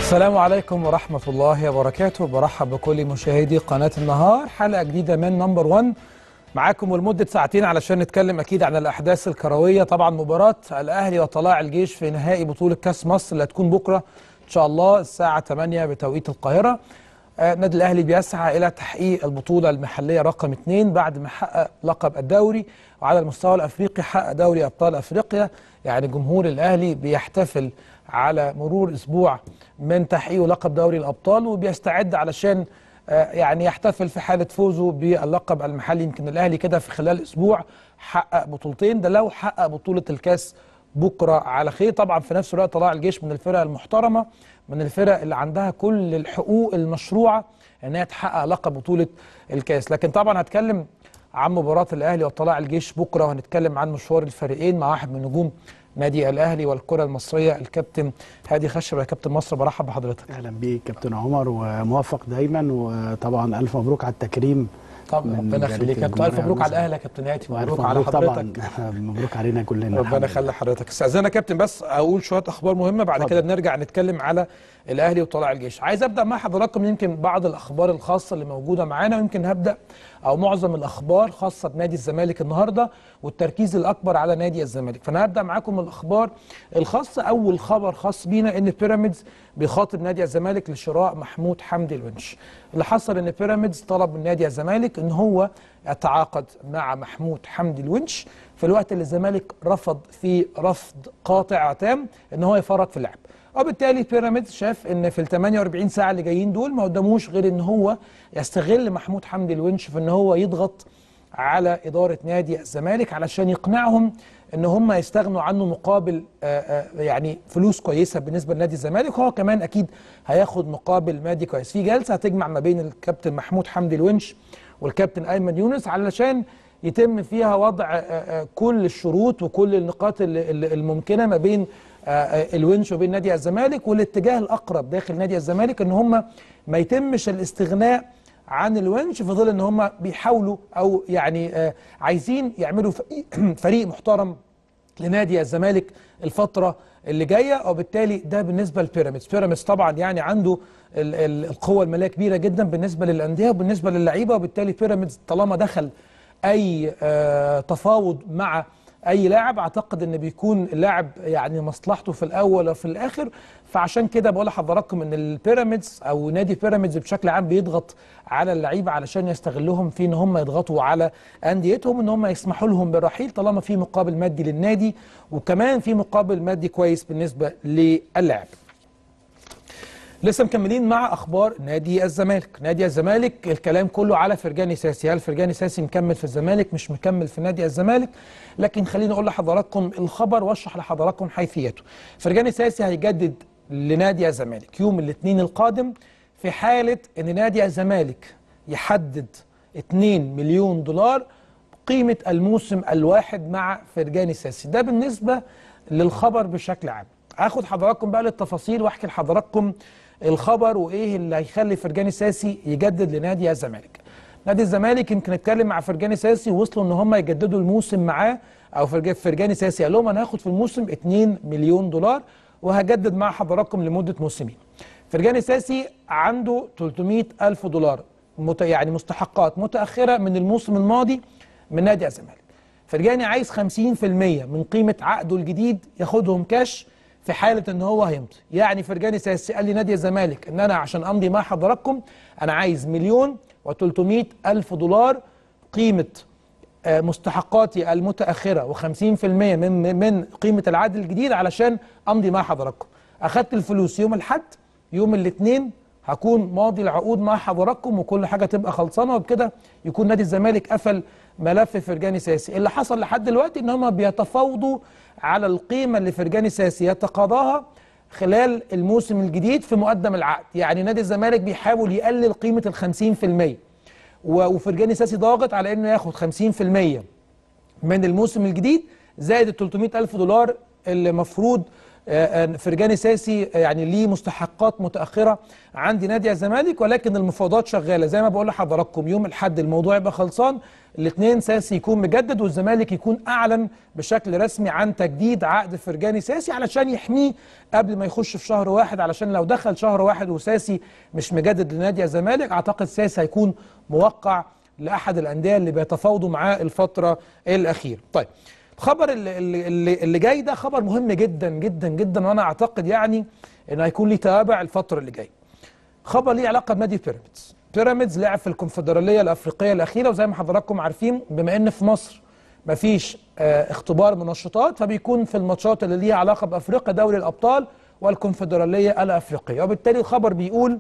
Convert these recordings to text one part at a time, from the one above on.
السلام عليكم ورحمة الله وبركاته برحب بكل مشاهدي قناة النهار حلقة جديدة من نمبر 1 معاكم ولمدة ساعتين علشان نتكلم أكيد عن الأحداث الكروية طبعا مباراة الأهلي وطلاع الجيش في نهائي بطولة كأس مصر اللي هتكون بكرة إن شاء الله الساعة 8 بتوقيت القاهرة آه، النادي الأهلي بيسعى إلى تحقيق البطولة المحلية رقم 2 بعد ما حقق لقب الدوري وعلى المستوى الأفريقي حقق دوري أبطال أفريقيا يعني جمهور الأهلي بيحتفل على مرور أسبوع من تحقيقه لقب دوري الأبطال وبيستعد علشان آه، يعني يحتفل في حالة فوزه باللقب المحلي يمكن الأهلي كده في خلال أسبوع حقق بطولتين ده لو حقق بطولة الكاس بكرة على خير طبعا في نفس الوقت طلع الجيش من الفرق المحترمة من الفرق اللي عندها كل الحقوق المشروعة انها تحقق لقب بطولة الكاس لكن طبعا هتكلم عن مباراة الأهلي وطلائع الجيش بكرة وهنتكلم عن مشوار الفريقين مع واحد من نجوم نادي الأهلي والكرة المصرية الكابتن هادي خشب يا كابتن مصر برحب بحضرتك اهلا بيك كابتن عمر وموفق دايما وطبعا الف مبروك على التكريم طبعا من ربنا جريدة يخليك كابتن ألف الجمهورية مبروك على المصرية. الأهلي يا كابتن هاتي وألف مبروك على طبعا حضرتك مبروك علينا كلنا ربنا الحمد يخلي لله. حضرتك استاذنا يا كابتن بس اقول شويه اخبار مهمه بعد اتفضل. كده نرجع نتكلم على الاهلي وطلائع الجيش عايز ابدا مع حضراتكم يمكن بعض الاخبار الخاصه اللي موجوده معانا ويمكن هبدا او معظم الاخبار خاصه بنادي الزمالك النهارده والتركيز الاكبر على نادي الزمالك فانا هبدا معاكم الاخبار الخاصه اول خبر خاص بينا ان بيراميدز بيخاطب نادي الزمالك لشراء محمود حمدي الونش اللي حصل ان بيراميدز طلب من نادي الزمالك ان هو يتعاقد مع محمود حمدي الونش في الوقت اللي الزمالك رفض فيه رفض قاطع تام ان هو يفرط في اللعب وبالتالي بيراميدز شاف ان في ال 48 ساعه اللي جايين دول ما قداموش غير ان هو يستغل محمود حمدي الونش في ان هو يضغط على اداره نادي الزمالك علشان يقنعهم ان هم يستغنوا عنه مقابل آه، آه، يعني فلوس كويسه بالنسبه لنادي الزمالك وهو كمان اكيد هياخد مقابل مادي كويس في جلسه هتجمع ما بين الكابتن محمود حمدي الونش والكابتن ايمن يونس علشان يتم فيها وضع آه، آه، كل الشروط وكل النقاط ال- ال- الممكنه ما بين آه، آه، الونش وبين نادي الزمالك والاتجاه الاقرب داخل نادي الزمالك ان هم ما يتمش الاستغناء عن الونش في ظل ان هم بيحاولوا او يعني آه، عايزين يعملوا فريق- فريق محترم لنادي الزمالك الفترة اللي جاية وبالتالي ده بالنسبة لبيراميدز بيراميدز طبعا يعني عنده ال- ال- القوة المالية كبيرة جدا بالنسبة للأندية وبالنسبة للعيبة وبالتالي بيراميدز طالما دخل أي آه، تفاوض مع اي لاعب اعتقد ان بيكون اللاعب يعني مصلحته في الاول وفي الاخر فعشان كده بقول لحضراتكم ان البيراميدز او نادي بيراميدز بشكل عام بيضغط على اللعيبه علشان يستغلهم في ان هم يضغطوا على انديتهم ان هم يسمحوا لهم بالرحيل طالما في مقابل مادي للنادي وكمان في مقابل مادي كويس بالنسبه للاعب لسه مكملين مع اخبار نادي الزمالك نادي الزمالك الكلام كله على فرجاني ساسي هل فرجاني ساسي مكمل في الزمالك مش مكمل في نادي الزمالك لكن خليني اقول لحضراتكم الخبر واشرح لحضراتكم حيثيته فرجاني ساسي هيجدد لنادي الزمالك يوم الاثنين القادم في حاله ان نادي الزمالك يحدد 2 مليون دولار قيمة الموسم الواحد مع فرجاني ساسي ده بالنسبة للخبر بشكل عام هاخد حضراتكم بقى للتفاصيل واحكي لحضراتكم الخبر وايه اللي هيخلي فرجاني ساسي يجدد لنادي الزمالك نادي الزمالك يمكن اتكلم مع فرجاني ساسي وصلوا ان هم يجددوا الموسم معاه او فرج- فرجاني ساسي قال لهم انا هاخد في الموسم 2 مليون دولار وهجدد مع حضراتكم لمده موسمين فرجاني ساسي عنده 300 ألف دولار مت يعني مستحقات متأخرة من الموسم الماضي من نادي الزمالك فرجاني عايز 50% من قيمة عقده الجديد ياخدهم كاش في حالة ان هو هيمضي يعني فرجاني ساسي قال لي نادي الزمالك ان انا عشان امضي مع حضراتكم انا عايز مليون و300 ألف دولار قيمة آه، مستحقاتي المتأخرة و50% من من قيمة العقد الجديد علشان امضي مع حضراتكم اخدت الفلوس يوم الاحد يوم الاثنين هكون ماضي العقود مع حضراتكم وكل حاجه تبقى خلصانه وبكده يكون نادي الزمالك قفل ملف فرجاني ساسي اللي حصل لحد دلوقتي ان هم بيتفاوضوا على القيمه اللي فرجاني ساسي يتقاضاها خلال الموسم الجديد في مقدم العقد يعني نادي الزمالك بيحاول يقلل قيمه ال 50% و- وفرجاني ساسي ضاغط على انه ياخد 50% من الموسم الجديد زائد ال 300 ألف دولار اللي مفروض آه، آه، فرجاني ساسي آه، يعني ليه مستحقات متاخره عند نادي الزمالك ولكن المفاوضات شغاله زي ما بقول لحضراتكم يوم الاحد الموضوع يبقى خلصان الاثنين ساسي يكون مجدد والزمالك يكون اعلن بشكل رسمي عن تجديد عقد فرجاني ساسي علشان يحميه قبل ما يخش في شهر واحد علشان لو دخل شهر واحد وساسي مش مجدد لنادي الزمالك اعتقد ساسي هيكون موقع لاحد الانديه اللي بيتفاوضوا معاه الفتره الاخيره. طيب الخبر اللي, اللي, اللي جاي ده خبر مهم جدا جدا جدا وانا اعتقد يعني انه هيكون ليه تابع الفتره اللي جايه. خبر ليه علاقه بنادي بيراميدز. بيراميدز لعب في الكونفدراليه الافريقيه الاخيره وزي ما حضراتكم عارفين بما ان في مصر مفيش آه اختبار منشطات فبيكون في الماتشات اللي ليها علاقه بافريقيا دوري الابطال والكونفدراليه الافريقيه وبالتالي الخبر بيقول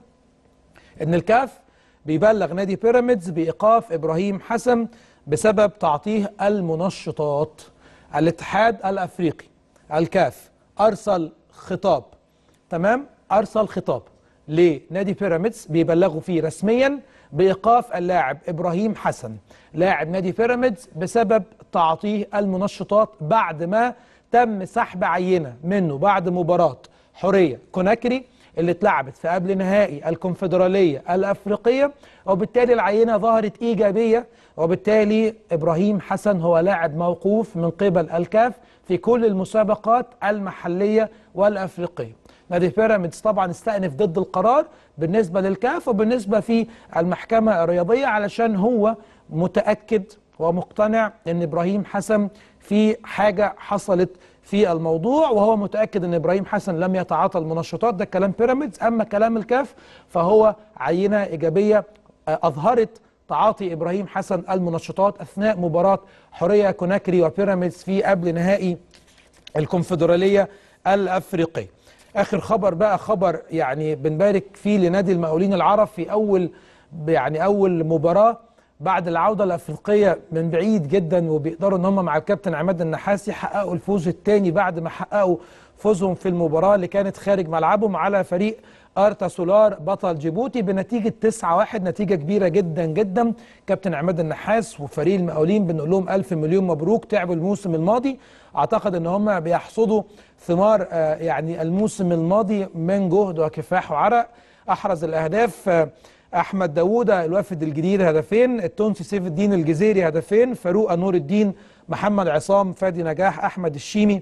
ان الكاف بيبلغ نادي بيراميدز بايقاف ابراهيم حسن بسبب تعطيه المنشطات الاتحاد الافريقي الكاف ارسل خطاب تمام ارسل خطاب لنادي بيراميدز بيبلغوا فيه رسميا بايقاف اللاعب ابراهيم حسن لاعب نادي بيراميدز بسبب تعاطيه المنشطات بعد ما تم سحب عينه منه بعد مباراه حوريه كوناكري اللي اتلعبت في قبل نهائي الكونفدراليه الافريقيه وبالتالي العينه ظهرت ايجابيه وبالتالي ابراهيم حسن هو لاعب موقوف من قبل الكاف في كل المسابقات المحليه والافريقيه. نادي بيراميدز طبعا استأنف ضد القرار بالنسبه للكاف وبالنسبه في المحكمه الرياضيه علشان هو متاكد ومقتنع ان ابراهيم حسن في حاجه حصلت في الموضوع وهو متاكد ان ابراهيم حسن لم يتعاطى المنشطات ده كلام بيراميدز اما كلام الكاف فهو عينه ايجابيه آه، اظهرت تعاطي ابراهيم حسن المنشطات اثناء مباراه حوريه كوناكري وبيراميدز في قبل نهائي الكونفدراليه الافريقيه. اخر خبر بقى خبر يعني بنبارك فيه لنادي المقاولين العرب في اول يعني اول مباراه بعد العوده الافريقيه من بعيد جدا وبيقدروا ان هم مع الكابتن عماد النحاس يحققوا الفوز الثاني بعد ما حققوا فوزهم في المباراه اللي كانت خارج ملعبهم على فريق ارتا سولار بطل جيبوتي بنتيجه 9-1 نتيجه كبيره جدا جدا كابتن عماد النحاس وفريق المقاولين بنقول لهم الف مليون مبروك تعبوا الموسم الماضي اعتقد ان هم بيحصدوا ثمار آه، يعني الموسم الماضي من جهد وكفاح وعرق احرز الاهداف آه، احمد داوودة الوافد الجديد هدفين التونسي سيف الدين الجزيري هدفين فاروق نور الدين محمد عصام فادي نجاح احمد الشيمي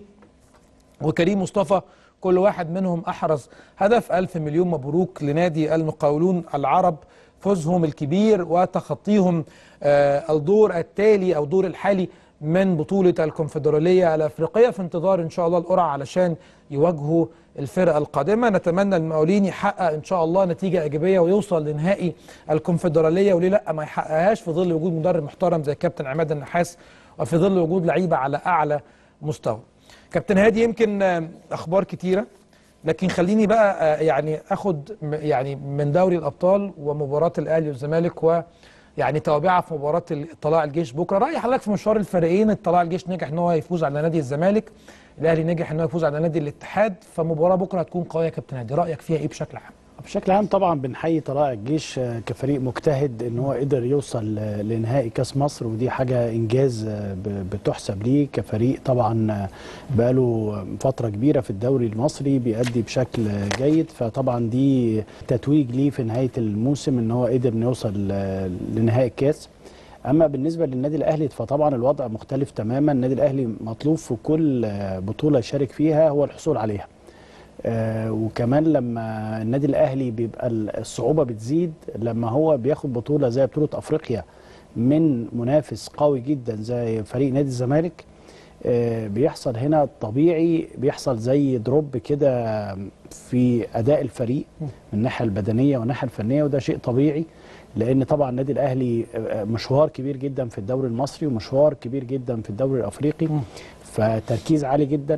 وكريم مصطفى كل واحد منهم احرز هدف الف مليون مبروك لنادي المقاولون العرب فوزهم الكبير وتخطيهم آه، الدور التالي او الدور الحالي من بطولة الكونفدرالية الأفريقية في انتظار إن شاء الله القرعة علشان يواجهوا الفرقة القادمة نتمنى المقاولين يحقق إن شاء الله نتيجة إيجابية ويوصل لنهائي الكونفدرالية وليه لأ ما يحققهاش في ظل وجود مدرب محترم زي كابتن عماد النحاس وفي ظل وجود لعيبة على أعلى مستوى كابتن هادي يمكن آه، أخبار كتيرة لكن خليني بقى آه، يعني اخد م- يعني من دوري الابطال ومباراه الاهلي والزمالك و يعني توابعها في مباراه طلائع الجيش بكره راي حضرتك في مشوار الفريقين طلائع الجيش نجح ان هو يفوز على نادي الزمالك الاهلي نجح ان هو يفوز على نادي الاتحاد فمباراه بكره هتكون قويه يا كابتن هادي رايك فيها ايه بشكل عام بشكل عام طبعا بنحيي طلائع الجيش آه، كفريق مجتهد ان هو قدر يوصل آه، لنهائي كاس مصر ودي حاجه انجاز آه، ب- بتحسب ليه كفريق طبعا آه، بقاله فتره كبيره في الدوري المصري بيأدي بشكل آه، جيد فطبعا دي تتويج ليه في نهايه الموسم ان هو قدر إنه يوصل آه، لنهائي الكاس اما بالنسبه للنادي الاهلي فطبعا الوضع مختلف تماما النادي الاهلي مطلوب في كل آه، بطوله يشارك فيها هو الحصول عليها آه، وكمان لما النادي الاهلي بيبقى ال- الصعوبه بتزيد لما هو بياخد بطوله زي بطوله افريقيا من منافس قوي جدا زي فريق نادي الزمالك آه، بيحصل هنا طبيعي بيحصل زي دروب كده في اداء الفريق من الناحيه البدنيه والناحيه الفنيه وده شيء طبيعي لان طبعا النادي الاهلي آه، مشوار كبير جدا في الدوري المصري ومشوار كبير جدا في الدوري الافريقي فتركيز عالي جدا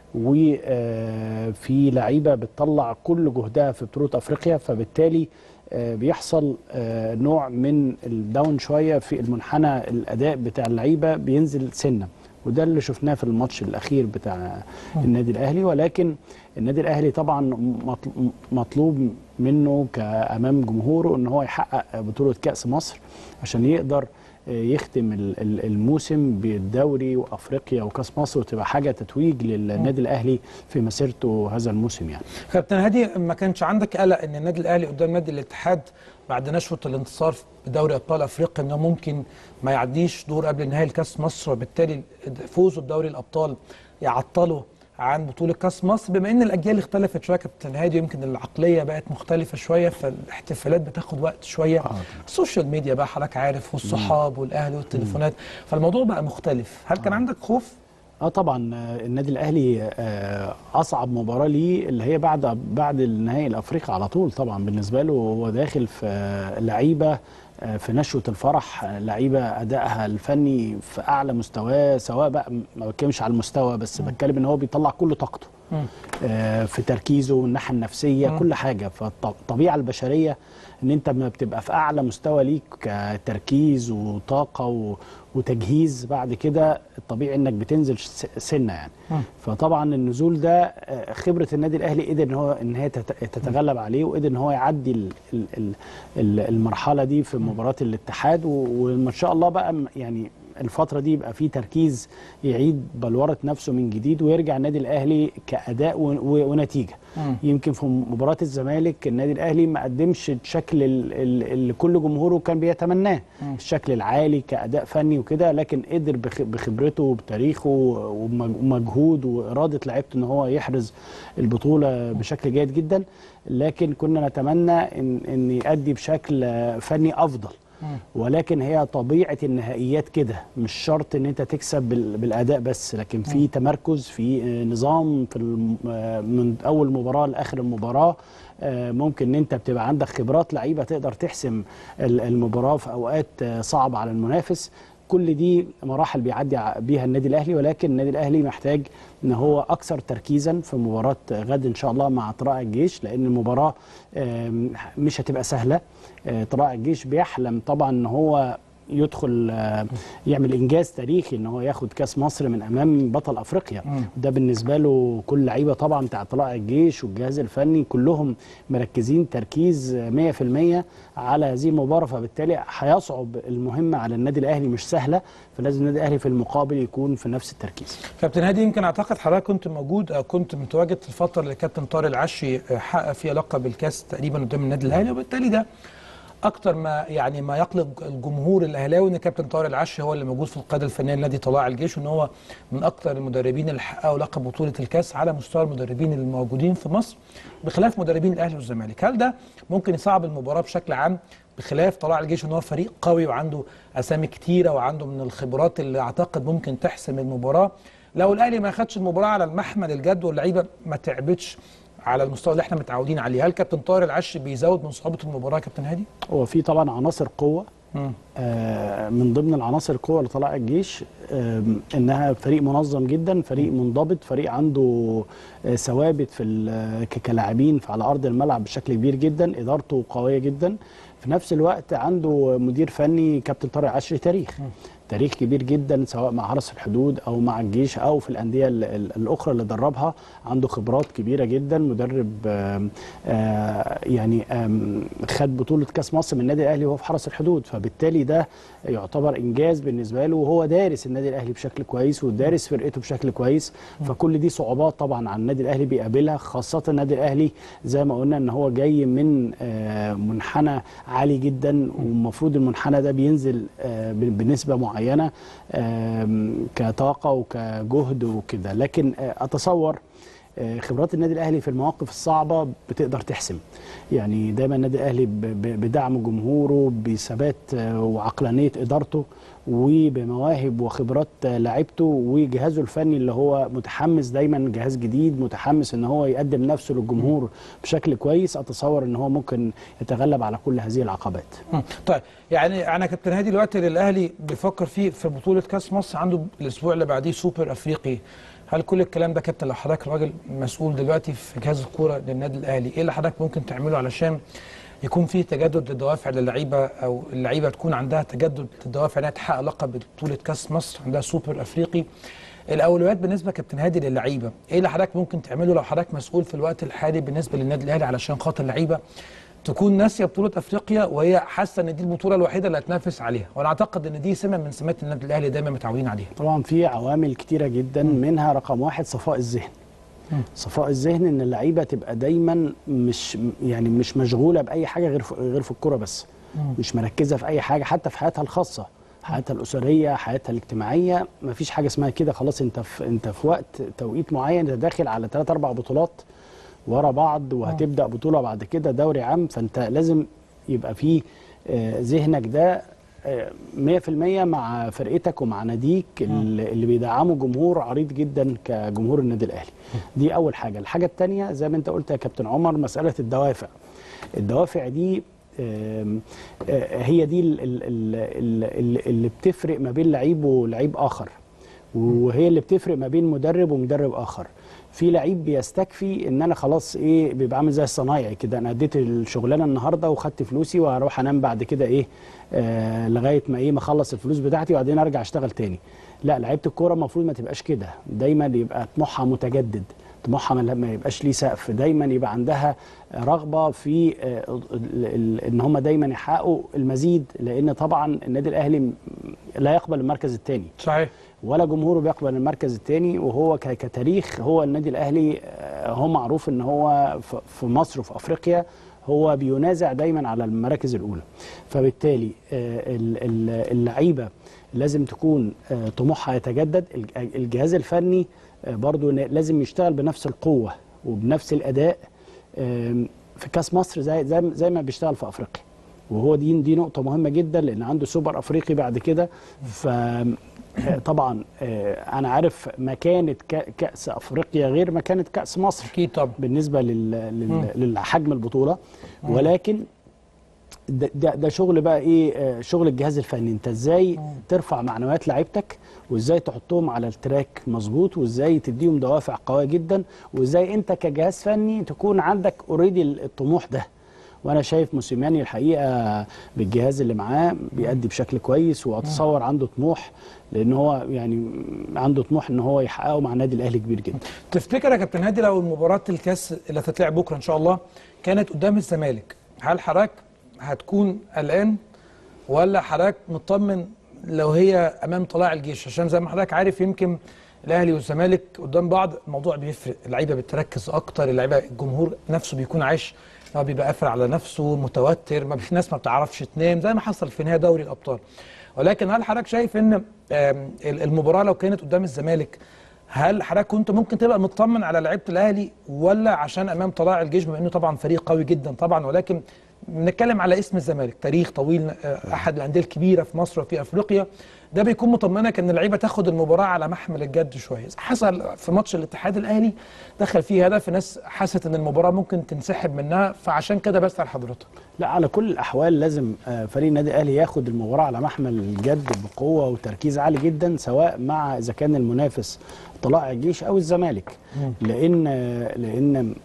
وفي لعيبه بتطلع كل جهدها في بطوله افريقيا فبالتالي آه، بيحصل آه، نوع من الداون شويه في المنحنى الاداء بتاع اللعيبه بينزل سنه وده اللي شفناه في الماتش الاخير بتاع النادي الاهلي ولكن النادي الاهلي طبعا مطل- مطلوب منه كامام جمهوره ان هو يحقق بطوله كاس مصر عشان يقدر آه، يختم ال- ال- الموسم بالدوري وافريقيا وكاس مصر وتبقى حاجه تتويج للنادي الاهلي في مسيرته هذا الموسم يعني كابتن هادي ما كانش عندك قلق ان النادي الاهلي قدام نادي الاتحاد بعد نشوه الانتصار في دوري ابطال افريقيا انه ممكن ما يعديش دور قبل نهائي كاس مصر وبالتالي فوزه بدوري الابطال يعطله عن بطوله كاس مصر بما ان الاجيال اختلفت شويه كابتن هادي يمكن العقليه بقت مختلفه شويه فالاحتفالات بتاخد وقت شويه آه. السوشيال ميديا بقى حضرتك عارف والصحاب والاهل والتليفونات فالموضوع بقى مختلف هل كان عندك خوف اه طبعا آه، النادي الاهلي آه، اصعب مباراه ليه اللي هي بعد بعد النهائي الافريقي على طول طبعا بالنسبه له هو داخل في آه، لعيبه آه، في نشوه الفرح آه، لعيبه ادائها الفني في اعلى مستواه سواء بقى ما بتكلمش على المستوى بس بتكلم ان هو بيطلع كل طاقته آه، في تركيزه والناحيه النفسيه كل حاجه فالطبيعه البشريه ان انت لما بتبقى في اعلى مستوى ليك كتركيز وطاقه و- وتجهيز بعد كده الطبيعي انك بتنزل س- سنه يعني فطبعا النزول ده آه، خبره النادي الاهلي قدر ان هو ان هي تت- تتغلب عليه وقدر ان هو يعدي ال- ال- ال- ال- المرحله دي في مباراه الاتحاد و- وما شاء الله بقى م- يعني الفتره دي يبقى فيه تركيز يعيد بلوره نفسه من جديد ويرجع النادي الاهلي كاداء و- و- ونتيجه يمكن في مباراه الزمالك النادي الاهلي ما قدمش الشكل ال- ال- اللي كل جمهوره كان بيتمناه الشكل العالي كاداء فني وكده لكن قدر بخ- بخبرته وبتاريخه ومج- ومجهود واراده لعيبته ان هو يحرز البطوله بشكل جيد جدا لكن كنا نتمنى ان ان يؤدي بشكل آه، فني افضل ولكن هي طبيعه النهائيات كده مش شرط ان انت تكسب بال- بالاداء بس لكن في تمركز في آه، نظام في الم- آه، من اول مباراه لاخر المباراه آه، ممكن ان انت بتبقى عندك خبرات لعيبه تقدر تحسم ال- المباراه في اوقات آه، صعبه على المنافس كل دي مراحل بيعدي ع- بيها النادي الاهلي ولكن النادي الاهلي محتاج ان هو اكثر تركيزا في مباراه غد ان شاء الله مع طلائع الجيش لان المباراه آم، مش هتبقى سهله آه، طلائع الجيش بيحلم طبعا ان هو يدخل آه، يعمل انجاز تاريخي ان هو ياخد كاس مصر من امام بطل افريقيا ده بالنسبه له كل لعيبه طبعا بتاع طلائع الجيش والجهاز الفني كلهم مركزين تركيز آه، 100% على هذه المباراه فبالتالي هيصعب المهمه على النادي الاهلي مش سهله فلازم النادي الاهلي في المقابل يكون في نفس التركيز كابتن هادي يمكن اعتقد حضرتك كنت موجود او كنت متواجد في الفتره اللي كابتن طارق العشي حقق فيها لقب الكاس تقريبا قدام النادي الاهلي وبالتالي ده اكتر ما يعني ما يقلق الجمهور الاهلاوي ان كابتن طارق العشي هو اللي موجود في القياده الفنيه لنادي طلائع الجيش وان هو من اكتر المدربين اللي حققوا لقب بطوله الكاس على مستوى المدربين الموجودين في مصر بخلاف مدربين الاهلي والزمالك هل ده ممكن يصعب المباراه بشكل عام بخلاف طلائع الجيش ان هو فريق قوي وعنده اسامي كتيره وعنده من الخبرات اللي اعتقد ممكن تحسم المباراه لو الاهلي ما خدش المباراه على المحمل الجد واللعيبه ما تعبتش على المستوى اللي احنا متعودين عليه هل كابتن طارق العشي بيزود من صعوبه المباراه يا كابتن هادي هو في طبعا عناصر قوه مم. آه، من ضمن العناصر القوة لطلائع الجيش آم، انها فريق منظم جدا فريق منضبط فريق عنده آه، ثوابت في ال- ك- كلاعبين على ارض الملعب بشكل كبير جدا ادارته قويه جدا في نفس الوقت عنده مدير فني كابتن طارق عشري تاريخ تاريخ كبير جدا سواء مع حرس الحدود او مع الجيش او في الانديه ال- ال- الاخرى اللي دربها عنده خبرات كبيره جدا مدرب آم، آه، يعني آم، خد بطوله كاس مصر من النادي الاهلي وهو في حرس الحدود فبالتالي ده يعتبر انجاز بالنسبه له وهو دارس النادي الاهلي بشكل كويس ودارس فرقته بشكل كويس فكل دي صعوبات طبعا على النادي الاهلي بيقابلها خاصه النادي الاهلي زي ما قلنا ان هو جاي من آه، منحنى عالي جدا والمفروض المنحنى ده بينزل آه، ب- بنسبه معينه آم، كطاقه وكجهد وكده لكن آه، اتصور آه، خبرات النادي الاهلي في المواقف الصعبه بتقدر تحسم يعني دايما النادي الاهلي ب- ب- بدعم جمهوره بثبات آه، وعقلانيه ادارته وبمواهب وخبرات آه، لعيبته وجهازه الفني اللي هو متحمس دايما جهاز جديد متحمس ان هو يقدم نفسه للجمهور بشكل كويس اتصور ان هو ممكن يتغلب على كل هذه العقبات مم. طيب يعني انا كابتن هادي دلوقتي اللي الاهلي بيفكر فيه في بطوله كاس مصر عنده الاسبوع اللي بعديه سوبر افريقي هل كل الكلام ده كابتن لو حضرتك راجل مسؤول دلوقتي في جهاز الكوره للنادي الاهلي ايه اللي حضرتك ممكن تعمله علشان يكون في تجدد للدوافع للعيبه او اللعيبه تكون عندها تجدد للدوافع انها تحقق لقب بطوله كاس مصر عندها سوبر افريقي الاولويات بالنسبه كابتن هادي للعيبه ايه اللي حضرتك ممكن تعمله لو حضرتك مسؤول في الوقت الحالي بالنسبه للنادي الاهلي علشان خاطر اللعيبه تكون ناسيه بطوله افريقيا وهي حاسه ان دي البطوله الوحيده اللي هتنافس عليها وانا اعتقد ان دي سمه من سمات النادي الاهلي دايما متعودين عليها طبعا في عوامل كتيره جدا منها رقم واحد صفاء الذهن صفاء الذهن ان اللعيبه تبقى دايما مش يعني مش مشغوله باي حاجه غير في غير في الكوره بس مش مركزه في اي حاجه حتى في حياتها الخاصه حياتها الاسريه حياتها الاجتماعيه مفيش حاجه اسمها كده خلاص انت في انت في وقت توقيت معين انت داخل على ثلاث اربع بطولات ورا بعض وهتبدا بطوله بعد كده دوري عام فانت لازم يبقى في آه، ذهنك ده آه، 100% مع فرقتك ومع ناديك اللي اللي بيدعموا جمهور عريض جدا كجمهور النادي الاهلي دي اول حاجه الحاجه الثانيه زي ما انت قلت يا كابتن عمر مساله الدوافع الدوافع دي آم، آه، هي دي ال- ال- ال- ال- اللي بتفرق ما بين لعيب ولعيب اخر وهي اللي بتفرق ما بين مدرب ومدرب اخر في لعيب بيستكفي ان انا خلاص ايه بيبقى عامل زي الصنايعي كده انا اديت الشغلانه النهارده وخدت فلوسي وهروح انام بعد كده ايه آه لغايه ما ايه ما اخلص الفلوس بتاعتي وبعدين ارجع اشتغل تاني لا لعيبه الكوره المفروض ما تبقاش كده دايما يبقى طموحها متجدد طموحها ما ما يبقاش ليه سقف دايما يبقى عندها رغبه في آه، ال- ال- ان هم دايما يحققوا المزيد لان طبعا النادي الاهلي م- لا يقبل المركز الثاني صحيح ولا جمهوره بيقبل المركز الثاني وهو ك- كتاريخ هو النادي الاهلي آه، هو معروف ان هو ف- في مصر وفي افريقيا هو بينازع دايما على المراكز الاولى فبالتالي آه، ال- ال- اللعيبه لازم تكون آه، طموحها يتجدد الج- الجهاز الفني آه، برضو ن- لازم يشتغل بنفس القوه وبنفس الاداء آم، في كاس مصر زي زي زي ما بيشتغل في افريقيا وهو دي دي نقطه مهمه جدا لان عنده سوبر افريقي بعد كده ف آه، طبعا آه، انا عارف مكانه كا- كاس افريقيا غير مكانه كاس مصر اكيد طبعا بالنسبه لل... لل... للحجم البطوله ولكن ده, ده, ده شغل بقى ايه آه، شغل الجهاز الفني انت ازاي ترفع معنويات لعيبتك وازاي تحطهم على التراك مظبوط وازاي تديهم دوافع قويه جدا وازاي انت كجهاز فني تكون عندك اوريدي الطموح ده وانا شايف موسيماني الحقيقه بالجهاز اللي معاه بيأدي بشكل كويس واتصور عنده طموح لان هو يعني عنده طموح ان هو يحققه مع النادي الاهلي كبير جدا تفتكر يا كابتن هادي لو المباراه الكاس اللي هتتلعب بكره ان شاء الله كانت قدام الزمالك هل حضرتك هتكون قلقان ولا حضرتك مطمن لو هي امام طلائع الجيش عشان زي ما حضرتك عارف يمكن الاهلي والزمالك قدام بعض الموضوع بيفرق اللعيبه بتركز اكتر اللعيبه الجمهور نفسه بيكون عايش هو بيبقى قافل على نفسه متوتر ما في ناس ما بتعرفش تنام زي ما حصل في نهايه دوري الابطال ولكن هل حضرتك شايف ان آم، المباراه لو كانت قدام الزمالك هل حضرتك كنت ممكن تبقى مطمن على لعيبه الاهلي ولا عشان امام طلائع الجيش بما انه طبعا فريق قوي جدا طبعا ولكن بنتكلم على اسم الزمالك تاريخ طويل آه، احد الانديه الكبيره في مصر وفي افريقيا ده بيكون مطمنك ان اللعيبه تاخد المباراه على محمل الجد شويه حصل في ماتش الاتحاد الاهلي دخل فيه هدف الناس حست ان المباراه ممكن تنسحب منها فعشان كده بسال حضرتك لا على كل الاحوال لازم آه، فريق النادي الاهلي ياخد المباراه على محمل الجد بقوه وتركيز عالي جدا سواء مع اذا كان المنافس طلائع الجيش او الزمالك لان آه، لان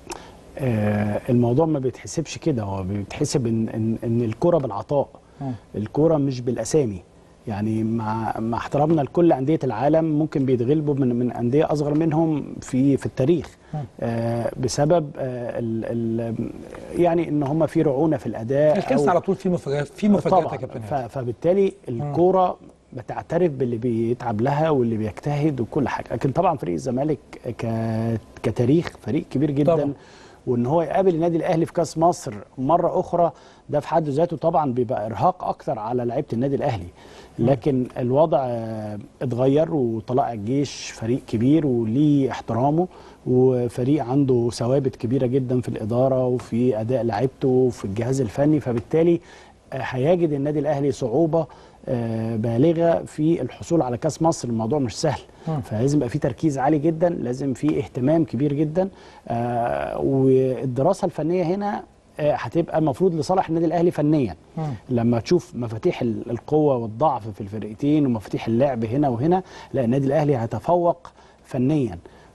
آه، الموضوع ما بيتحسبش كده هو بيتحسب ان ان, إن الكره بالعطاء الكره مش بالاسامي يعني مع مع احترامنا لكل انديه العالم ممكن بيتغلبوا من من انديه اصغر منهم في في التاريخ آه بسبب آه ال ال يعني ان هم في رعونه في الاداء الكاس أو- على طول فيه مفاجات في مفاجات طبعا يا كابتن ف- هادي. فبالتالي الكوره بتعترف باللي بيتعب لها واللي بيجتهد وكل حاجه لكن طبعا فريق الزمالك ك... كتاريخ فريق كبير جدا طبعا. وان هو يقابل النادي الاهلي في كاس مصر مره اخرى ده في حد ذاته طبعا بيبقى ارهاق اكتر على لعيبه النادي الاهلي لكن الوضع آه، اتغير وطلائع الجيش فريق كبير وليه احترامه وفريق عنده ثوابت كبيره جدا في الاداره وفي اداء لعيبته وفي الجهاز الفني فبالتالي آه، هيجد النادي الاهلي صعوبه آه، بالغه في الحصول على كاس مصر الموضوع مش سهل فلازم يبقى في تركيز عالي جدا لازم في اهتمام كبير جدا آه، والدراسه الفنيه هنا آه، هتبقى المفروض لصالح النادي الاهلي فنيا لما تشوف مفاتيح ال- القوه والضعف في الفرقتين ومفاتيح اللعب هنا وهنا لا النادي الاهلي هيتفوق فنيا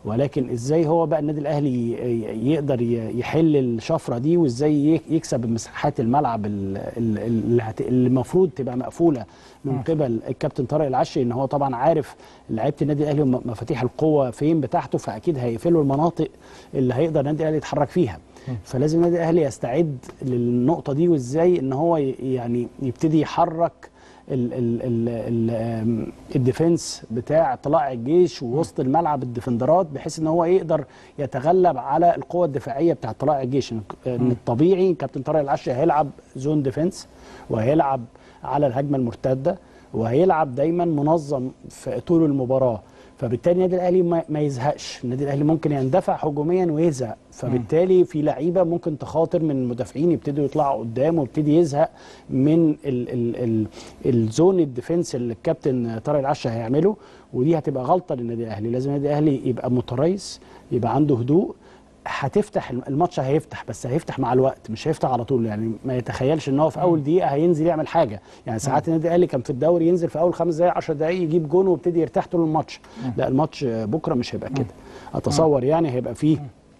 ولكن ازاي هو بقى النادي الاهلي ي- يقدر ي- يحل الشفره دي وازاي ي- يكسب مساحات الملعب ال- ال- اللي هت- اللي المفروض تبقى مقفوله من قبل الكابتن طارق العشري ان هو طبعا عارف لعيبه النادي الاهلي وم- مفاتيح القوه فين بتاعته فاكيد هيقفلوا المناطق اللي هيقدر النادي الاهلي يتحرك فيها فلازم النادي الاهلي يستعد للنقطه دي وازاي ان هو ي- يعني يبتدي يحرك ال ال ال ال آم، الديفنس بتاع طلائع الجيش ووسط الملعب الديفندرات بحيث ان هو يقدر يتغلب على القوه الدفاعيه بتاع طلائع الجيش ان إن الطبيعي كابتن طارق العشري هيلعب زون ديفنس وهيلعب على الهجمه المرتده وهيلعب دايما منظم في طول المباراه فبالتالي النادي الاهلي ما ما يزهقش النادي الاهلي ممكن يندفع هجوميا ويزهق فبالتالي في لعيبه ممكن تخاطر من المدافعين يبتدوا يطلعوا قدام ويبتدي يزهق من ال ال ال الزون الديفنس اللي الكابتن طارق العشا هيعمله ودي هتبقى غلطه للنادي الاهلي لازم النادي الاهلي يبقى متريث يبقى عنده هدوء هتفتح الماتش هيفتح بس هيفتح مع الوقت مش هيفتح على طول يعني ما يتخيلش ان هو في اول دقيقه هينزل يعمل حاجه يعني ساعات النادي الاهلي كان في الدوري ينزل في اول خمس دقائق 10 دقائق يجيب جون ويبتدي يرتاح طول الماتش لا الماتش بكره مش هيبقى كده اتصور يعني هيبقى فيه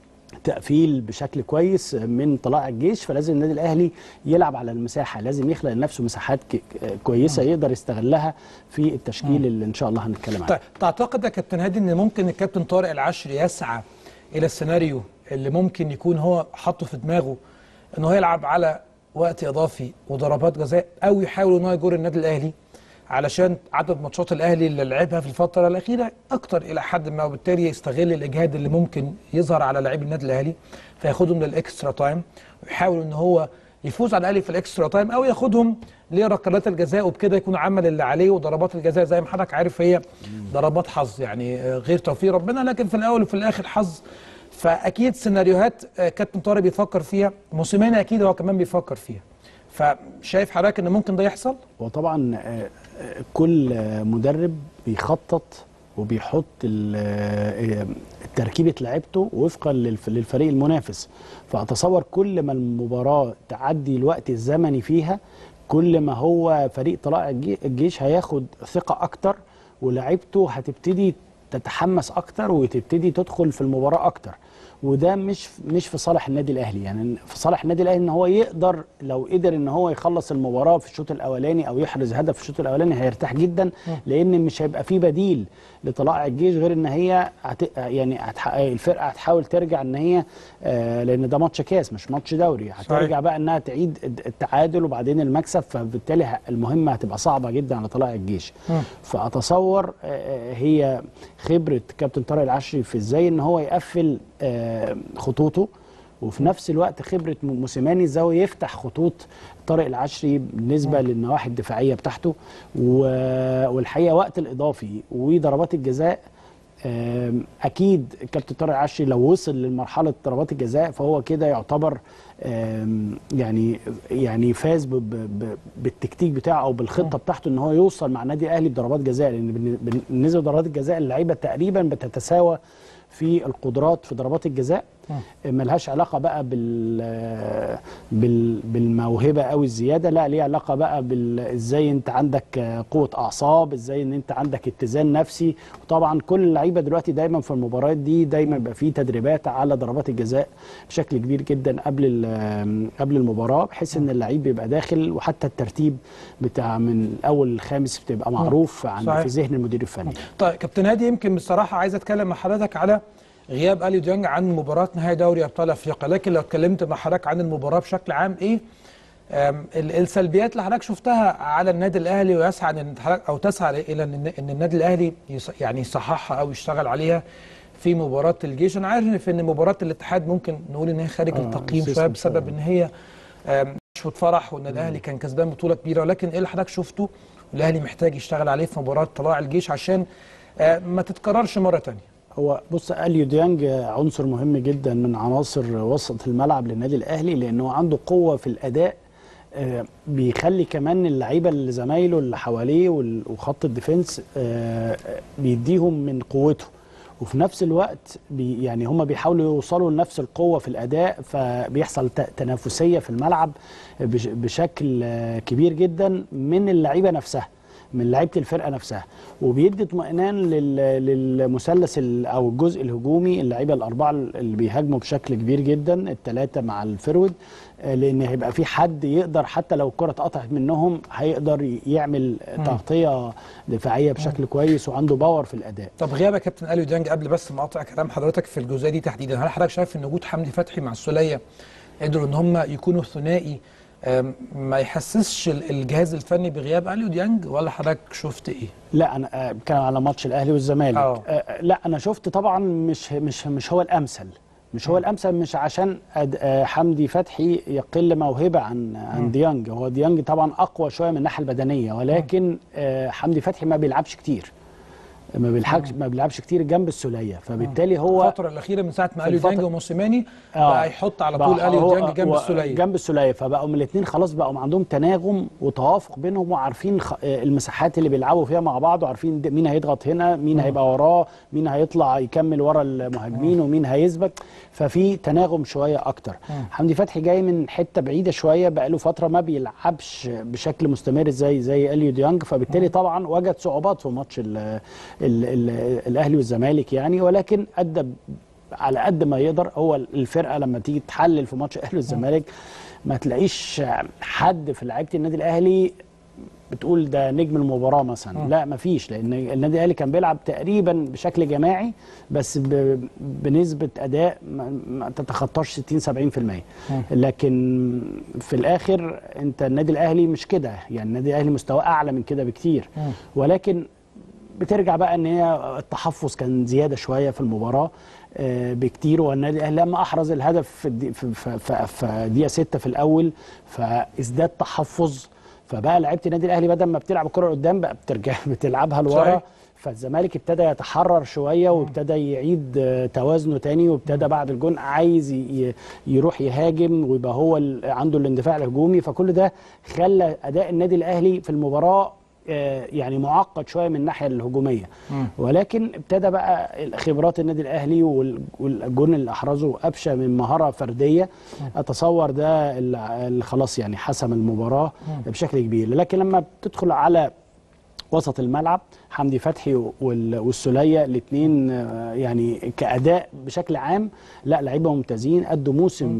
تقفيل بشكل كويس من طلائع الجيش فلازم النادي الاهلي يلعب على المساحه لازم يخلق لنفسه مساحات ك- كويسه يقدر يستغلها في التشكيل اللي ان شاء الله هنتكلم عنه طيب تعتقد يا كابتن هادي ان ممكن الكابتن طارق العشري يسعى الى السيناريو اللي ممكن يكون هو حاطه في دماغه ان هو يلعب على وقت اضافي وضربات جزاء او يحاول ان هو يجر النادي الاهلي علشان عدد ماتشات الاهلي اللي لعبها في الفتره الاخيره اكتر الى حد ما وبالتالي يستغل الاجهاد اللي ممكن يظهر على لاعبي النادي الاهلي فياخدهم للاكسترا تايم ويحاول ان هو يفوز على الاهلي في الاكسترا تايم او ياخدهم لركلات الجزاء وبكده يكون عمل اللي عليه وضربات الجزاء زي ما حضرتك عارف هي ضربات حظ يعني آه، غير توفيق ربنا لكن في الاول وفي الاخر حظ فاكيد سيناريوهات آه، كابتن طارق بيفكر فيها موسيماني اكيد هو كمان بيفكر فيها فشايف حضرتك ان ممكن ده يحصل؟ وطبعا آه، آه، كل آه، مدرب بيخطط وبيحط ال- آه، تركيبه لعيبته وفقا للف- للفريق المنافس فاتصور كل ما المباراه تعدي الوقت الزمني فيها كل ما هو فريق طلائع الجي- الجيش هياخد ثقه اكتر ولاعيبته هتبتدي تتحمس اكتر وتبتدي تدخل في المباراه اكتر وده مش مش في صالح النادي الاهلي يعني في صالح النادي الاهلي ان هو يقدر لو قدر ان هو يخلص المباراه في الشوط الاولاني او يحرز هدف في الشوط الاولاني هيرتاح جدا لان مش هيبقى في بديل لطلائع الجيش غير ان هي هت... يعني هتح... الفرقه هتحاول ترجع ان هي آه لان ده ماتش كاس مش ماتش دوري هترجع بقى انها تعيد الد- التعادل وبعدين المكسب فبالتالي ه- المهمه هتبقى صعبه جدا على طلائع الجيش فاتصور آه، هي خبره كابتن طارق العشري في ازاي ان هو يقفل آه، خطوطه وفي نفس الوقت خبره م- موسيماني ازاي هو يفتح خطوط طارق العشري بالنسبه للنواحي الدفاعيه بتاعته و- والحقيقه وقت الاضافي وضربات الجزاء آم، اكيد الكابتن طارق العشري لو وصل لمرحله ضربات الجزاء فهو كده يعتبر آم، يعني يعني فاز ب- ب- ب- بالتكتيك بتاعه او بالخطه بتاعته ان هو يوصل مع النادي الاهلي بضربات جزاء لان بالن- بالنسبه لضربات الجزاء اللعيبه تقريبا بتتساوى في القدرات في ضربات الجزاء ملهاش علاقه بقى بال بال بالموهبه قوي الزياده لا ليها علاقه بقى بال ازاي انت عندك قوه اعصاب ازاي ان انت عندك اتزان نفسي وطبعا كل اللعيبه دلوقتي دايما في المباريات دي دايما بيبقى في تدريبات على ضربات الجزاء بشكل كبير جدا قبل ال- قبل المباراه بحيث ان اللعيب بيبقى داخل وحتى الترتيب بتاع من الاول للخامس بتبقى معروف عن صحيح. في ذهن المدير الفني طيب كابتن هادي يمكن بصراحه عايز اتكلم مع حضرتك على غياب اليو ديانج عن مباراه نهائي دوري ابطال افريقيا لكن لو اتكلمت مع حضرتك عن المباراه بشكل عام ايه أم، ال- السلبيات اللي حضرتك شفتها على النادي الاهلي ويسعى ان حضرتك او تسعى الى ان ان النادي الاهلي يص- يعني يصححها او يشتغل عليها في مباراه الجيش انا عارف ان في ان مباراه الاتحاد ممكن نقول ان هي خارج آه، التقييم سيستم شويه بسبب شوية. ان هي أم، مش فرح وان الاهلي كان كسبان بطوله كبيره ولكن ايه اللي حضرتك شفته والاهلي محتاج يشتغل عليه في مباراه طلائع الجيش عشان آه، ما تتكررش مره تانية هو بص اليو ديانج عنصر مهم جدا من عناصر وسط الملعب للنادي الاهلي لانه عنده قوه في الاداء آه، بيخلي كمان اللعيبه اللي زمايله اللي حواليه وال- وخط الديفنس آه، بيديهم من قوته وفي نفس الوقت بي يعني هم بيحاولوا يوصلوا لنفس القوه في الاداء فبيحصل ت- تنافسيه في الملعب بش- بشكل آه، كبير جدا من اللعيبه نفسها من لعيبه الفرقه نفسها وبيدي اطمئنان لل- للمثلث ال- او الجزء الهجومي اللعيبه الاربعه اللي بيهاجموا بشكل كبير جدا الثلاثه مع الفرود آه، لان هيبقى في حد يقدر حتى لو الكره اتقطعت منهم هيقدر ي- يعمل تغطيه دفاعيه بشكل كويس وعنده باور في الاداء طب غياب يا كابتن اليو ديانج قبل بس ما اقطع كلام حضرتك في الجزئيه دي تحديدا هل حضرتك شايف ان وجود حمدي فتحي مع السوليه قدروا ان هم يكونوا ثنائي آم، ما يحسسش ال- الجهاز الفني بغياب اليو ديانج ولا حضرتك شفت ايه؟ لا انا آه، بتكلم على ماتش الاهلي والزمالك آه. آه، لا انا شفت طبعا مش مش مش هو الامثل مش هو الامثل مش عشان أد- آه، حمدي فتحي يقل موهبه عن عن ديانج هو ديانج طبعا اقوى شويه من الناحيه البدنيه ولكن آه، حمدي فتحي ما بيلعبش كتير ما بيلعبش ما بيلعبش كتير جنب السوليه فبالتالي هو الفتره الاخيره من ساعه ما اليو الفترة- ديانج وموسيماني آه. بقى يحط على بقى طول اليو هو- ديانج جنب هو السوليه جنب السوليه فبقوا من الاثنين خلاص بقوا عندهم تناغم وتوافق بينهم وعارفين خ... آه، المساحات اللي بيلعبوا فيها مع بعض وعارفين د- مين هيضغط هنا مين هيبقى وراه مين هيطلع يكمل ورا المهاجمين ومين هيثبت ففي تناغم شويه اكتر حمدي فتحي جاي من حته بعيده شويه بقى له فتره ما بيلعبش بشكل مستمر زي زي اليو ديانج فبالتالي طبعا وجد صعوبات في ماتش ال... ال... ال... الاهلي والزمالك يعني ولكن ادى على قد ما يقدر هو الفرقه لما تيجي تحلل في ماتش الاهلي والزمالك ما تلاقيش حد في لعيبه النادي الاهلي بتقول ده نجم المباراه مثلا لا ما فيش لان النادي الاهلي كان بيلعب تقريبا بشكل جماعي بس ب... بنسبه اداء ما, ما تتخطاش 60 70% لكن في الاخر انت النادي الاهلي مش كده يعني النادي الاهلي مستواه اعلى من كده بكتير ولكن بترجع بقى ان هي التحفظ كان زياده شويه في المباراه آه، بكتير والنادي الاهلي لما احرز الهدف في الدي- في في- في- في دقيقه 6 في الاول فازداد تحفظ فبقى لعيبه النادي الاهلي بدل ما بتلعب الكره لقدام بقى بترجع بتلعبها لورا صحيح. فالزمالك ابتدى يتحرر شويه وابتدى يعيد آه، توازنه تاني وابتدى بعد الجون عايز ي- ي- يروح يهاجم ويبقى هو ال- عنده الاندفاع الهجومي فكل ده خلى اداء النادي الاهلي في المباراه آه، يعني معقد شويه من الناحيه الهجوميه ولكن ابتدى بقى خبرات النادي الاهلي وال- والجون اللي احرزه قفشه من مهاره فرديه اتصور ده اللي اللي خلاص يعني حسم المباراه بشكل كبير لكن لما بتدخل على وسط الملعب حمدي فتحي وال- والسوليه الاثنين يعني كاداء بشكل عام لا لعيبه ممتازين ادوا موسم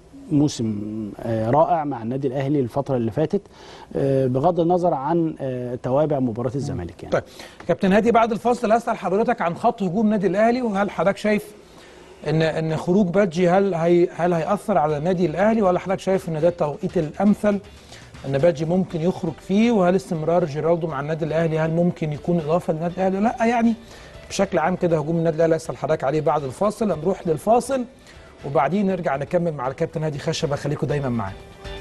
موسم آه، رائع مع النادي الاهلي الفتره اللي فاتت آه، بغض النظر عن آه، توابع مباراه الزمالك يعني طيب كابتن هادي بعد الفاصل اسال حضرتك عن خط هجوم النادي الاهلي وهل حضرتك شايف ان ان خروج بادجي هل هي هل هياثر على النادي الاهلي ولا حضرتك شايف ان ده التوقيت الامثل ان بادجي ممكن يخرج فيه وهل استمرار جيرالدو مع النادي الاهلي هل ممكن يكون اضافه للنادي الاهلي ولا لا يعني بشكل عام كده هجوم النادي الاهلي اسال حضرتك عليه بعد الفاصل نروح للفاصل وبعدين نرجع نكمل مع الكابتن هادي خشبه خليكم دايما معانا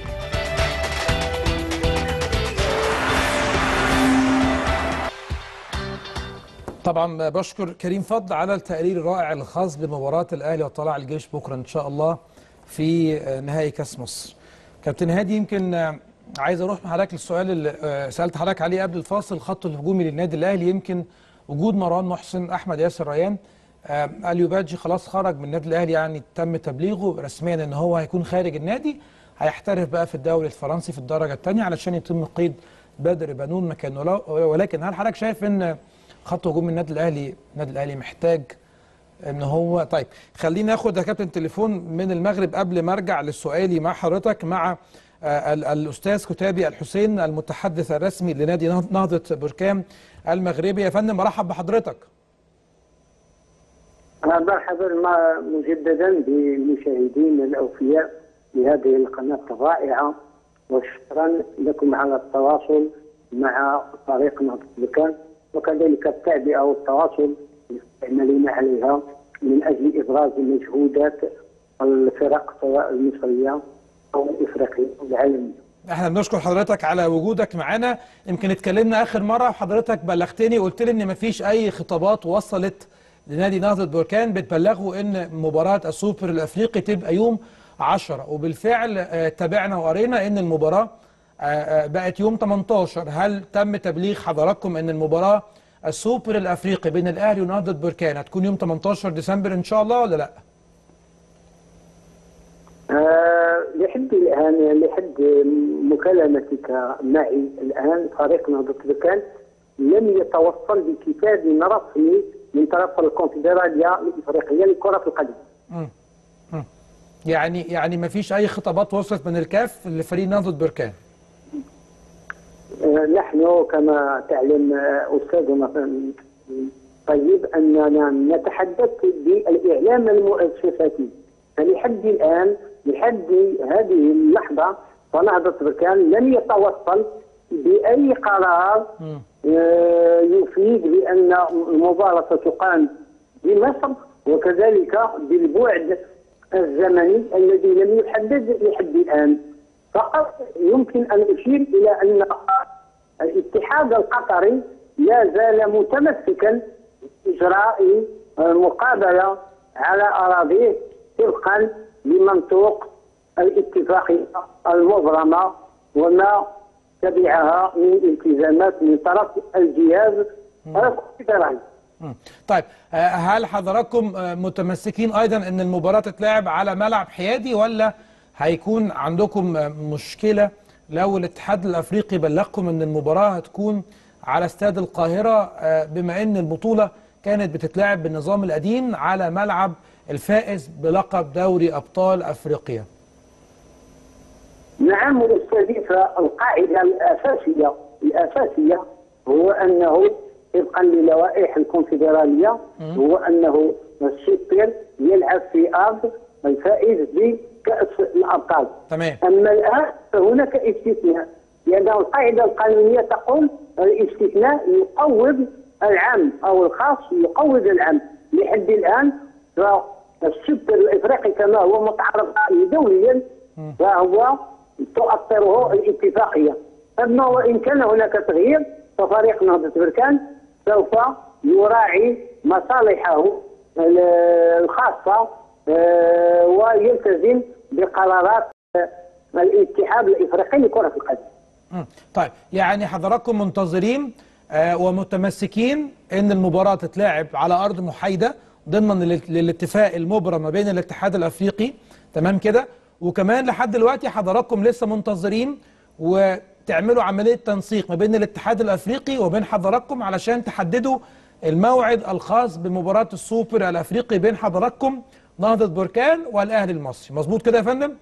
طبعا بشكر كريم فضل على التقرير الرائع الخاص بمباراة الأهلي وطلع الجيش بكرة إن شاء الله في نهائي كأس مصر كابتن هادي يمكن آه، عايز أروح مع حضرتك للسؤال اللي آه، سألت حضرتك عليه قبل الفاصل الخط الهجومي للنادي الأهلي يمكن وجود مروان محسن أحمد ياسر ريان آه، اليو بادجي خلاص خرج من النادي الأهلي يعني تم تبليغه رسميا إن هو هيكون خارج النادي هيحترف بقى في الدوري الفرنسي في الدرجة الثانية علشان يتم قيد بدر بنون مكانه لا- ولكن هل حضرتك شايف إن خط هجوم النادي الاهلي النادي الاهلي محتاج ان هو طيب خلينا ناخد يا كابتن تليفون من المغرب قبل ما ارجع لسؤالي مع حضرتك مع آه، ال- الاستاذ كتابي الحسين المتحدث الرسمي لنادي نه- نهضه بركان المغربي يا فندم مرحب بحضرتك مرحبا مع- مجددا بالمشاهدين الاوفياء لهذه القناه الرائعه وشكرا لكم على التواصل مع فريق نهضه بركان وكذلك التعبئه والتواصل المستعملين عليها من اجل ابراز مجهودات الفرق سواء المصريه او الافريقيه او العالميه. احنا بنشكر حضرتك على وجودك معانا يمكن اتكلمنا اخر مره وحضرتك بلغتني وقلت لي ان مفيش اي خطابات وصلت لنادي نهضه بركان بتبلغوا ان مباراه السوبر الافريقي تبقى يوم 10 وبالفعل آه، تابعنا وقرينا ان المباراه آه، آه، بقت يوم 18 هل تم تبليغ حضراتكم ان المباراه السوبر الافريقي بين الاهلي ونهضه بركان هتكون يوم 18 ديسمبر ان شاء الله ولا لا؟ آه، لحد الآن لحد مكالمتك معي الآن فريق نهضة بركان لم يتوصل بكتاب رسمي من طرف الكونفدراليه الافريقيه لكره القدم. يعني يعني ما فيش اي خطابات وصلت من الكاف لفريق نهضه بركان آه، نحن كما تعلم آه، استاذنا طيب اننا نتحدث بالاعلام المؤسساتي فلحد الان لحد هذه اللحظه فنهضه بركان لم يتوصل باي قرار آه، يفيد بان المباراه ستقام بمصر وكذلك بالبعد الزمني الذي لم يحدد لحد الان فقط يمكن ان اشير الى ان الاتحاد القطري لا زال متمسكا باجراء مقابله على اراضيه طبقا لمنطوق الاتفاقيه المبرمه وما تبعها من التزامات من طرف الجهاز الكونفدرالي. مم. طيب آه، هل حضراتكم آه، متمسكين ايضا ان المباراه تتلعب على ملعب حيادي ولا هيكون عندكم آه، مشكله لو الاتحاد الافريقي بلغكم ان المباراه هتكون على استاد القاهره آه، بما ان البطوله كانت بتتلعب بالنظام القديم على ملعب الفائز بلقب دوري ابطال افريقيا نعم استاذي فالقاعده الاساسيه الاساسيه هو انه طبقا للوائح الكونفدراليه هو انه السوبر يلعب في ارض الفائز بكاس الابطال تمام اما الان فهناك استثناء لان القاعده القانونيه تقول الاستثناء يقوض العام او الخاص يقوض العام لحد الان فالسوبر الافريقي كما هو متعارف عليه دوليا فهو تؤثره الاتفاقيه اما وان كان هناك تغيير ففريق نهضه بركان سوف يراعي مصالحه الخاصه آه، ويلتزم بقرارات آه، الاتحاد الافريقي لكره القدم. مم. طيب يعني حضراتكم منتظرين آه، ومتمسكين ان المباراه تتلعب على ارض محايده ضمن لل- للاتفاق المبرم ما بين الاتحاد الافريقي تمام كده وكمان لحد دلوقتي حضراتكم لسه منتظرين وتعملوا عمليه تنسيق ما بين الاتحاد الافريقي وبين حضراتكم علشان تحددوا الموعد الخاص بمباراه السوبر الافريقي بين حضراتكم نهضه بركان والاهلي المصري مظبوط كده يا فندم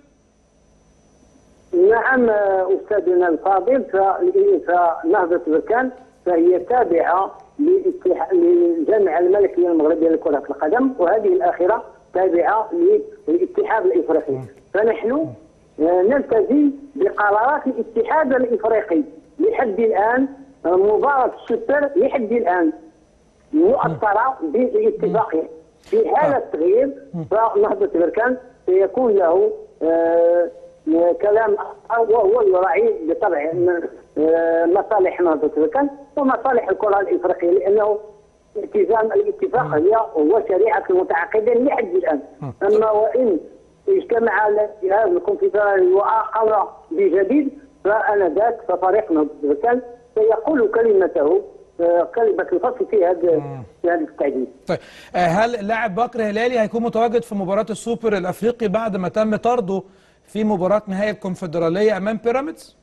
نعم آه، استاذنا الفاضل ف- فنهضه بركان فهي تابعه لاتحا- للجامعه الملكيه المغربيه لكره القدم وهذه الاخيره تابعه للاتحاد الافريقي فنحن آه، نلتزم بقرارات الاتحاد الافريقي لحد الان آه، مباراه السوبر لحد الان مؤثره بالاتفاقيه في حاله تغيير فنهضه بركان سيكون له آه، كلام آخر وهو يراعي بالطبع آه، مصالح نهضه بركان ومصالح الكره الافريقيه لانه التزام الاتفاقيه هو شريعه المتعاقدين لحد الان اما وان اجتمع الجهاز الكونفدرالي واقر بجديد فانذاك ففريق نهضه بركان سيقول كلمته آه، كلمه الفصل في هذا في هذا التعديل طيب آه، هل اللاعب بكر هلالي هيكون متواجد في مباراة السوبر الأفريقي بعد ما تم طرده في مباراة نهائي الكونفدرالية أمام بيراميدز؟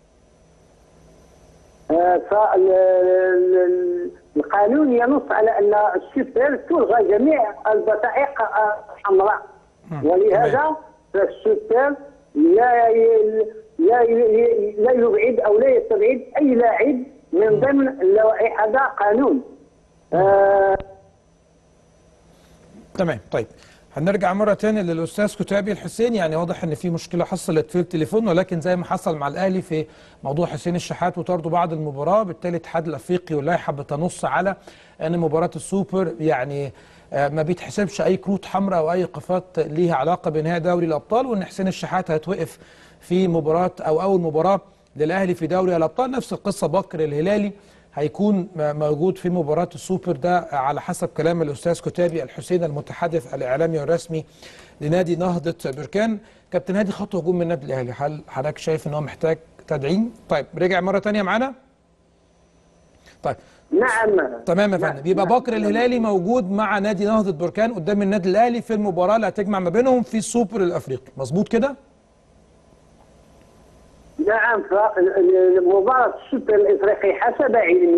فالقانون ينص على ان السوبر تلغى جميع البطائق الحمراء ولهذا فالسوبر لا ي- لا ي- لا يبعد او لا يستبعد اي لاعب من ضمن اللوائح هذا قانون آه، تمام طيب هنرجع مرة تاني للأستاذ كتابي الحسين يعني واضح إن في مشكلة حصلت في التليفون ولكن زي ما حصل مع الأهلي في موضوع حسين الشحات وطرده بعد المباراة بالتالي الاتحاد الأفريقي واللائحة بتنص على أن مباراة السوبر يعني آه، ما بيتحسبش أي كروت حمراء أو أي إيقافات ليها علاقة بنهائي دوري الأبطال وإن حسين الشحات هيتوقف في مباراة أو أول مباراة للأهلي في دوري الأبطال نفس القصة بكر الهلالي هيكون م- موجود في مباراة السوبر ده على حسب كلام الأستاذ كتابي الحسين المتحدث الإعلامي والرسمي لنادي نهضة بركان كابتن هادي خط هجوم من النادي الأهلي هل حضرتك شايف إن هو محتاج تدعيم؟ طيب رجع مرة تانية معانا؟ طيب نعم تمام يا فندم يبقى بكر الهلالي موجود مع نادي نهضة بركان قدام النادي الأهلي في المباراة اللي هتجمع ما بينهم في السوبر الأفريقي مظبوط كده؟ نعم فمباراة السوبر الافريقي حسب علمي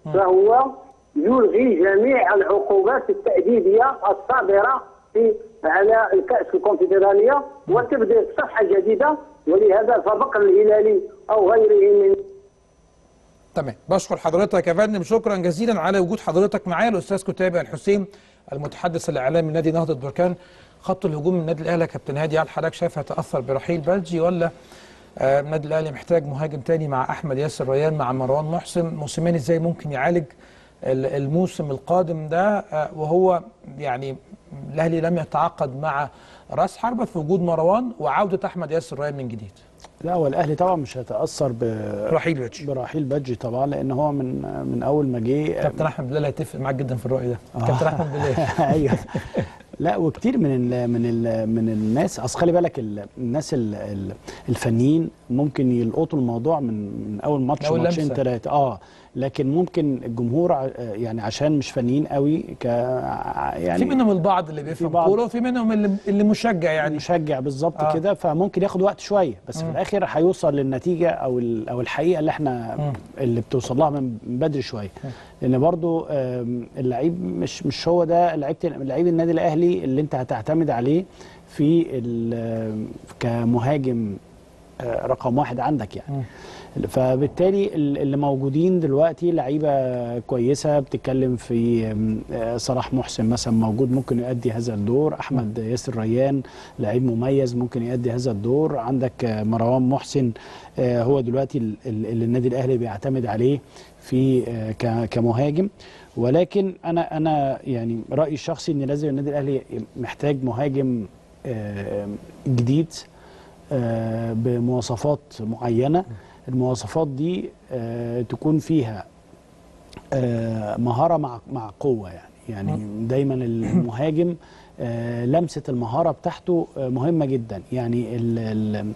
فهو يلغي جميع العقوبات التأديبية الصادرة في على الكأس الكونفدرالية وتبدأ صفحة جديدة ولهذا فبقر الهلالي أو غيره من تمام بشكر حضرتك يا فندم شكرا جزيلا على وجود حضرتك معايا الاستاذ كتابي الحسين المتحدث الاعلامي لنادي نهضه بركان خط الهجوم من النادي الاهلي يا كابتن هادي هل حضرتك شايف هيتاثر برحيل بلجي ولا آه، النادي الاهلي محتاج مهاجم تاني مع احمد ياسر ريان مع مروان محسن موسيماني ازاي ممكن يعالج ال- الموسم القادم ده آه، وهو يعني الاهلي لم يتعاقد مع راس حربه في وجود مروان وعوده احمد ياسر ريان من جديد لا هو الاهلي طبعا مش هيتاثر ب رحيل بلجي برحيل بادجي طبعا لان هو من من اول ما جه كابتن احمد بلال هيتفق معاك جدا في الراي ده كابتن احمد بلال ايوه لا وكتير من ال من ال من الناس اصل خلي بالك ال- الناس ال- ال- الفنيين ممكن يلقطوا الموضوع من من اول ماتش أول ماتشين لمسة. ثلاثه اه لكن ممكن الجمهور ع- يعني عشان مش فنيين قوي ك يعني في منهم البعض اللي بيفهم بعض. كوره وفي منهم اللي, اللي مشجع يعني مشجع بالظبط آه. آه. كده فممكن ياخد وقت شويه بس في الاخر هيوصل للنتيجه او ال- او الحقيقه اللي احنا اللي بتوصل لها من من بدري شويه لان برضو آم، اللعيب مش مش هو ده لعيبه لعيب النادي الاهلي اللي انت هتعتمد عليه في ال- كمهاجم آه، رقم واحد عندك يعني فبالتالي ال- اللي موجودين دلوقتي لعيبه كويسه بتتكلم في آم، آه، صلاح محسن مثلا موجود ممكن يؤدي هذا الدور احمد ياسر ريان لعيب مميز ممكن يؤدي هذا الدور عندك آه، مروان محسن آه، هو دلوقتي ال- ال- اللي النادي الاهلي بيعتمد عليه في آه، ك- كمهاجم ولكن انا انا يعني رايي الشخصي ان لازم النادي الاهلي محتاج مهاجم آه، جديد آه، بمواصفات معينه المواصفات دي آه، تكون فيها آه، مهاره مع مع قوه يعني يعني دايما المهاجم آه، لمسه المهاره بتاعته آه، مهمه جدا يعني ال ال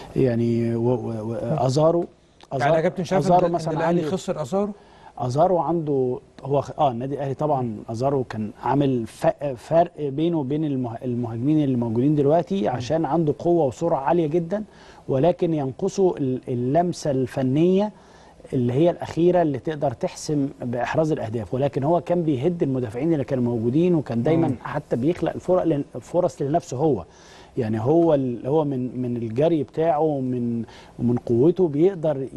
يعني و- و- و- ازارو يعني يا كابتن شايف ازارو ان إن مثلا الاهلي عنده- خسر ازارو ازارو عنده هو خ- اه النادي الاهلي طبعا ازارو كان عامل ف- فرق بينه وبين المه- المهاجمين اللي موجودين دلوقتي عشان عنده قوه وسرعه عاليه جدا ولكن ينقصه ال- اللمسه الفنيه اللي هي الاخيره اللي تقدر تحسم باحراز الاهداف ولكن هو كان بيهد المدافعين اللي كانوا موجودين وكان دايما حتى بيخلق الفرص الفرص لنفسه هو يعني هو ال- هو من من الجري بتاعه ومن ومن قوته بيقدر ي-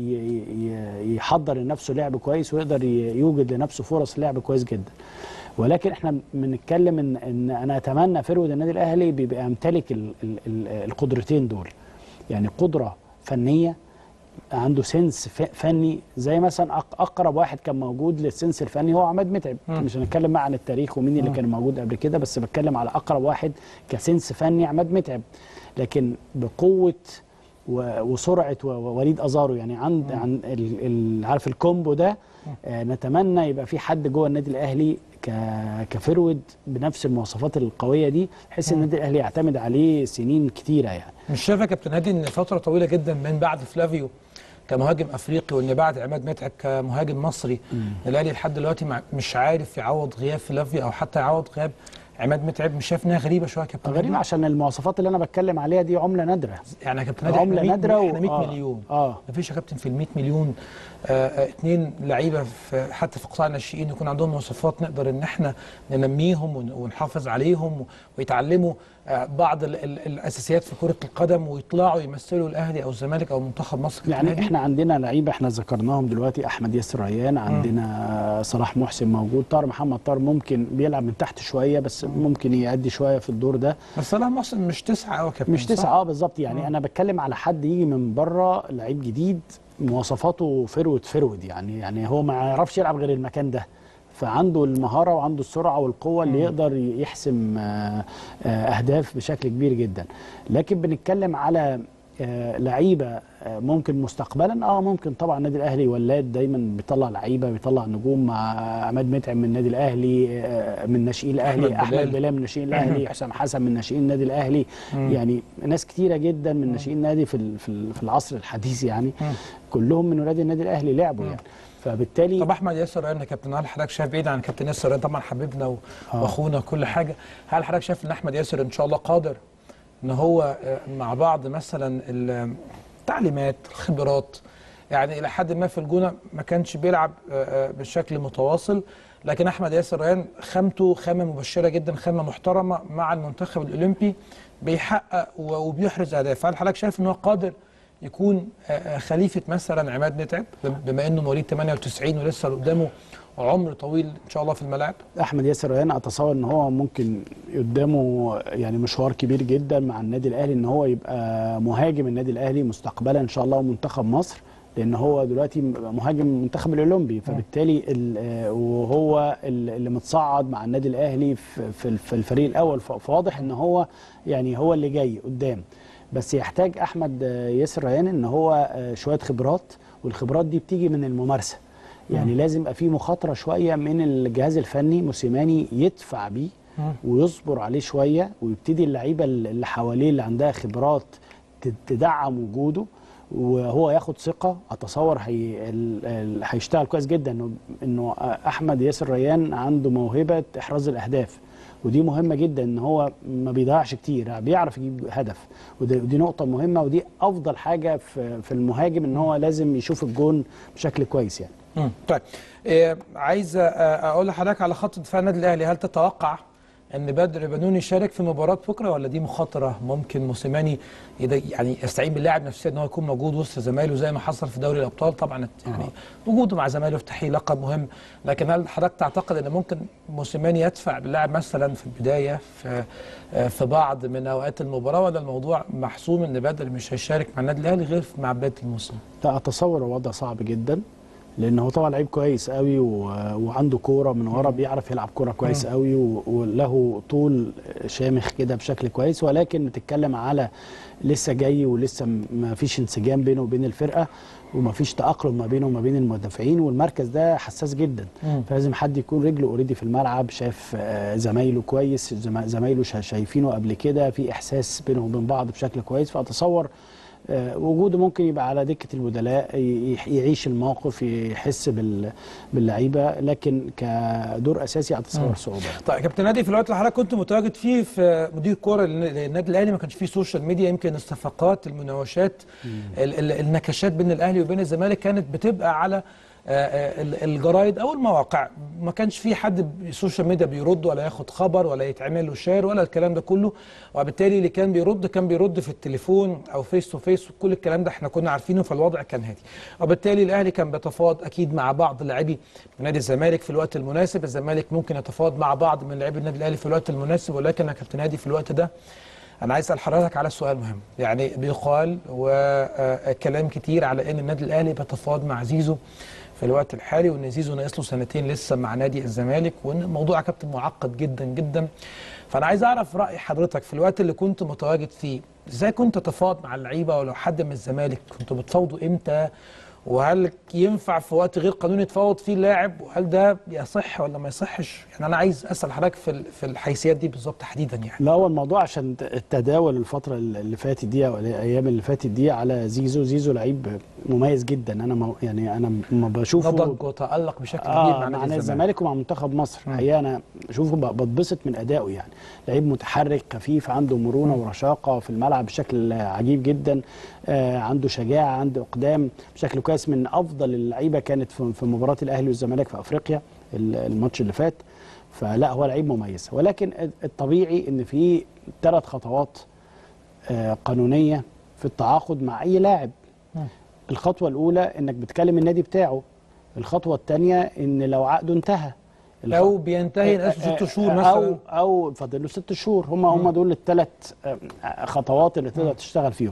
ي- يحضر لنفسه لعب كويس ويقدر ي- يوجد لنفسه فرص لعب كويس جدا ولكن احنا بنتكلم ان ان انا اتمنى فرود النادي الاهلي بيبقى يمتلك ال- ال- ال- القدرتين دول يعني قدره فنيه عنده سنس ف- فني زي مثلا أق- اقرب واحد كان موجود للسنس الفني هو عماد متعب مش هنتكلم بقى عن التاريخ ومين اللي كان موجود قبل كده بس بتكلم على اقرب واحد كسنس فني عماد متعب لكن بقوه و- وسرعه و- ووليد ازارو يعني عند عن ال- ال- عارف الكومبو ده آه، نتمنى يبقى في حد جوه النادي الاهلي ك- كفرود بنفس المواصفات القويه دي بحيث ان النادي الاهلي يعتمد عليه سنين كتيره يعني مش شايف يا كابتن هادي ان فتره طويله جدا من بعد فلافيو كمهاجم افريقي وان بعد عماد متعب كمهاجم مصري الاهلي لحد دلوقتي مع- مش عارف يعوض غياب فلافيو او حتى يعوض غياب عماد متعب مش شايف انها غريبه شويه يا كابتن غريب هادي؟ عشان المواصفات اللي انا بتكلم عليها دي عمله نادره يعني يا كابتن هادي عملة احنا 100 نادرة و- احنا 100 آه. مليون آه. مفيش يا كابتن في ال 100 مليون آه، آه، اتنين لعيبه في حتى في قطاع الناشئين يكون عندهم مواصفات نقدر ان احنا ننميهم ون- ونحافظ عليهم ويتعلموا آه، بعض ال ال الاساسيات في كره القدم ويطلعوا يمثلوا الاهلي او الزمالك او منتخب مصر كابتن يعني هادي؟ احنا عندنا لعيبه احنا ذكرناهم دلوقتي احمد ياسر ريان عندنا صلاح محسن موجود طار محمد طار ممكن بيلعب من تحت شويه بس ممكن يأدي شويه في الدور ده بس صلاح محسن مش تسعه قوي يا كابتن مش صح؟ تسعه اه بالظبط يعني انا بتكلم على حد يجي من بره لعيب جديد مواصفاته فرود فرود يعني يعني هو ما يعرفش يلعب غير المكان ده فعنده المهاره وعنده السرعه والقوه اللي يقدر يحسم آه، آه، اهداف بشكل كبير جدا لكن بنتكلم على آه، لعيبه آه، ممكن مستقبلا اه ممكن طبعا النادي الاهلي ولاد دايما بيطلع لعيبه بيطلع نجوم مع عماد متعب من النادي الاهلي آه، من ناشئين الاهلي أحمد بلال. احمد بلال من ناشئين الاهلي حسام حسن من ناشئين النادي الاهلي يعني ناس كتيره جدا من ناشئين النادي في ال- في ال- في العصر الحديث يعني كلهم من ولاد النادي الاهلي لعبوا يعني فبالتالي طب احمد ياسر ريان يا كابتن هل حضرتك شايف بعيد عن كابتن ياسر ريان طبعا حبيبنا و- واخونا وكل حاجه هل حضرتك شايف ان احمد ياسر ان شاء الله قادر ان هو آه، مع بعض مثلا ال- التعليمات الخبرات يعني الى حد ما في الجونه ما كانش بيلعب آه، آه، بشكل متواصل لكن احمد ياسر ريان خامته خامه مبشره جدا خامه محترمه مع المنتخب الاولمبي بيحقق و- وبيحرز اهداف هل حضرتك شايف ان هو قادر يكون آه، آه، خليفه مثلا عماد متعب بما انه مواليد 98 ولسه قدامه عمر طويل ان شاء الله في الملاعب احمد ياسر ريان اتصور ان هو ممكن قدامه يعني مشوار كبير جدا مع النادي الاهلي ان هو يبقى مهاجم النادي الاهلي مستقبلا ان شاء الله ومنتخب مصر لان هو دلوقتي مهاجم المنتخب الاولمبي فبالتالي ال- آه، وهو ال- اللي متصعد مع النادي الاهلي في في في الفريق الاول ف- فواضح ان هو يعني هو اللي جاي قدام بس يحتاج احمد آه، ياسر ريان ان هو آه، شويه خبرات والخبرات دي بتيجي من الممارسه يعني لازم يبقى في مخاطره شويه من الجهاز الفني موسيماني يدفع بيه ويصبر عليه شويه ويبتدي اللعيبه اللي حواليه اللي عندها خبرات ت- تدعم وجوده وهو ياخد ثقه اتصور هي ال- ال- هيشتغل كويس جدا انه انه احمد ياسر ريان عنده موهبه احراز الاهداف ودي مهمه جدا ان هو ما بيضيعش كتير بيعرف يجيب هدف ودي, ودي نقطه مهمه ودي افضل حاجه في في المهاجم ان هو لازم يشوف الجون بشكل كويس يعني مم. طيب إيه عايز آه، اقول لحضرتك على خط دفاع النادي الاهلي هل تتوقع ان بدر بنوني يشارك في مباراه بكره ولا دي مخاطره ممكن موسيماني يد- يعني يستعين باللاعب نفسيا ان هو يكون موجود وسط زمايله زي ما حصل في دوري الابطال طبعا يعني وجوده مع زمايله في تحقيق لقب مهم لكن هل حضرتك تعتقد ان ممكن موسيماني يدفع باللاعب مثلا في البدايه في آه، في بعض من اوقات المباراه ولا الموضوع محسوم ان بدر مش هيشارك مع النادي الاهلي غير مع بدايه الموسم لا اتصور الوضع صعب جدا لان هو طبعا لعيب كويس قوي و... وعنده كوره من ورا بيعرف يلعب كوره كويس قوي و... وله طول شامخ كده بشكل كويس ولكن بتتكلم على لسه جاي ولسه م- ما فيش انسجام بينه وبين الفرقه وما فيش تاقلم ما بينه وما بين المدافعين والمركز ده حساس جدا مم. فلازم حد يكون رجله اوريدي في الملعب شاف آه، زمايله كويس زم- زمايله شا- شايفينه قبل كده في احساس بينهم وبين بعض بشكل كويس فاتصور آه، وجوده ممكن يبقى على دكه البدلاء ي- يح- يعيش الموقف يحس بال- باللعيبه لكن كدور اساسي اتصور صعوبه طيب كابتن نادي في الوقت اللي حضرتك كنت متواجد فيه في مدير كوره للنادي الاهلي ما كانش فيه سوشيال ميديا يمكن الصفقات المناوشات ال- ال- النكشات بين الاهلي وبين الزمالك كانت بتبقى على آه، آه، ال- الجرايد او المواقع ما كانش في حد السوشيال ميديا بيرد ولا ياخد خبر ولا يتعمل له شير ولا الكلام ده كله وبالتالي اللي كان بيرد كان بيرد في التليفون او فيس تو فيس وكل الكلام ده احنا كنا عارفينه فالوضع كان هادي وبالتالي الاهلي كان بيتفاوض اكيد مع بعض لاعبي نادي الزمالك في الوقت المناسب الزمالك ممكن يتفاوض مع بعض من لاعبي النادي الاهلي في الوقت المناسب ولكن يا كابتن هادي في الوقت ده انا عايز اسال حضرتك على سؤال مهم يعني بيقال وكلام كتير على ان النادي الاهلي بيتفاوض مع زيزو في الوقت الحالي وان زيزو ناقص له سنتين لسه مع نادي الزمالك وان الموضوع يا كابتن معقد جدا جدا فانا عايز اعرف راي حضرتك في الوقت اللي كنت متواجد فيه ازاي كنت تتفاوض مع اللعيبه ولو حد من الزمالك كنتوا بتفاوضوا امتى وهل ينفع في وقت غير قانوني يتفاوض فيه لاعب وهل ده يصح ولا ما يصحش يعني انا عايز اسال حضرتك في ال- في الحيثيات دي بالظبط تحديدا يعني لا هو الموضوع عشان التداول الفترة اللي فاتت دي او الايام اللي فاتت دي على زيزو زيزو لعيب مميز جدا انا ما يعني انا ما بشوفه نضج وتالق بشكل كبير اه مع مع نادي نادي الزمالك الزمالك ومع منتخب مصر الحقيقه انا بشوفه ب- بتبسط من ادائه يعني لعيب متحرك خفيف عنده مرونه ورشاقه في الملعب بشكل عجيب جدا آه عنده شجاعه عنده اقدام بشكل كويس من افضل اللعيبه كانت في في مباراه الاهلي والزمالك في افريقيا ال- الماتش اللي فات فلا هو لعيب مميز ولكن الطبيعي ان في ثلاث خطوات آه، قانونيه في التعاقد مع اي لاعب الخطوه الاولى انك بتكلم النادي بتاعه الخطوه الثانيه ان لو عقده انتهى لو بينتهي ناقص ست شهور مثلا او او فاضل له ست شهور هم هم دول الثلاث خطوات اللي تقدر تشتغل فيهم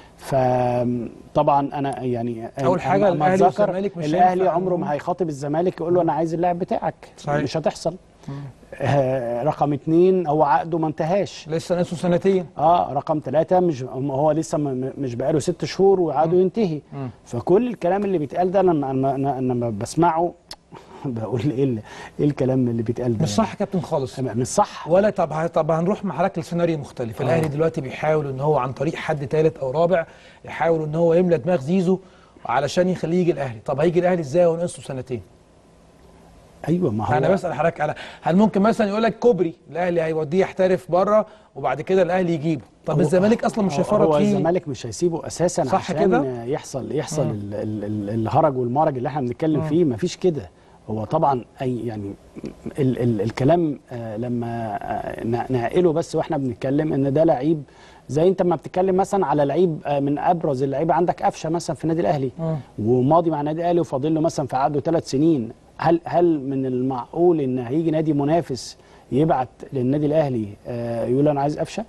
فطبعا انا يعني أول حاجة أما الأهلي أتذكر والزمالك مش الاهلي هينفع عمره إنهم- ما هيخاطب الزمالك يقول له انا عايز اللاعب بتاعك صحيح. مش هتحصل آه رقم اتنين هو عقده ما انتهاش لسه ناقصه سنتين اه رقم ثلاثة مش هو لسه م- م- مش بقاله ست شهور وعقده ينتهي فكل الكلام اللي بيتقال ده انا انا انا أنا لما بسمعه بقول ايه ال- ايه الكلام اللي بيتقال ده مش صح يا كابتن خالص يعني. مش صح ولا طب ه- طب هنروح مع حضرتك لسيناريو مختلف الاهلي دلوقتي بيحاول ان هو عن طريق حد ثالث او رابع يحاول ان هو يملى دماغ زيزو علشان يخليه يجي الاهلي طب هيجي الاهلي ازاي وناقصه سنتين ايوه ما هو انا بسال حضرتك على هل ممكن مثلا يقول لك كوبري الاهلي هيوديه يحترف بره وبعد كده الاهلي يجيبه طب هو- الزمالك اصلا مش هو- هيفرط هو فيه الزمالك مش هيسيبه اساسا صح عشان كده؟ يحصل يحصل ال ال ال الهرج والمرج اللي احنا بنتكلم فيه مفيش كده هو طبعا اي يعني ال ال الكلام آه لما آه ن- نعقله بس واحنا بنتكلم ان ده لعيب زي انت ما بتتكلم مثلا على لعيب آه من ابرز اللعيبه عندك قفشه مثلا في النادي الاهلي وماضي مع النادي الاهلي وفاضل له مثلا في عقده ثلاث سنين هل هل من المعقول ان هيجي نادي منافس يبعت للنادي الاهلي آه يقول انا عايز قفشه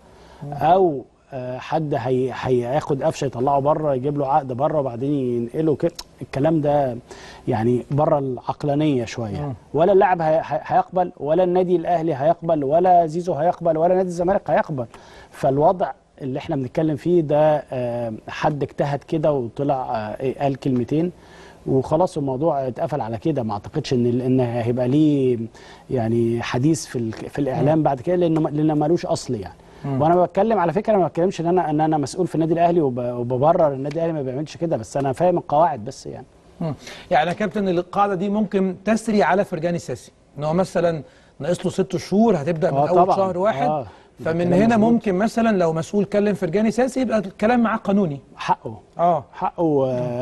او آه، حد هي هياخد قفشه يطلعه بره يجيب له عقد بره وبعدين ينقله كده الكلام ده يعني بره العقلانيه شويه ولا اللاعب هي- هي- هيقبل ولا النادي الاهلي هيقبل ولا زيزو هيقبل ولا نادي الزمالك هيقبل فالوضع اللي احنا بنتكلم فيه ده آه، حد اجتهد كده وطلع آه، إيه، قال كلمتين وخلاص الموضوع اتقفل على كده ما اعتقدش ان ان هيبقى ليه يعني حديث في ال- في الاعلام بعد كده لانه لانه ملوش اصل يعني وانا بتكلم على فكره ما بتكلمش ان انا ان انا مسؤول في النادي الاهلي وب- وببرر النادي الاهلي ما بيعملش كده بس انا فاهم القواعد بس يعني مم. يعني يا كابتن القاعده دي ممكن تسري على فرجاني ساسي ان هو مثلا ناقص له ست شهور هتبدا من آه اول طبعاً. شهر واحد آه. ده فمن كلام هنا مظبوط. ممكن مثلا لو مسؤول كلم فرجاني ساسي يبقى الكلام معاه قانوني حقه اه حقه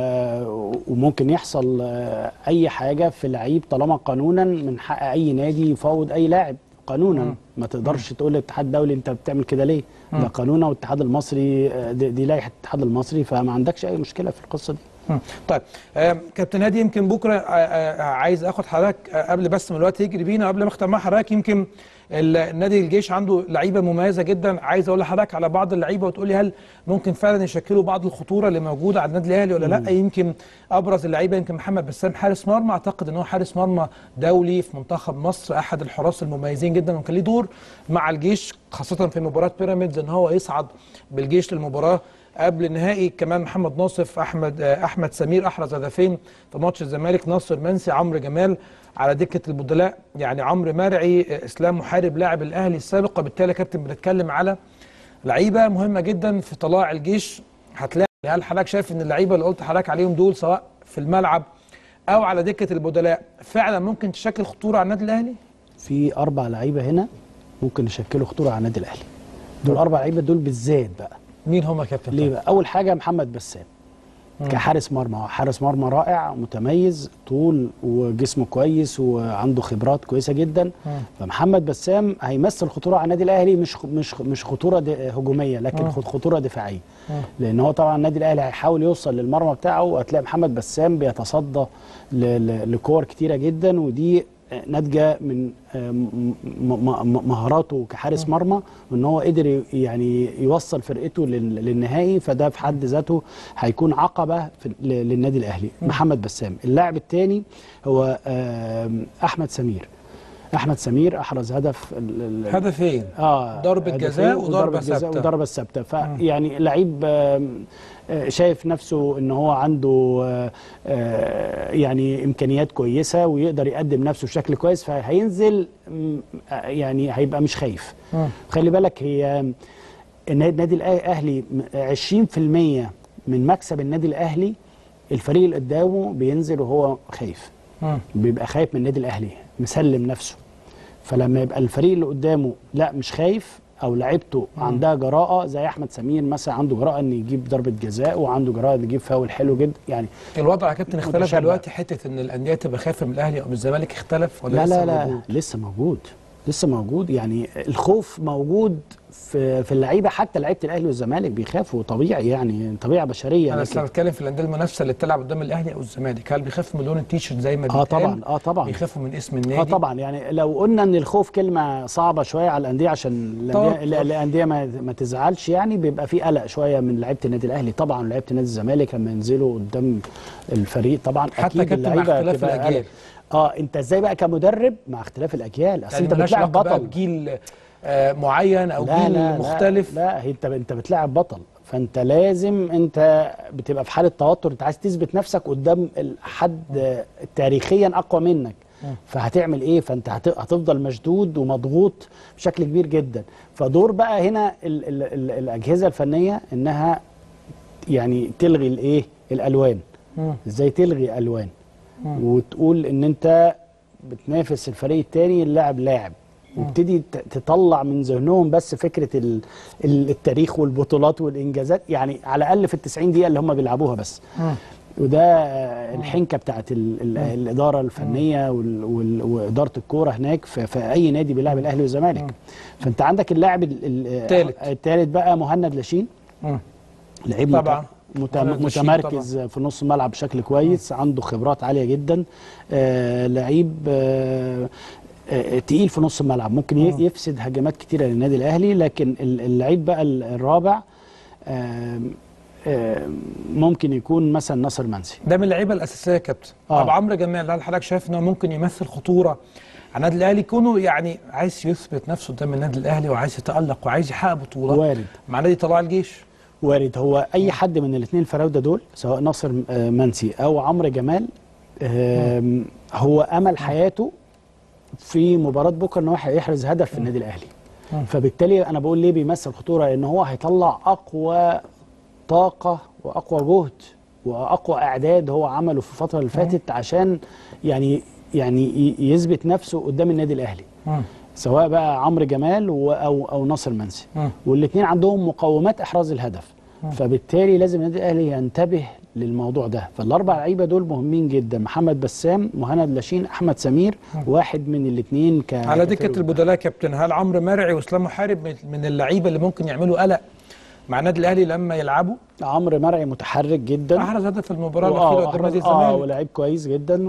آه، وممكن يحصل آه، اي حاجه في لعيب طالما قانونا من حق اي نادي يفاوض اي لاعب قانونا ما تقدرش تقول للاتحاد الدولي انت بتعمل كده ليه ده قانونا والاتحاد المصري آه، دي, دي لائحه الاتحاد المصري فما عندكش اي مشكله في القصه دي مم. طيب آه كابتن هادي يمكن بكره آه آه عايز اخد حضرتك آه قبل بس ما الوقت يجري بينا قبل ما اختم مع حضرتك يمكن ال- النادي الجيش عنده لعيبه مميزه جدا عايز اقول لحضرتك على بعض اللعيبه وتقول لي هل ممكن فعلا يشكلوا بعض الخطوره اللي موجوده على النادي الاهلي ولا لا يمكن ابرز اللعيبه يمكن محمد بسام حارس مرمى اعتقد ان هو حارس مرمى دولي في منتخب مصر احد الحراس المميزين جدا وكان ليه دور مع الجيش خاصه في مباراه بيراميدز ان هو يصعد بالجيش للمباراه قبل النهائي كمان محمد ناصف احمد آه، احمد سمير احرز هدفين في ماتش الزمالك ناصر منسي عمرو جمال على دكه البدلاء يعني عمرو مرعي آه، اسلام محارب لاعب الاهلي السابق وبالتالي يا كابتن بنتكلم على لعيبه مهمه جدا في طلاع الجيش هتلاقي هل حضرتك شايف ان اللعيبه اللي قلت حضرتك عليهم دول سواء في الملعب او على دكه البدلاء فعلا ممكن تشكل خطوره على النادي الاهلي؟ في اربع لعيبه هنا ممكن يشكلوا خطوره على النادي الاهلي دول اربع لعيبه دول بالذات بقى مين هم يا كابتن؟ ليه بقى؟ اول حاجه محمد بسام كحارس مرمى هو حارس مرمى رائع متميز طول وجسمه كويس وعنده خبرات كويسه جدا فمحمد بسام هيمثل خطوره على النادي الاهلي مش خ- مش خ- مش خطوره د- هجوميه لكن خ- خطوره دفاعيه لان هو طبعا النادي الاهلي هيحاول يوصل للمرمى بتاعه وهتلاقي محمد بسام بيتصدى ل- ل- لكور كتيره جدا ودي ناتجه من آه، م- م- م- مهاراته كحارس مرمى وان هو قدر ي- يعني يوصل فرقته لل- للنهائي فده في حد ذاته هيكون عقبه في ل- للنادي الاهلي محمد بسام اللاعب الثاني هو آم، احمد سمير احمد سمير احرز هدف ال- ال- هدفين اه ضربة هدفين جزاء وضربة وضربة جزاء ثابتة. وضربة ثابتة فيعني لعيب آم، آه، شايف نفسه ان هو عنده آه، آه، يعني امكانيات كويسة ويقدر يقدم نفسه بشكل كويس فهينزل مم، آه، يعني هيبقى مش خايف خلي بالك هي النادي النادي الاهلي م- 20% من مكسب النادي الاهلي الفريق اللي قدامه بينزل وهو خايف مم. بيبقى خايف من النادي الاهلي مسلم نفسه فلما يبقى الفريق اللي قدامه لا مش خايف او لعيبته عندها جراءه زي احمد سمير مثلا عنده جراءه ان يجيب ضربه جزاء وعنده جراءه ان يجيب فاول حلو جدا يعني الوضع يا كابتن اختلف متشابه. دلوقتي حته ان الانديه تبقى خايفه من الاهلي او من الزمالك اختلف ولا لا لسه لا لا موجود؟ لسه موجود لسه موجود يعني الخوف موجود في في اللعيبه حتى لعيبه الاهلي والزمالك بيخافوا طبيعي يعني طبيعه بشريه انا لكن- اصلا بتكلم في الانديه المنافسه اللي بتلعب قدام الاهلي او الزمالك هل بيخافوا من لون التيشيرت زي ما اه بيتقال؟ طبعا اه طبعا بيخافوا من اسم النادي اه طبعا يعني لو قلنا ان الخوف كلمه صعبه شويه على الانديه عشان طبعاً. الانديه الانديه ما, ما تزعلش يعني بيبقى في قلق شويه من لعيبه النادي الاهلي طبعا لعيبه نادي الزمالك لما ينزلوا قدام الفريق طبعا حتى اكيد كابتن مع اللعيبه اختلاف بتبقى الأجيال. قلق. اه انت ازاي بقى كمدرب مع اختلاف الاجيال اصل يعني انت ملهاش بتلاعب علاقة بقى بطل بجيل آه معين او لا جيل لا مختلف لا, لا هي انت انت بتلاعب بطل فانت لازم انت بتبقى في حاله توتر انت عايز تثبت نفسك قدام حد تاريخيا اقوى منك فهتعمل ايه فانت هت- هتفضل مشدود ومضغوط بشكل كبير جدا فدور بقى هنا ال ال ال الاجهزه الفنيه انها يعني تلغي الايه الالوان مم. ازاي تلغي الوان وتقول ان انت بتنافس الفريق التاني اللاعب لاعب وابتدي ت- تطلع من ذهنهم بس فكره ال- ال- التاريخ والبطولات والانجازات يعني على الاقل في ال 90 دقيقه اللي هم بيلعبوها بس وده آه، الحنكه بتاعت ال ال الاداره الفنيه وال وال واداره الكوره هناك في, في اي نادي بيلعب الاهلي والزمالك فانت عندك اللاعب ال- ال- التالت. الثالث بقى مهند لاشين مم. لعيب مت- طبعا. مت- مهند لاشين متمركز في نص الملعب بشكل كويس عنده خبرات عاليه جدا آه لعيب آه آه، تقيل في نص الملعب ممكن ي- يفسد هجمات كتيره للنادي الاهلي لكن ال- اللعيب بقى ال- الرابع آه آه ممكن يكون مثلا ناصر منسي ده من اللعيبه الاساسيه يا كابتن آه. ابو عمرو جمال هل حضرتك شايف انه ممكن يمثل خطوره على النادي الاهلي كونه يعني عايز يثبت نفسه قدام النادي الاهلي وعايز يتالق وعايز يحقق بطوله وارد مع نادي طلائع الجيش وارد هو اي حد من الاثنين الفراوده دول سواء ناصر آه، منسي او عمرو جمال آم، هو امل حياته في مباراه بكره ان هو هيحرز هدف في النادي الاهلي فبالتالي انا بقول ليه بيمثل خطوره لان هو هيطلع اقوى طاقه واقوى جهد واقوى اعداد هو عمله في الفتره اللي فاتت عشان يعني يعني ي- يثبت نفسه قدام النادي الاهلي سواء بقى عمرو جمال و- او او ناصر منسي مم. والاثنين عندهم مقومات احراز الهدف فبالتالي لازم النادي الاهلي ينتبه للموضوع ده فالاربع لعيبه دول مهمين جدا محمد بسام مهند لاشين احمد سمير واحد من الاثنين ك على دكه البدلاء يا كابتن هل عمرو مرعي واسلام محارب من- من اللعيبه اللي ممكن يعملوا قلق مع النادي الاهلي لما يلعبوا عمرو مرعي متحرك جدا احرز هدف المباراه وآه، الاخيره قدام نادي أحرز- اه الزمالك ولاعيب كويس جدا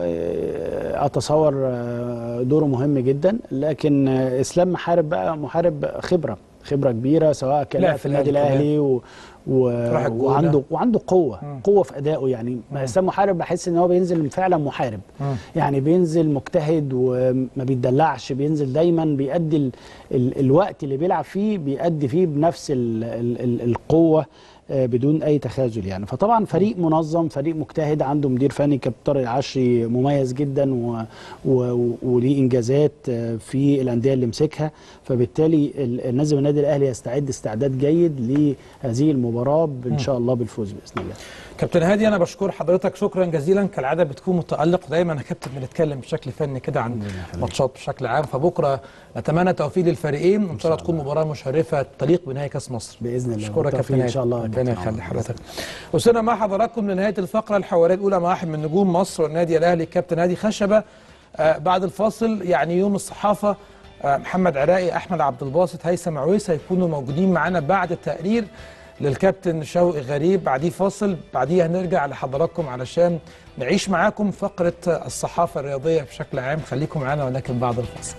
واتصور دوره مهم جدا لكن آه، اسلام محارب بقى محارب خبره خبره كبيره سواء كان لعب لعب في في النادي الأهلي الاهلي و... و... راح الجونة. وعنده وعنده قوه مم. قوه في ادائه يعني اسلام محارب بحس ان هو بينزل فعلا محارب مم. يعني بينزل مجتهد وما بيتدلعش بينزل دايما بيأدي ال... ال... الوقت اللي بيلعب فيه بيأدي فيه بنفس ال... ال... ال... القوه آه، بدون اي تخاذل يعني فطبعا فريق منظم فريق مجتهد عنده مدير فني كابتن طارق العشري مميز جدا و... و... وليه انجازات آه، في الانديه اللي مسكها فبالتالي ال- لازم النادي الاهلي يستعد استعداد جيد لهذه المباراه ان شاء الله بالفوز باذن الله كابتن هادي انا بشكر حضرتك شكرا جزيلا كالعاده بتكون متالق دايما يا كابتن بنتكلم بشكل فني كده عن ماتشات بشكل عام فبكره نتمنى توفيق للفريقين وان شاء الله تكون مباراه مشرفه تليق بنهائي كاس مصر باذن الله اشكرك يا بالتوفيق كابتن ان شاء الله يا ربنا كابتن يخلي عمرو. حضرتك وصلنا مع حضراتكم لنهايه الفقره الحواريه الاولى مع واحد من نجوم مصر والنادي الاهلي الكابتن هادي خشبه آه بعد الفاصل يعني يوم الصحافه آه محمد عراقي احمد عبد الباسط هيثم عويس هيكونوا موجودين معانا بعد التقرير للكابتن شوقي غريب بعديه فاصل بعديه هنرجع لحضراتكم علشان نعيش معاكم فقره الصحافه الرياضيه بشكل عام خليكم معانا ولكن بعد الفاصل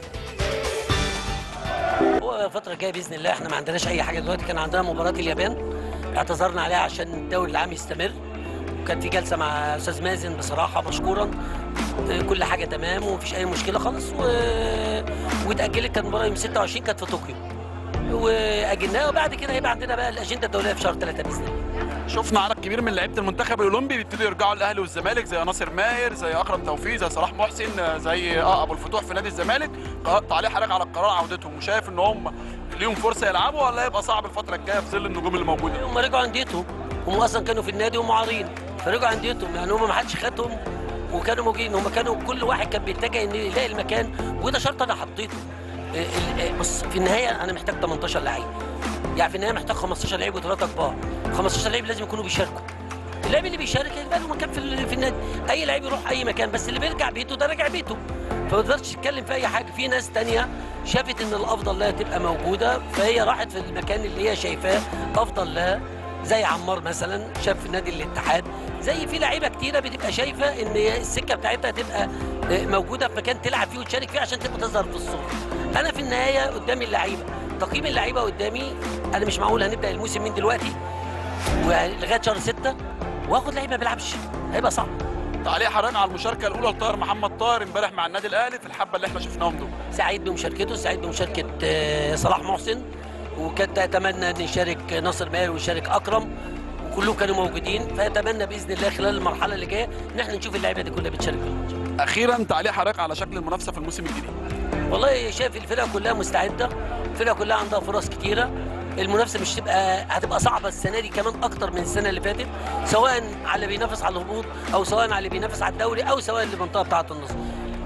هو الفترة الجاية بإذن الله احنا ما عندناش أي حاجة دلوقتي كان عندنا مباراة اليابان اعتذرنا عليها عشان الدوري العام يستمر وكان في جلسة مع أستاذ مازن بصراحة مشكورا اه، كل حاجة تمام ومفيش أي مشكلة خالص و... واتأجلت كانت المباراة يوم 26 كانت في طوكيو وأجلناها وبعد كده هيبقى عندنا بقى الأجندة الدولية في شهر 3 بإذن الله شفنا عدد كبير من لعيبه المنتخب الاولمبي بيبتدوا يرجعوا الاهلي والزمالك زي ناصر ماهر زي اكرم توفيق زي صلاح محسن زي اه ابو الفتوح في نادي الزمالك ق- تعليق حضرتك على قرار عودتهم وشايف ان هم ليهم فرصه يلعبوا ولا هيبقى صعب الفتره الجايه في ظل النجوم اللي موجوده هم رجعوا انديتهم هم اصلا كانوا في النادي ومعارين فرجعوا انديتهم يعني هم ما حدش خدهم وكانوا موجودين هم كانوا كل واحد كان بيتجه ان يلاقي المكان وده شرط انا حطيته ال- ال- بص في النهايه انا محتاج 18 لعيب يعني في النهايه محتاج 15 لعيب وثلاثه كبار 15 لعيب لازم يكونوا بيشاركوا اللاعب اللي بيشارك يبقى له مكان في ال- في النادي اي لعيب يروح اي مكان بس اللي بيرجع بيته ده راجع بيته فما تقدرش تتكلم في اي حاجه في ناس تانية شافت ان الافضل لها تبقى موجوده فهي راحت في المكان اللي هي شايفاه افضل لها زي عمار مثلا شاف في نادي الاتحاد زي في لعيبه كتيره بتبقى شايفه ان السكه بتاعتها تبقى موجوده في مكان تلعب فيه وتشارك فيه عشان تبقى تظهر في الصوره انا في النهايه قدامي اللعيبه تقييم اللعيبه قدامي انا مش معقول هنبدا الموسم من دلوقتي ولغايه شهر 6 واخد لعيبه ما بيلعبش هيبقى صعب تعليق حضرتك على المشاركه الاولى لطاهر محمد طاهر امبارح مع النادي الاهلي في الحبه اللي احنا شفناهم دول سعيد بمشاركته سعيد بمشاركه آه، صلاح محسن وكنت اتمنى ان يشارك ناصر ماهر ويشارك اكرم وكلهم كانوا موجودين فاتمنى باذن الله خلال المرحله اللي جايه ان احنا نشوف اللعيبه دي كلها بتشارك في الماتش اخيرا تعليق حضرتك على شكل المنافسه في الموسم الجديد والله شايف الفرقه كلها مستعده الفرقه كلها عندها فرص كتيره المنافسه مش تبقى هتبقى صعبه السنه دي كمان اكتر من السنه اللي فاتت سواء على اللي بينافس على الهبوط او سواء على اللي بينافس على الدوري او سواء المنطقه بتاعه النص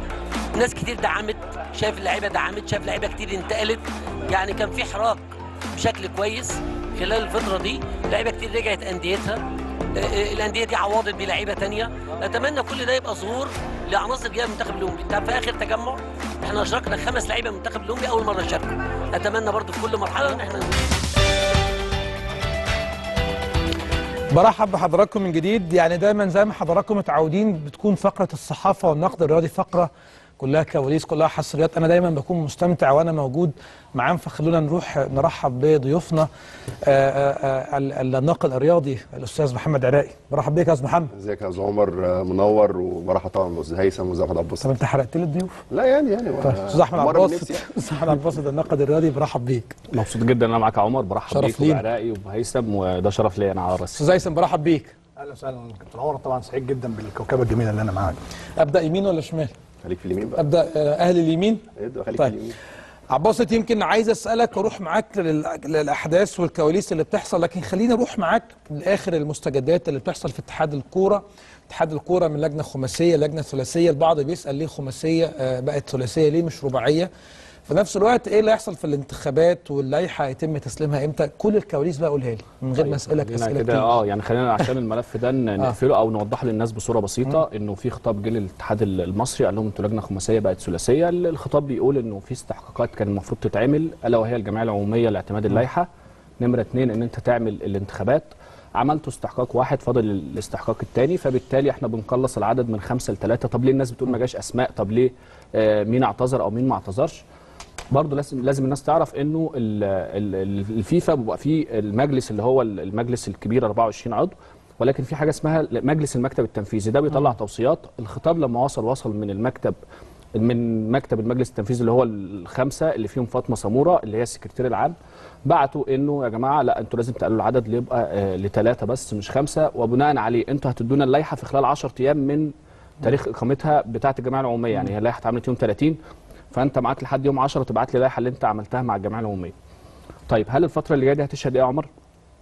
ناس كتير دعمت شايف اللعيبه دعمت شايف لعيبه كتير انتقلت يعني كان في حراك بشكل كويس خلال الفتره دي لعيبه كتير رجعت انديتها آه، آه، الانديه دي عوضت بلعيبه تانية اتمنى كل ده يبقى ظهور لعناصر جايه من المنتخب الاولمبي انت في اخر تجمع احنا اشركنا خمس لعيبه من المنتخب الاولمبي اول مره يشاركوا اتمنى برضو في كل مرحله ان احنا برحب بحضراتكم من جديد يعني دايما زي ما حضراتكم متعودين بتكون فقره الصحافه والنقد الرياضي فقره كلها كواليس كلها حصريات انا دايما بكون مستمتع وانا موجود معاهم فخلونا نروح نرحب بضيوفنا آه، آه، آه، الناقد الرياضي الاستاذ محمد عراقي برحب بيك يا استاذ محمد ازيك يا استاذ عمر آه، منور وبرحب طبعا بالاستاذ هيثم والاستاذ احمد عباس طب انت حرقت لي الضيوف لا يعني يعني طيب، استاذ احمد مرة من عباس نفسي يعني. استاذ احمد عباس الناقد الرياضي برحب بيك مبسوط جدا ان انا معاك يا عمر برحب شرف بيك لينا. وبعراقي وبهيثم وده شرف ليا انا على راسي استاذ هيثم برحب بيك اهلا وسهلا كابتن عمر طبعا سعيد جدا بالكوكبه الجميله اللي انا معاك ابدا يمين ولا شمال خليك في اليمين بقى ابدا آه، اهل اليمين ابدا خليك طيب. في اليمين عباسط يمكن عايز اسالك اروح معاك لل- للاحداث والكواليس اللي بتحصل لكن خليني اروح معاك لاخر المستجدات اللي بتحصل في اتحاد الكوره اتحاد الكوره من لجنه خماسيه لجنه ثلاثيه البعض بيسال ليه خماسيه آه، بقت ثلاثيه ليه مش رباعيه في نفس الوقت ايه اللي هيحصل في الانتخابات واللائحه هيتم تسليمها امتى كل الكواليس بقى قولها لي من غير ما اسالك خلينا اسئله كده كتير اه يعني خلينا عشان الملف ده ن- نقفله او نوضحه للناس بصوره بسيطه انه في خطاب جه للاتحاد المصري قال لهم انتوا لجنه خماسيه بقت ثلاثيه الخطاب بيقول انه في استحقاقات كان المفروض تتعمل الا وهي الجمعيه العموميه لاعتماد اللائحه نمره اثنين ان انت تعمل الانتخابات عملتوا استحقاق واحد فاضل الاستحقاق الثاني فبالتالي احنا بنقلص العدد من خمسه لثلاثه طب ليه الناس بتقول ما جاش اسماء طب ليه آه مين اعتذر او مين ما اعتذرش برضه لازم لازم الناس تعرف انه ال- ال- ال- الفيفا بيبقى فيه المجلس اللي هو المجلس الكبير 24 عضو ولكن في حاجه اسمها مجلس المكتب التنفيذي ده بيطلع توصيات الخطاب لما وصل وصل من المكتب من مكتب المجلس التنفيذي اللي هو الخمسه اللي فيهم فاطمه سموره اللي هي السكرتير العام بعتوا انه يا جماعه لا انتوا لازم تقللوا العدد ليبقى آه لثلاثه بس مش خمسه وبناء عليه انتوا هتدونا اللائحه في خلال 10 ايام من تاريخ اقامتها بتاعه الجمعيه العموميه يعني هي اللائحه اتعملت يوم 30 فانت معاك لحد يوم 10 تبعت لي اللائحه اللي انت عملتها مع الجمعيه العموميه. طيب هل الفتره اللي جايه دي هتشهد ايه يا عمر؟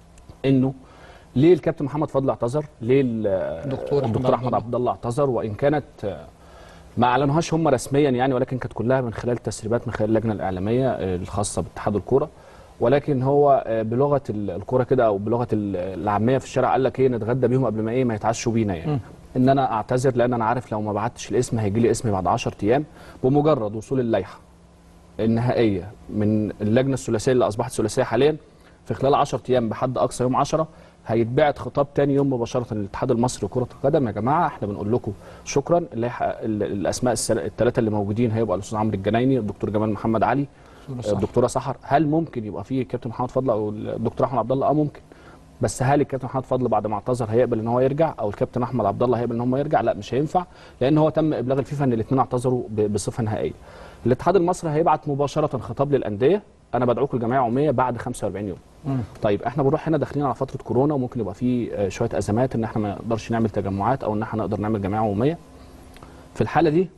انه ليه الكابتن محمد فضل اعتذر؟ ليه ال- الدكتور أحمد الدكتور عبد احمد الله. عبد الله اعتذر وان كانت آه، ما اعلنوهاش هم رسميا يعني ولكن كانت كلها من خلال تسريبات من خلال اللجنه الاعلاميه آه، الخاصه باتحاد الكوره ولكن هو آه، بلغه ال- الكوره كده او بلغه ال- العاميه في الشارع قال لك ايه نتغدى بيهم قبل ما ايه ما يتعشوا بينا يعني ان انا اعتذر لان انا عارف لو ما بعتش الاسم هيجي لي اسمي بعد 10 ايام بمجرد وصول اللائحه النهائيه من اللجنه الثلاثيه اللي اصبحت ثلاثيه حاليا في خلال 10 ايام بحد اقصى يوم 10 هيتبعت خطاب تاني يوم مباشره للاتحاد المصري لكره القدم يا جماعه احنا بنقول لكم شكرا اللائحه ال- الاسماء الثلاثه اللي موجودين هيبقى الاستاذ عمرو الجنايني الدكتور جمال محمد علي الدكتوره سحر هل ممكن يبقى فيه كابتن محمد فضل او الدكتور احمد عبد الله اه ممكن بس هل الكابتن محمد فضل بعد ما اعتذر هيقبل ان هو يرجع او الكابتن احمد عبد الله هيقبل ان هو يرجع لا مش هينفع لان هو تم ابلاغ الفيفا ان الاثنين اعتذروا ب- بصفه نهائيه الاتحاد المصري هيبعت مباشره خطاب للانديه انا بدعوكم الجمعيه العموميه بعد 45 يوم طيب احنا بنروح هنا داخلين على فتره كورونا وممكن يبقى في آه، شويه ازمات ان احنا ما نقدرش نعمل تجمعات او ان احنا نقدر نعمل جمعيه عموميه في الحاله دي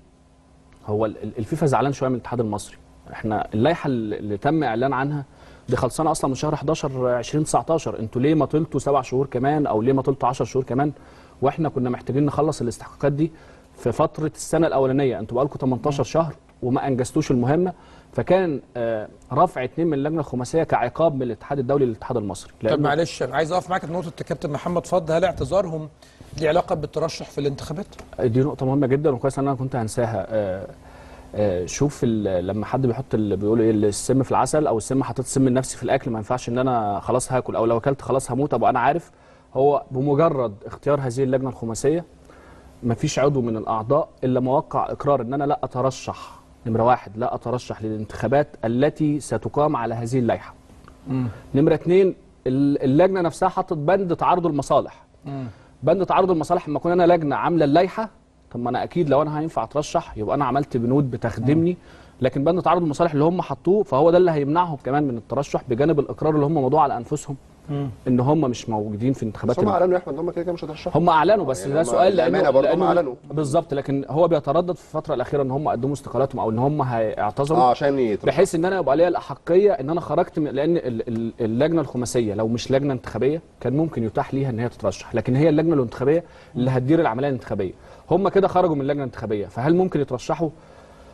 هو ال- ال- الفيفا زعلان شويه من الاتحاد المصري احنا اللائحه اللي اللي تم اعلان عنها دي خلصانه اصلا من شهر 11 2019 انتوا ليه ما طلتوا سبع شهور كمان او ليه ما طلتوا 10 شهور كمان واحنا كنا محتاجين نخلص الاستحقاقات دي في فتره السنه الاولانيه انتوا بقالكم 18 شهر وما انجزتوش المهمه فكان آه، رفع اتنين من اللجنه الخماسيه كعقاب من الاتحاد الدولي للاتحاد المصري طب لأنه- معلش انا عايز اقف معاك في نقطه الكابتن محمد فضل هل اعتذارهم ليه علاقه بالترشح في الانتخابات؟ دي نقطة مهمة جدا وكويس ان انا كنت هنساها آه، آه، شوف ال- لما حد بيحط ال- بيقولوا ايه السم في العسل او السم حطيت السم النفسي في الاكل ما ينفعش ان انا خلاص هاكل او لو اكلت خلاص هموت ابقى انا عارف هو بمجرد اختيار هذه اللجنة الخماسية ما فيش عضو من الاعضاء الا ما وقع اقرار ان انا لا اترشح نمرة واحد لا اترشح للانتخابات التي ستقام على هذه اللائحة نمرة اتنين ال- اللجنة نفسها حطت بند تعارض المصالح بند تعارض المصالح لما اكون انا لجنه عامله اللائحه طب ما انا اكيد لو انا هينفع اترشح يبقى انا عملت بنود بتخدمني لكن بند تعارض المصالح اللي هم حطوه فهو ده اللي هيمنعهم كمان من الترشح بجانب الاقرار اللي هم مضوا على انفسهم ان هم مش موجودين في انتخابات بس هم ال- اعلنوا يا احمد ان هم كده كده مش هيترشحوا هم اعلنوا بس يعني ده هم سؤال للأمانة برضه هم لأنه- أعلنوا. بالظبط لكن هو بيتردد في الفتره الاخيره ان هم قدموا استقالاتهم او ان هم هيعتذروا اه عشان يترشحوا بحيث ان انا يبقى ليا الاحقيه ان انا خرجت من لان ال- ال- اللجنه الخماسيه لو مش لجنه انتخابيه كان ممكن يتاح ليها ان هي تترشح لكن هي اللجنه الانتخابيه اللي هتدير العمليه الانتخابيه هم كده خرجوا من اللجنه الانتخابيه فهل ممكن يترشحوا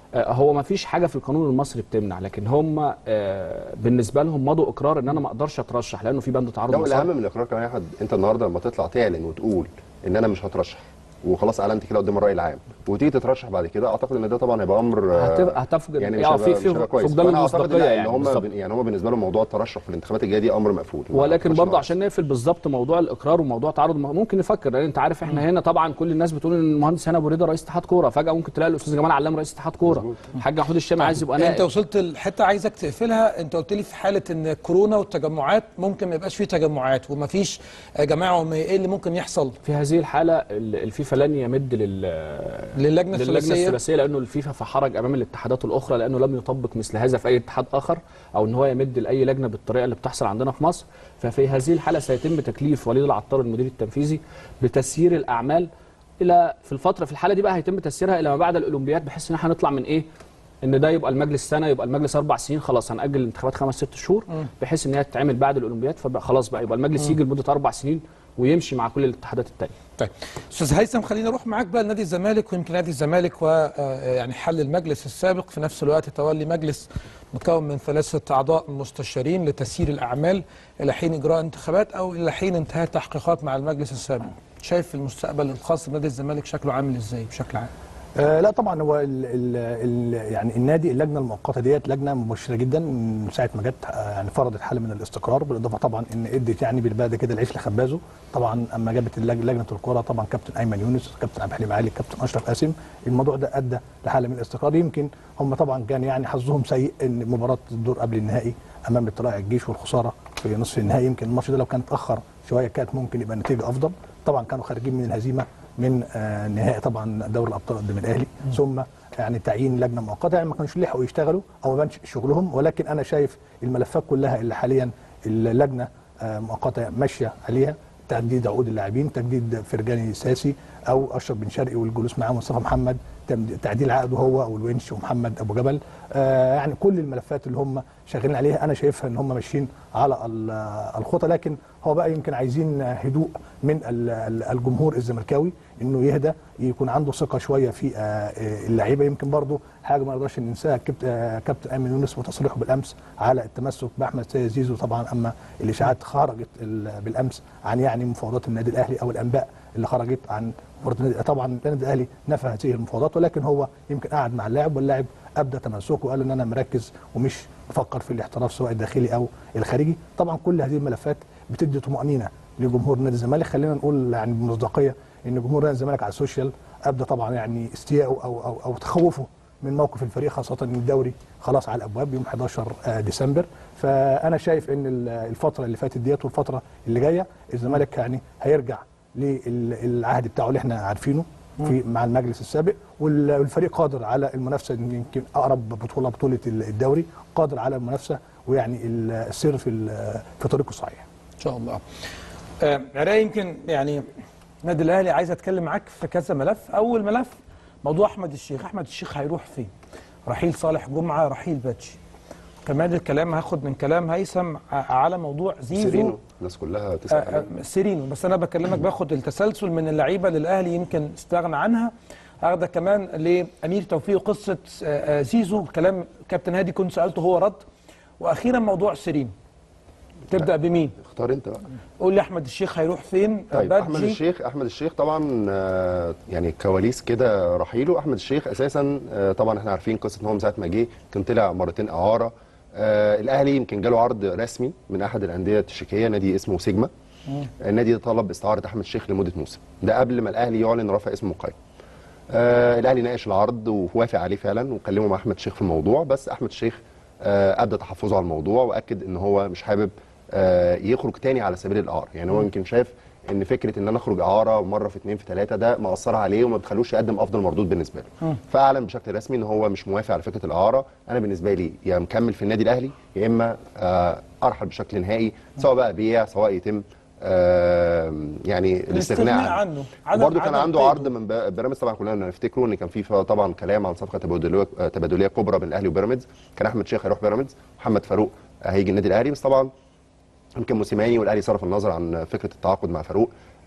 آه، هو ما فيش حاجه في القانون المصري بتمنع لكن هم آه، بالنسبه لهم مضوا اقرار ان انا ما اقدرش اترشح لانه في بند تعارض لا مصالح والاهم من الاقرار كمان يا احمد انت النهارده لما تطلع تعلن وتقول ان انا مش هترشح وخلاص اعلنت كده قدام الراي العام وتيجي تترشح بعد كده اعتقد ان ده طبعا هيبقى امر آه، هتبقى هتفقد يعني مش يعني هيبقى في في مش هيبقى كويس فقدان فأنا أعتقد المصداقيه لا، يعني ان هم بالظبط. يعني هم بالنسبه لهم موضوع الترشح في الانتخابات الجايه دي امر مقفول ولكن مش برضه ناقص. عشان نقفل بالظبط موضوع الاقرار وموضوع تعارض ممكن نفكر لان انت عارف احنا هنا طبعا كل الناس بتقول ان المهندس هاني ابو رضا رئيس اتحاد كوره فجاه ممكن تلاقي الاستاذ جمال علام رئيس اتحاد كوره الحاج محمود الشامي عايز يبقى انت نائب وصلت الحته عايزك تقفلها انت قلت لي في حاله ان كورونا والتجمعات ممكن ما يبقاش فيه تجمعات وما فيش جماعه وما ايه اللي ممكن يحصل في هذه الحاله ال- الفيفا لن يمد لل للجنه للجنه الثلاثيه الثلاثيه لانه الفيفا في حرج امام الاتحادات الاخرى لانه لم يطبق مثل هذا في اي اتحاد اخر او ان هو يمد لاي لجنه بالطريقه اللي بتحصل عندنا في مصر ففي هذه الحاله سيتم تكليف وليد العطار المدير التنفيذي بتسيير الاعمال الى في الفتره في الحاله دي بقى هيتم تسييرها الى ما بعد الاولمبياد بحيث ان احنا نطلع من ايه ان ده يبقى المجلس سنه يبقى المجلس اربع سنين خلاص هنأجل الانتخابات خمس ست شهور بحيث ان هي تتعمل بعد الاولمبياد فبقى خلاص بقى يبقى المجلس يجي لمده اربع سنين ويمشي مع كل الاتحادات التانيه طيب استاذ هيثم خلينا نروح معاك بقى لنادي الزمالك ويمكن نادي الزمالك و آه، يعني حل المجلس السابق في نفس الوقت تولي مجلس مكون من ثلاثه اعضاء مستشارين لتسيير الاعمال الى حين اجراء انتخابات او الى حين انتهاء التحقيقات مع المجلس السابق شايف المستقبل الخاص بنادي الزمالك شكله عامل ازاي بشكل عام آه لا طبعا هو ال ال ال يعني النادي اللجنه المؤقته ديت لجنه مبشره جدا من ساعه ما جت آه، يعني فرضت حاله من الاستقرار بالاضافه طبعا ان ادت يعني بالبلد كده العيش لخبازه طبعا اما جابت اللج- لجنه الكوره طبعا كابتن ايمن يونس كابتن عبد الحليم علي كابتن اشرف قاسم الموضوع ده ادى لحاله من الاستقرار يمكن هم طبعا كان يعني حظهم سيء ان مباراه الدور قبل النهائي امام طلائع الجيش والخساره في نصف النهائي يمكن الماتش ده لو كان اتاخر شويه كانت ممكن يبقى النتيجه افضل طبعا كانوا خارجين من الهزيمه من آه، نهائي طبعا دوري الابطال قدام الاهلي ثم يعني تعيين لجنه مؤقته يعني ما كانوش لحقوا يشتغلوا او ما بانش شغلهم ولكن انا شايف الملفات كلها اللي حاليا اللجنه آه، مؤقته ماشيه عليها تجديد عقود اللاعبين تجديد فرجاني ساسي او اشرف بن شرقي والجلوس معاه مصطفى محمد تم- تعديل عقده هو والونش ومحمد ابو جبل آه يعني كل الملفات اللي هم شغالين عليها انا شايفها ان هم ماشيين على ال- الخطى لكن هو بقى يمكن عايزين هدوء من ال- ال- الجمهور الزملكاوي انه يهدى يكون عنده ثقه شويه في آه، آه، اللعيبه يمكن برضه حاجه ما نقدرش ننساها كابت- آه، كابتن ايمن يونس وتصريحه بالامس على التمسك باحمد سيد زيزو طبعا اما الاشاعات خرجت ال- بالامس عن يعني مفاوضات النادي الاهلي او الانباء اللي خرجت عن مفاوضات النادي طبعا النادي الاهلي نفى هذه المفاوضات ولكن هو يمكن قعد مع اللاعب واللاعب ابدى تمسكه وقال ان انا مركز ومش بفكر في الاحتراف سواء الداخلي او الخارجي طبعا كل هذه الملفات بتدي طمانينه لجمهور نادي الزمالك خلينا نقول يعني بمصداقيه ان جمهور نادي الزمالك على السوشيال ابدى طبعا يعني استيائه او او او تخوفه من موقف الفريق خاصه ان الدوري خلاص على الابواب يوم 11 آه، ديسمبر فانا شايف ان ال- الفتره اللي فاتت ديت والفتره اللي جايه الزمالك يعني هيرجع للعهد بتاعه اللي احنا عارفينه في مع المجلس السابق وال- والفريق قادر على المنافسه يمكن اقرب بطوله بطوله الدوري قادر على المنافسه ويعني ال- السير في ال- في طريقه الصحيح ان شاء الله آه، عراء يمكن يعني النادي الاهلي عايز اتكلم معاك في كذا ملف اول ملف موضوع احمد الشيخ احمد الشيخ هيروح فين رحيل صالح جمعه رحيل باتشي كمان الكلام هاخد من كلام هيثم ع- على موضوع زيزو سيرينو الناس كلها تسال آه، عليه آه، سيرينو بس انا بكلمك باخد التسلسل من اللعيبه اللي الاهلي يمكن استغنى عنها اخده كمان لامير توفيق قصه آه، آه، زيزو كلام كابتن هادي كنت سالته هو رد واخيرا موضوع سيرينو تبدا بمين اختار انت بقى قول لي احمد الشيخ هيروح فين طيب بادجي. احمد الشيخ احمد الشيخ طبعا آه، يعني كواليس كده رحيله احمد الشيخ اساسا آه، طبعا احنا عارفين قصه ان هو من ساعه ما جه كان طلع مرتين اعاره آه، الاهلي يمكن جاله عرض رسمي من احد الانديه التشيكيه نادي اسمه سيجما النادي ده طلب استعاره احمد الشيخ لمده موسم ده قبل ما الاهلي يعلن رفع اسم مقيم آه الاهلي ناقش العرض ووافق عليه فعلا وكلموا مع احمد الشيخ في الموضوع بس احمد الشيخ آه ابدى تحفظه على الموضوع واكد ان هو مش حابب آه يخرج تاني على سبيل الاعاره يعني هو يمكن شايف ان فكره ان انا اخرج اعاره مره في اثنين في ثلاثه ده مأثره عليه وما بتخلوش يقدم افضل مردود بالنسبه له فاعلن بشكل رسمي ان هو مش موافق على فكره الاعاره انا بالنسبه لي يا مكمل في النادي الاهلي يا اما آه ارحل بشكل نهائي سواء بقى بيع سواء يتم آه يعني الاستغناء الاستغناء عنه. عدم- وبرده كان عدم عنده قيده. عرض من ب- بيراميدز طبعا كلنا نفتكره ان كان في ف- طبعا كلام عن صفقه تبادليه آه، تبادليه كبرى بين الاهلي وبيراميدز كان احمد شيخ هيروح بيراميدز محمد فاروق هيجي النادي الاهلي بس طبعا يمكن موسيماني والاهلي صرف النظر عن فكره التعاقد مع فاروق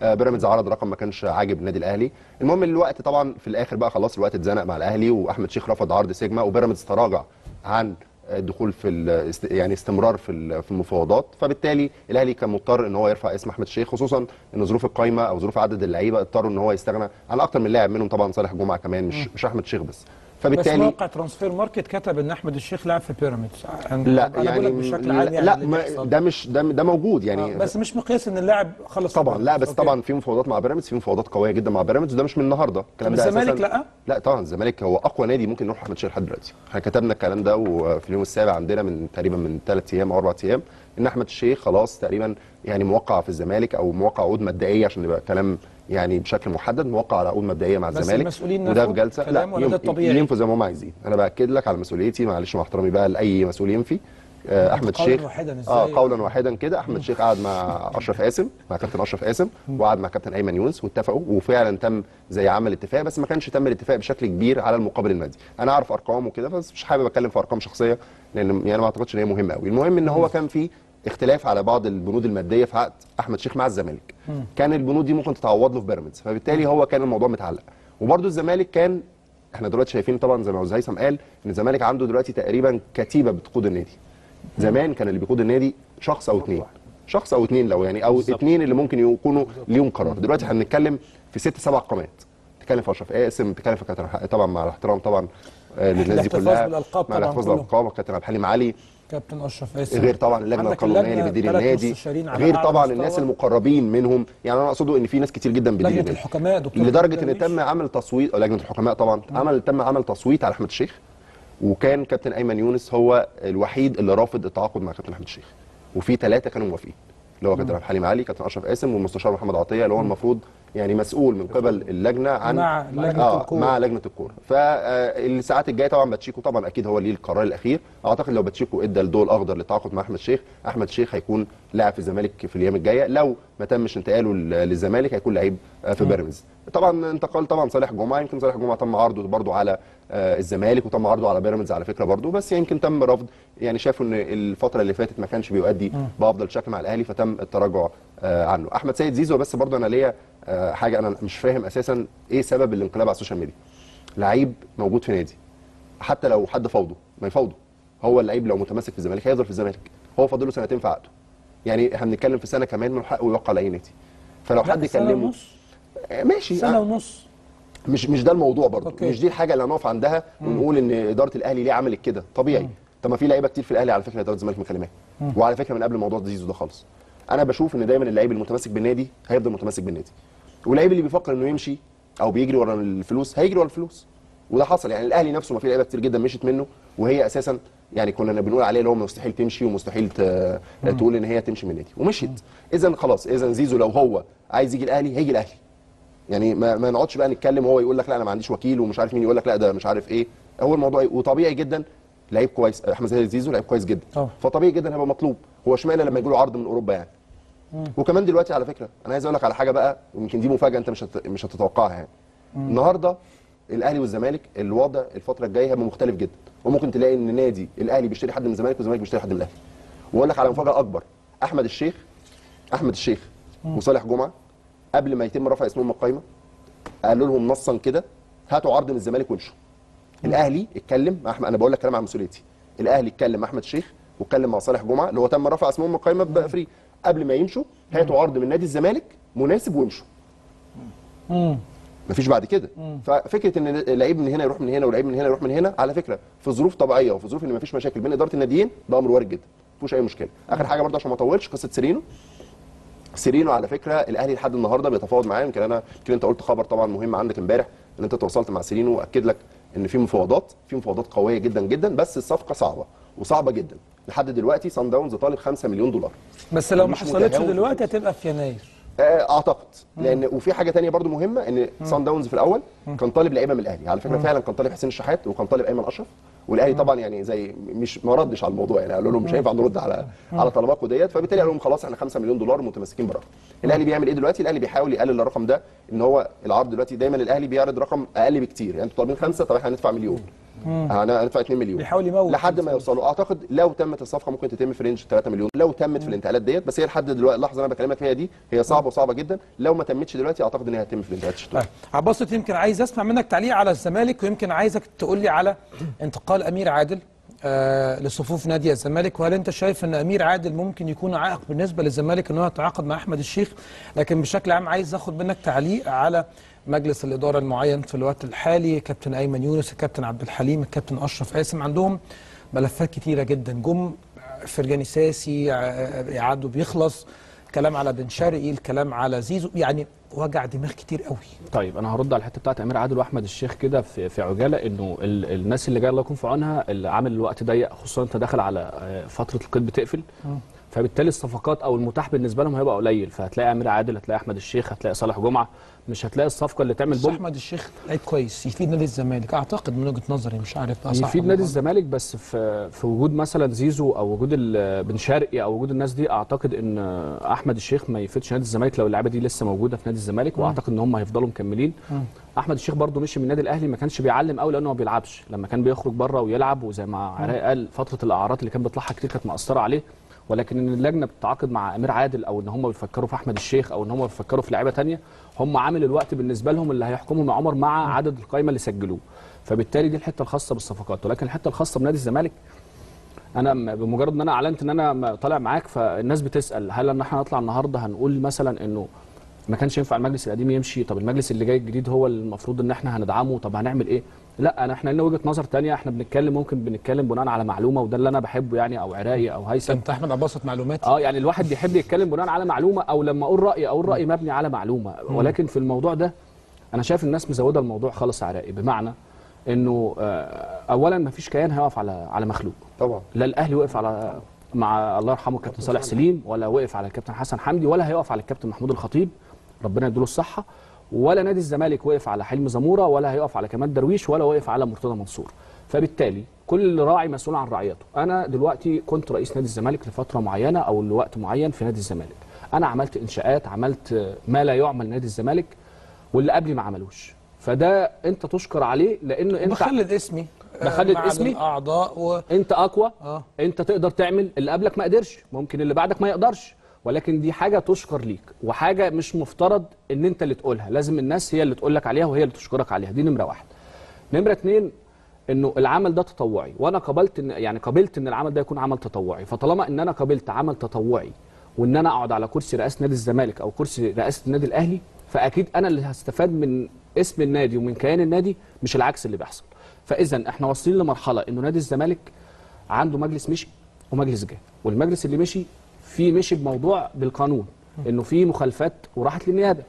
آه، بيراميدز عرض رقم ما كانش عاجب النادي الاهلي المهم الوقت طبعا في الاخر بقى خلاص الوقت اتزنق مع الاهلي واحمد شيخ رفض عرض سيجما وبيراميدز تراجع عن الدخول في ال- است- يعني استمرار في ال- في المفاوضات فبالتالي الاهلي كان مضطر ان هو يرفع اسم احمد شيخ خصوصا ان ظروف القايمه او ظروف عدد اللعيبه اضطروا ان هو يستغنى عن اكتر من لاعب منهم طبعا صالح جمعه كمان مش مش احمد شيخ بس بس فبالتالي موقع ترانسفير ماركت كتب ان احمد الشيخ لعب في بيراميدز أنا- لا انا بقول يعني لك بشكل لا, عام يعني لا اللي ما بيحصل. ده مش ده, ده موجود يعني آه، بس مش مقياس ان اللاعب خلص طبعا في لا بيراميدز. بس أوكي. طبعا في مفاوضات مع بيراميدز في مفاوضات قويه جدا مع بيراميدز وده مش من النهارده الكلام طب ده الزمالك أساساً- لأ؟ لا طبعا الزمالك هو اقوى نادي ممكن يروح احمد شيخ لحد دلوقتي احنا كتبنا الكلام ده وفي اليوم السابع عندنا من تقريبا من ثلاث ايام او اربع ايام ان احمد الشيخ خلاص تقريبا يعني موقع في الزمالك او موقع عقود مبدئيه عشان يبقى كلام يعني بشكل محدد موقع على عقود مبدئيه مع بس الزمالك المسؤولين وده في نفوا جلسه لا كلام ولا ده يم- الطبيعي؟ ينفوا زي ما هم عايزين انا باكد لك على مسؤوليتي معلش مع احترامي بقى لاي مسؤول ينفي آه، احمد قولاً الشيخ واحداً إزاي؟ اه قولا واحدا كده احمد الشيخ قعد مع اشرف قاسم مع كابتن اشرف قاسم وقعد مع كابتن ايمن يونس واتفقوا وفعلا تم زي عمل اتفاق بس ما كانش تم الاتفاق بشكل كبير على المقابل المادي انا اعرف ارقام وكده بس مش حابب اتكلم في ارقام شخصيه لان يعني ما اعتقدش ان هي مهمه قوي المهم ان هو كان في اختلاف على بعض البنود الماديه في عقد احمد شيخ مع الزمالك كان البنود دي ممكن تتعوض له في بيراميدز فبالتالي هو كان الموضوع متعلق وبرده الزمالك كان احنا دلوقتي شايفين طبعا زي ما استاذ هيثم قال ان الزمالك عنده دلوقتي تقريبا كتيبه بتقود النادي زمان كان اللي بيقود النادي شخص او اثنين شخص او اثنين لو يعني او اثنين اللي ممكن يكونوا ليهم قرار دلوقتي احنا بنتكلم في ست سبع قامات بتتكلم في اشرف قاسم بتتكلم في كابتن ح- طبعا مع الاحترام طبعا آه، للناس دي الاحتفاظ كلها بالألقاب مع طبعاً الاحتفاظ كله. بالالقاب كابتن عبد الحليم علي كابتن اشرف قاسم غير طبعا اللجنه عندك القانونيه اللي اللجنة بتدير ثلاث النادي مستشارين على غير أعلى طبعا مستوى. الناس المقربين منهم يعني انا اقصده ان في ناس كتير جدا بتدير لجنه النادي الحكماء دكتور لدرجه ان درويش. تم عمل تصويت أو لجنه الحكماء طبعا عمل تم عمل تصويت على احمد الشيخ وكان كابتن ايمن يونس هو الوحيد اللي رافض التعاقد مع كابتن احمد الشيخ وفي ثلاثه كانوا موافقين اللي هو كابتن عبد الحليم علي كابتن اشرف قاسم والمستشار محمد عطيه اللي هو المفروض يعني مسؤول من قبل اللجنه عن مع لجنة آه الكورة. مع لجنه الكوره فالساعات الجايه طبعا باتشيكو طبعا اكيد هو ليه القرار الاخير اعتقد لو باتشيكو ادى الضوء الاخضر للتعاقد مع احمد شيخ احمد شيخ هيكون لاعب في الزمالك في الايام الجايه لو ما تمش انتقاله ل- للزمالك هيكون لعيب آه، في بيراميدز طبعا انتقال طبعا صالح جمعه يمكن صالح جمعه تم عرضه برضه على آه، الزمالك وتم عرضه على بيراميدز على فكره برضه بس يمكن تم رفض يعني شافوا ان الفتره اللي فاتت ما كانش بيؤدي بافضل شكل مع الاهلي فتم التراجع آه، عنه احمد سيد زيزو بس برضه انا ليا آه، حاجه انا مش فاهم اساسا ايه سبب الانقلاب على السوشيال ميديا لعيب موجود في نادي حتى لو حد فوضه ما يفوضه هو اللعيب لو متمسك في الزمالك هيفضل في الزمالك هو فاضل له سنتين في عقده يعني احنا بنتكلم في سنه كمان من حقه يوقع على اي نادي فلو لا، حد سنة كلمه ونص آه، ماشي سنه آه، ونص مش مش ده الموضوع برضه أوكي. مش دي الحاجه اللي هنقف عندها ونقول ان اداره الاهلي ليه عملت كده طبيعي طب ما في لعيبه كتير في الاهلي على فكره اداره الزمالك مكلماها وعلى فكره من قبل موضوع زيزو ده خالص انا بشوف ان دايما اللعيب المتمسك بالنادي هيفضل متمسك بالنادي واللعيب اللي بيفكر انه يمشي او بيجري ورا الفلوس هيجري ورا الفلوس وده حصل يعني الاهلي نفسه ما في لعيبه كتير جدا مشيت منه وهي اساسا يعني كنا بنقول عليه اللي هو مستحيل تمشي ومستحيل ت- تقول ان هي تمشي من النادي ومشيت اذا خلاص اذا زيزو لو هو عايز يجي الاهلي هيجي الاهلي يعني ما, ما نقعدش بقى نتكلم وهو يقول لك لا انا ما عنديش وكيل ومش عارف مين يقول لك لا ده مش عارف ايه هو الموضوع إيه؟ وطبيعي جدا لعيب كويس احمد زي زيزو لعيب كويس جدا طبعا. فطبيعي جدا هيبقى مطلوب هو اشمعنى لما يجي له عرض من اوروبا يعني وكمان دلوقتي على فكره انا عايز اقول لك على حاجه بقى يمكن دي مفاجاه انت مش هت... مش هتتوقعها يعني النهارده الاهلي والزمالك الوضع الفتره الجايه هيبقى مختلف جدا وممكن تلاقي ان نادي الاهلي بيشتري حد من الزمالك والزمالك بيشتري حد من الاهلي واقول لك على مفاجاه اكبر احمد الشيخ احمد الشيخ وصالح جمعه قبل ما يتم رفع اسمهم من القايمه قالوا لهم نصا كده هاتوا عرض من الزمالك وامشوا الاهلي اتكلم مع احمد انا بقول لك كلام عن مسؤوليتي الاهلي اتكلم مع احمد شيخ واتكلم مع صالح جمعه اللي هو تم رفع اسمهم من القايمه بفري قبل ما يمشوا هاتوا عرض من نادي الزمالك مناسب وامشوا مفيش بعد كده ففكره ان لعيب من هنا يروح من هنا ولعيب من هنا يروح من هنا على فكره في ظروف طبيعيه وفي ظروف ان مفيش مشاكل بين اداره الناديين ده امر وارد جدا مفيش اي مشكله اخر حاجه برضه عشان ما اطولش قصه سيرينو سيرينو على فكره الاهلي لحد النهارده بيتفاوض معاه يمكن انا يمكن انت قلت خبر طبعا مهم عندك امبارح ان انت تواصلت مع سيرينو واكد لك ان في مفاوضات في مفاوضات قويه جدا جدا بس الصفقه صعبه وصعبه جدا لحد دلوقتي سان داونز طالب 5 مليون دولار بس لو ما مش حصلتش متهاون. دلوقتي هتبقى في يناير آه، اعتقد لان وفي حاجه تانية برضو مهمه ان سان داونز في الاول كان طالب لعيبه من الاهلي على فكره فعلا كان طالب حسين الشحات وكان طالب ايمن اشرف والاهلي طبعا يعني زي مش ما ردش على الموضوع يعني قالوا لهم مش هينفع نرد على على طلباتكم ديت فبالتالي قالوا لهم خلاص احنا 5 مليون دولار متمسكين برقم الاهلي بيعمل ايه دلوقتي الاهلي بيحاول يقلل الرقم ده ان هو العرض دلوقتي دايما الاهلي بيعرض رقم اقل بكتير يعني انتوا طالبين خمسه طب احنا هندفع مليون انا هندفع 2 مليون بيحاول يموت لحد ما يوصلوا اعتقد لو تمت الصفقه ممكن تتم في رينج 3 مليون لو تمت في الانتقالات ديت بس هي لحد دلوقتي اللحظه اللي انا بكلمك فيها دي هي صعبه وصعبه جدا لو ما تمتش دلوقتي اعتقد ان هي هتتم في الانتقالات الشتويه طيب عباسط يمكن عايز اسمع منك تعليق على الزمالك ويمكن عايزك تقول لي على انتقال امير عادل آه لصفوف نادي الزمالك وهل انت شايف ان امير عادل ممكن يكون عائق بالنسبه للزمالك ان هو يتعاقد مع احمد الشيخ لكن بشكل عام عايز اخد منك تعليق على مجلس الاداره المعين في الوقت الحالي كابتن ايمن يونس الكابتن عبد الحليم الكابتن اشرف قاسم عندهم ملفات كتيره جدا جم فرجاني ساسي ع- عدو بيخلص كلام على بن شرقي الكلام على زيزو يعني وجع دماغ كتير قوي طيب انا هرد على الحته بتاعت امير عادل واحمد الشيخ كده في, في عجاله انه ال الناس اللي جايه الله يكون في عونها اللي عامل الوقت ضيق خصوصا انت داخل على آه، فتره القيد بتقفل فبالتالي الصفقات او المتاح بالنسبه لهم هيبقى قليل فهتلاقي امير عادل هتلاقي احمد الشيخ هتلاقي صالح جمعه مش هتلاقي الصفقه اللي تعمل بس بوم احمد الشيخ لعيب كويس يفيد نادي الزمالك اعتقد من وجهه نظري مش عارف بقى صح يفيد ولا نادي غلط. الزمالك بس في في وجود مثلا زيزو او وجود ال- بن شرقي او وجود الناس دي اعتقد ان احمد الشيخ ما يفيدش نادي الزمالك لو اللعيبه دي لسه موجوده في نادي الزمالك واعتقد ان هم هيفضلوا مكملين احمد الشيخ برده مشي من النادي الاهلي ما كانش بيعلم قوي لانه ما بيلعبش لما كان بيخرج بره ويلعب وزي ما عراء قال فتره الاعارات اللي كان بيطلعها كتير كانت مأثره عليه ولكن ان اللجنه بتتعاقد مع امير عادل او ان هم بيفكروا في احمد الشيخ او ان هم بيفكروا في لعيبه تانية هم عامل الوقت بالنسبه لهم اللي هيحكمهم يا عمر مع عدد القائمه اللي سجلوه فبالتالي دي الحته الخاصه بالصفقات ولكن الحته الخاصه بنادي الزمالك انا م- بمجرد ان انا اعلنت ان انا م- طالع معاك فالناس بتسال هل ان احنا نطلع النهارده هنقول مثلا انه ما كانش ينفع المجلس القديم يمشي طب المجلس اللي جاي الجديد هو اللي المفروض ان احنا هندعمه طب هنعمل ايه لا انا احنا لنا وجهه نظر تانية احنا بنتكلم ممكن بنتكلم بناء على معلومه وده اللي انا بحبه يعني او عراقي او هيثم انت احمد عباسط معلومات اه يعني الواحد بيحب يتكلم بناء على معلومه او لما اقول رايي اقول رايي مبني على معلومه ولكن في الموضوع ده انا شايف الناس مزوده الموضوع خالص عراقي بمعنى انه آه، اولا ما فيش كيان هيقف على على مخلوق طبعا لا الاهلي وقف على مع الله يرحمه الكابتن صالح سليم ولا وقف على الكابتن حسن حمدي ولا هيقف على الكابتن محمود الخطيب ربنا يديله الصحه ولا نادي الزمالك وقف على حلمي زموره ولا هيقف على كمال درويش ولا وقف على مرتضى منصور فبالتالي كل راعي مسؤول عن رعيته انا دلوقتي كنت رئيس نادي الزمالك لفتره معينه او لوقت معين في نادي الزمالك انا عملت انشاءات عملت ما لا يعمل نادي الزمالك واللي قبلي ما عملوش فده انت تشكر عليه لانه انت بخلد اسمي آه، بخلد مع اسمي؟ الاعضاء و... انت اقوى اه انت تقدر تعمل اللي قبلك ما قدرش ممكن اللي بعدك ما يقدرش ولكن دي حاجه تشكر ليك وحاجه مش مفترض ان انت اللي تقولها لازم الناس هي اللي تقول لك عليها وهي اللي تشكرك عليها دي نمره واحد نمره اتنين انه العمل ده تطوعي وانا قبلت ان يعني قبلت ان العمل ده يكون عمل تطوعي فطالما ان انا قبلت عمل تطوعي وان انا اقعد على كرسي رئاسه نادي الزمالك او كرسي رئاسه النادي الاهلي فاكيد انا اللي هستفاد من اسم النادي ومن كيان النادي مش العكس اللي بيحصل فاذا احنا واصلين لمرحله انه نادي الزمالك عنده مجلس مشي ومجلس جه والمجلس اللي مشي فيه مشي بموضوع بالقانون انه في مخالفات وراحت للنيابه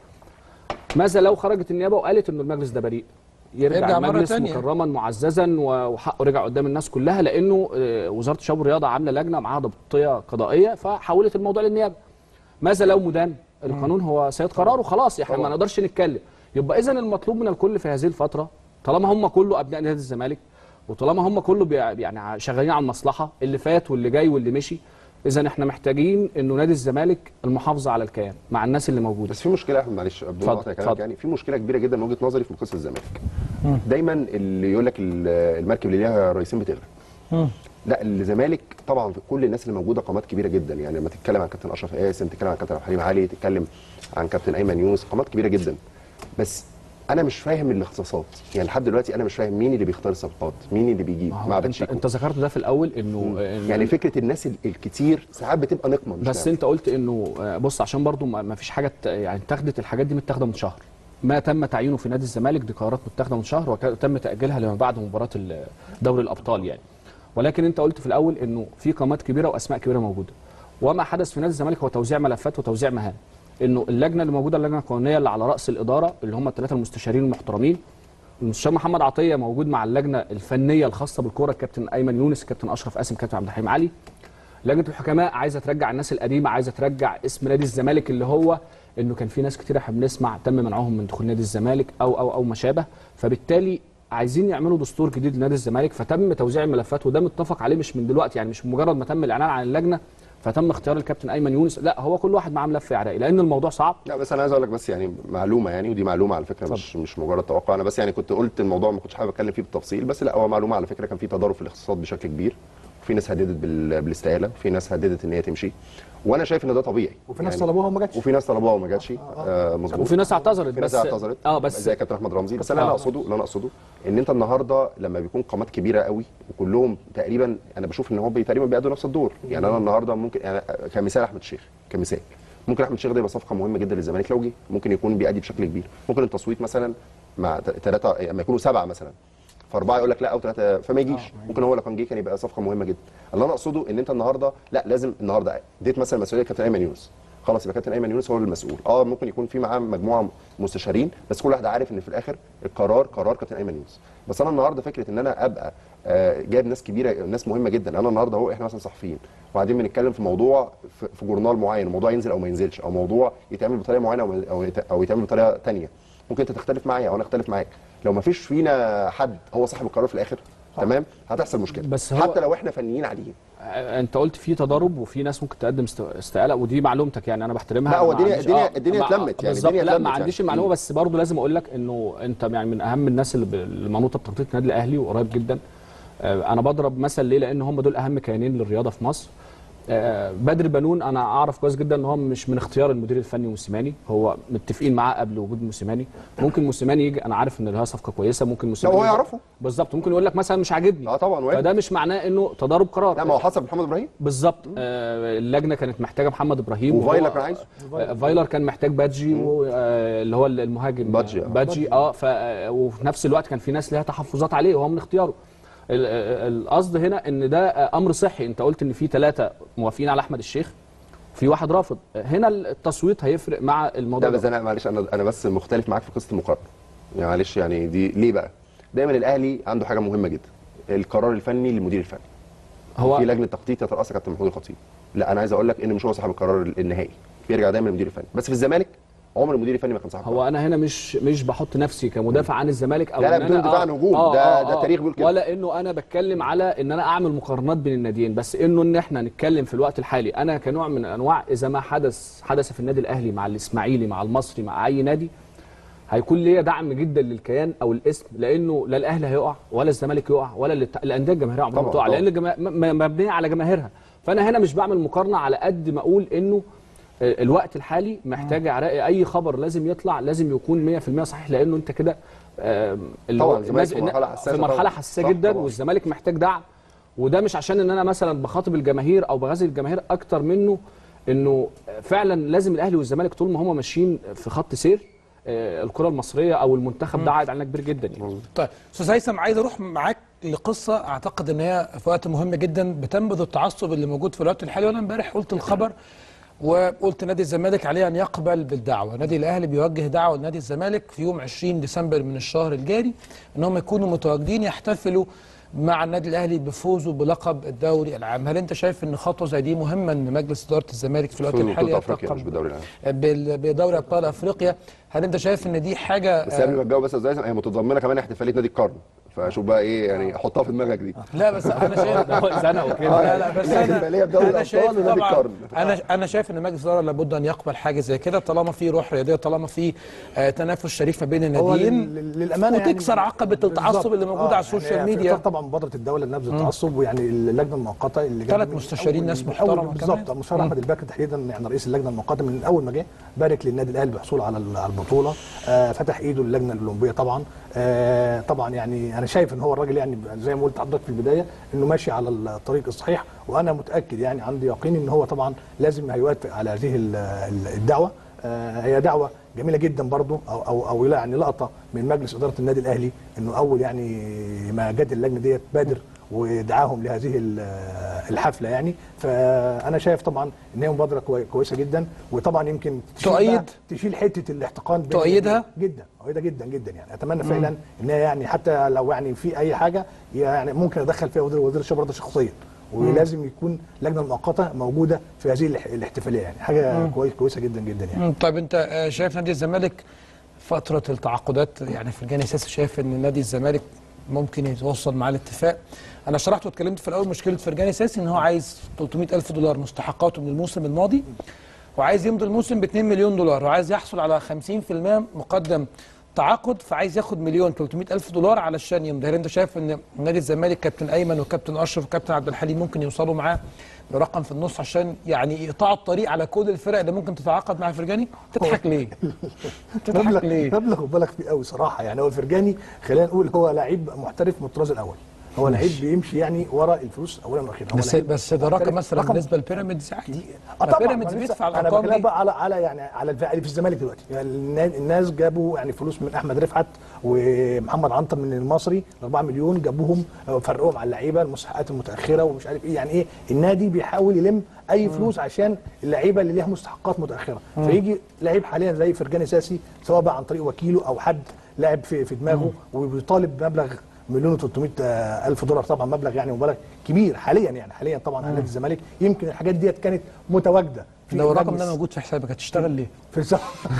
ماذا لو خرجت النيابه وقالت انه المجلس ده بريء يرجع, يرجع مرة المجلس تانية. مكرما معززا و- وحقه رجع قدام الناس كلها لانه آه، وزاره الشباب والرياضه عامله لجنه معاها ضبطيه قضائيه فحولت الموضوع للنيابه ماذا لو مدان القانون هو سيد قراره خلاص احنا ما نقدرش نتكلم يبقى اذا المطلوب من الكل في هذه الفتره طالما هم كله ابناء نادي الزمالك وطالما هم كله بي يعني شغالين على المصلحه اللي فات واللي جاي واللي مشي اذا احنا محتاجين انه نادي الزمالك المحافظه على الكيان مع الناس اللي موجوده بس في مشكله يا احمد معلش بدون اتفضل، قطع كلامك اتفضل. يعني في مشكله كبيره جدا من وجهه نظري في قصه الزمالك دايما اللي يقول لك ال- المركب اللي ليها رئيسين بتغرق لا الزمالك طبعا في كل الناس اللي موجوده قامات كبيره جدا يعني لما تتكلم عن كابتن اشرف قاسم تتكلم عن كابتن عبد الحليم علي تتكلم عن كابتن ايمن يونس قامات كبيره جدا بس انا مش فاهم الاختصاصات يعني لحد دلوقتي انا مش فاهم مين اللي بيختار الصفقات مين اللي بيجيب ما هو مع انت, باتشيكو انت ذكرت ده في الاول انه إن- يعني فكره الناس ال- الكتير ساعات بتبقى نقمه مش بس نعمة. انت قلت انه آه، بص عشان برضو ما ما فيش حاجه ت- يعني اتاخدت الحاجات دي متاخده من شهر ما تم تعيينه في نادي الزمالك دي قرارات متاخده من شهر وتم تاجيلها لما بعد مباراه ال- دوري الابطال يعني ولكن انت قلت في الاول انه في قامات كبيره واسماء كبيره موجوده وما حدث في نادي الزمالك هو توزيع ملفات وتوزيع مهام انه اللجنه اللي موجوده اللجنه القانونيه اللي على راس الاداره اللي هم الثلاثه المستشارين المحترمين المستشار محمد عطيه موجود مع اللجنه الفنيه الخاصه بالكوره الكابتن ايمن يونس الكابتن اشرف قاسم الكابتن عبد الحليم علي لجنه الحكماء عايزه ترجع الناس القديمه عايزه ترجع اسم نادي الزمالك اللي هو انه كان في ناس كتير احنا بنسمع تم منعهم من دخول نادي الزمالك او او او ما شابه فبالتالي عايزين يعملوا دستور جديد لنادي الزمالك فتم توزيع الملفات وده متفق عليه مش من دلوقتي يعني مش مجرد ما تم الاعلان عن اللجنه فتم اختيار الكابتن ايمن يونس لا هو كل واحد معاه ملف عراقي لان الموضوع صعب لا بس انا عايز اقول لك بس يعني معلومه يعني ودي معلومه على فكره مش مش مجرد توقع انا بس يعني كنت قلت الموضوع ما كنتش حابب اتكلم فيه بالتفصيل بس لا هو معلومه على فكره كان في تضارب في الاقتصاد بشكل كبير وفي ناس هددت بال- بالاستقاله وفي ناس هددت ان هي تمشي وانا شايف ان ده طبيعي وفي ناس طلبوها وما جاتش. وفي ناس طلبوها وما جاتش آه مظبوط وفي ناس اعتذرت في ناس بس اعتذرت اه بس زي كابتن احمد رمزي بس اللي انا آه. اقصده اللي انا اقصده ان انت النهارده لما بيكون قامات كبيره قوي وكلهم تقريبا انا بشوف ان هم بي- تقريبا بيأدوا نفس الدور يعني انا النهارده ممكن يعني كمثال احمد شيخ كمثال ممكن احمد شيخ ده يبقى صفقه مهمه جدا للزمالك لو جه ممكن يكون بيأدي بشكل كبير ممكن التصويت مثلا مع ثلاثه لما يكونوا سبعه مثلا فاربعه يقول لك لا او ثلاثه فما يجيش ممكن هو لو كان جه كان يبقى صفقه مهمه جدا اللي انا اقصده ان انت النهارده لا لازم النهارده اديت مثلا مسؤوليه كابتن ايمن يونس خلاص يبقى كابتن ايمن يونس هو المسؤول اه ممكن يكون في معاه مجموعه مستشارين بس كل واحد عارف ان في الاخر القرار قرار كابتن ايمن يونس بس انا النهارده فكره ان انا ابقى آه، جايب ناس كبيره ناس مهمه جدا انا النهارده اهو احنا مثلا صحفيين وبعدين بنتكلم في موضوع في في جورنال معين الموضوع ينزل او ما ينزلش او موضوع يتعمل بطريقه معينه او او يت- او يتعمل بطريقه ثانيه ممكن انت تختلف معايا او انا اختلف معاك لو ما فيش فينا حد هو صاحب القرار في الاخر تمام هتحصل مشكله بس هو- حتى لو احنا فنيين عاديين آه، انت قلت في تضارب وفي ناس ممكن تقدم است- استقاله ودي معلومتك يعني انا بحترمها لا، هو ما الدنيا- عنديش- الدنيا- آه، الدنيا ما- اتلمت يعني، بالظبط الدنيا لا ما اتلمت عنديش يعني. المعلومه مم. بس برضه لازم اقول لك انه انت يعني من اهم الناس اللي ب- المنوطه بتغطيه النادي الاهلي وقريب جدا آه، انا بضرب مثل ليه لان هم دول اهم كيانين للرياضه في مصر آه، بدر بنون انا اعرف كويس جدا ان هو مش من اختيار المدير الفني موسيماني هو متفقين معاه قبل وجود موسيماني ممكن موسيماني يجي انا عارف ان لها صفقه كويسه ممكن موسيماني هو يجي- يعرفه. بالظبط ممكن يقول لك مثلا مش عاجبني اه طبعا وارد. فده مش معناه انه تضارب قرار لا ما هو حسب محمد ابراهيم بالظبط آه اللجنه كانت محتاجه محمد ابراهيم وفايلر وهو- كان عايزه. آه، فايلر كان محتاج بادجي و- آه، اللي هو المهاجم بادجي، آه. بادجي اه ف آه، وفي نفس الوقت كان في ناس ليها تحفظات عليه وهو من اختياره ال- آه، القصد هنا ان ده آه، امر صحي انت قلت ان في ثلاثه موافقين على احمد الشيخ في واحد رافض هنا التصويت هيفرق مع الموضوع لا بس ده. انا معلش انا انا بس مختلف معاك في قصه المقارنه يعني معلش يعني دي ليه بقى دايما الاهلي عنده حاجه مهمه جدا القرار الفني للمدير الفني هو في لجنه تخطيط يترأسها كابتن محمود الخطيب لا انا عايز اقول لك ان مش هو صاحب القرار النهائي بيرجع دايما للمدير الفني بس في الزمالك عمر المدير الفني ما كان صاحب هو انا هنا مش مش بحط نفسي كمدافع عن الزمالك او لا، لا، إن بدون أنا دفاع آه عن هجوم. ده- ده التاريخ بيقول كده. ولا انه انا بتكلم على ان انا اعمل مقارنات بين الناديين بس انه ان احنا نتكلم في الوقت الحالي انا كنوع من انواع اذا ما حدث حدث في النادي الاهلي مع الاسماعيلي مع المصري مع اي نادي هيكون ليا دعم جدا للكيان او الاسم لانه لا الاهلي هيقع ولا الزمالك يقع ولا الات- الانديه الجماهيريه عمرها ما طبعاً، تقع طبعاً. لان الجما... م- م- مبنيه على جماهيرها فانا هنا مش بعمل مقارنه على قد ما اقول انه آه، الوقت الحالي محتاج عراقي اي خبر لازم يطلع لازم يكون 100% صحيح لانه انت كده آه، اللي طبعاً، هو الزمالك الناس- في مرحلة حساسة في مرحله طبعاً. حساسه صح جدا طبعاً. والزمالك محتاج دعم وده مش عشان ان انا مثلا بخاطب الجماهير او بغازل الجماهير اكتر منه انه فعلا لازم الاهلي والزمالك طول ما هم ماشيين في خط سير آه، الكره المصريه او المنتخب ده عائد علينا كبير جدا يعني طيب استاذ هيثم عايز اروح معاك لقصه اعتقد ان هي في وقت مهم جدا بتنبذ التعصب اللي موجود في الوقت الحالي وانا امبارح قلت الخبر وقلت نادي الزمالك عليه ان يقبل بالدعوه، نادي الاهلي بيوجه دعوه لنادي الزمالك في يوم 20 ديسمبر من الشهر الجاري ان هم يكونوا متواجدين يحتفلوا مع النادي الاهلي بفوزه بلقب الدوري العام، هل انت شايف ان خطوه زي دي مهمه ان مجلس اداره الزمالك في الوقت فوز الحالي بطولة أفريقيا يتقبل- مش بالدوري العام. بال- بدوري ابطال افريقيا، هل انت شايف ان دي حاجه بس قبل ما تجاوب بس يا أستاذ هيثم، هي متضمنه كمان احتفاليه نادي القرن فشوف بقى ايه يعني حطها في دماغك دي لا بس انا شايف زنقوا آه، كده لا لا بس الاحتفالية بدوري انا انا شايف الأبطال ونادي طبعا القرن. انا انا شايف ان مجلس الاداره لابد ان يقبل حاجه زي كده طالما في روح رياضيه طالما في آه، تنافس شريف ما بين هو الناديين لل- للامانه وتكسر عقبه التعصب بالظبط. اللي موجوده آه، على السوشيال يعني في ميديا إطار طبعا مبادره الدوله لنبذ التعصب ويعني اللجنه المؤقته اللي ثلاث جت من مستشارين أول- ناس من محترمة أول- بالظبط كمان. المستشار مم. احمد الباكر تحديدا يعني رئيس اللجنه المؤقته من اول ما جه بارك للنادي الاهلي بالحصول على ال- على البطوله آه فتح ايده للجنه الاولمبيه طبعا آه طبعا يعني انا شايف ان هو الراجل يعني زي ما قلت حضرتك في البدايه انه ماشي على الطريق الصحيح وانا متاكد يعني عندي يقين ان هو طبعا لازم هيوافق على هذه ال- ال- الدعوه آه، هي دعوه جميله جدا برضو او او او يعني لقطه من مجلس اداره النادي الاهلي انه اول يعني ما جت اللجنه ديت بادر ودعاهم لهذه ال- الحفله يعني فانا شايف طبعا ان هي مبادره كوي- كويسه جدا وطبعا يمكن تشيل تؤيد؟ بقى- تشيل حته الاحتقان بين تؤيدها؟ جدا مؤيده جدا جدا يعني اتمنى فعلا ان هي يعني حتى لو يعني في اي حاجه يعني ممكن ادخل فيها وزير وزير الشباب ده شخصيا ولازم يكون اللجنه المؤقته موجوده في هذه الاح- الاحتفاليه يعني حاجه كويس كويسه جدا جدا يعني مم، طيب انت آه، شايف نادي الزمالك فتره التعاقدات يعني في الجانب السياسي شايف ان نادي الزمالك ممكن يتوصل معاه الاتفاق انا شرحت واتكلمت في الاول مشكله فرجاني ساسي ان هو عايز 300 الف دولار مستحقاته من الموسم الماضي وعايز يمضي الموسم ب 2 مليون دولار وعايز يحصل على 50% مقدم تعاقد فعايز ياخد مليون 300 الف دولار علشان يمضي هل انت شايف ان نادي الزمالك كابتن ايمن وكابتن اشرف وكابتن عبد الحليم ممكن يوصلوا معاه برقم في النص عشان يعني يقطعوا الطريق على كل الفرق اللي ممكن تتعاقد مع فرجاني تضحك ليه تضحك مبلغ ليه مبلغ مبالغ فيه قوي صراحه يعني هو الفرجاني خلينا نقول هو لعيب محترف من الطراز الاول هو لعيب بيمشي يعني ورا الفلوس اولا واخيرا هو بس لعيب بس ده رقم محترف. مثلا رقم بالنسبه لبيراميدز عادي اه طبعا بيراميدز ما لسه- بيدفع انا الارقام بكلمك دي بقى على على يعني على الفئه اللي في الزمالك دلوقتي يعني النا- الناس جابوا يعني فلوس من احمد رفعت ومحمد عنتر من المصري 4 مليون جابوهم آه، فرقوهم على اللعيبه المستحقات المتاخره ومش عارف ايه يعني ايه النادي بيحاول يلم اي فلوس عشان اللعيبه اللي ليها مستحقات متاخره فيجي لعيب حاليا زي فرجاني ساسي سواء بقى عن طريق وكيله او حد لاعب في في دماغه وبيطالب بمبلغ مليون و300 الف دولار طبعا مبلغ يعني مبالغ كبير حاليا يعني حاليا طبعا على نادي الزمالك يمكن الحاجات ديت كانت متواجده في لو الرقم المجلس. ده موجود في حسابك هتشتغل ليه؟ في الزمالك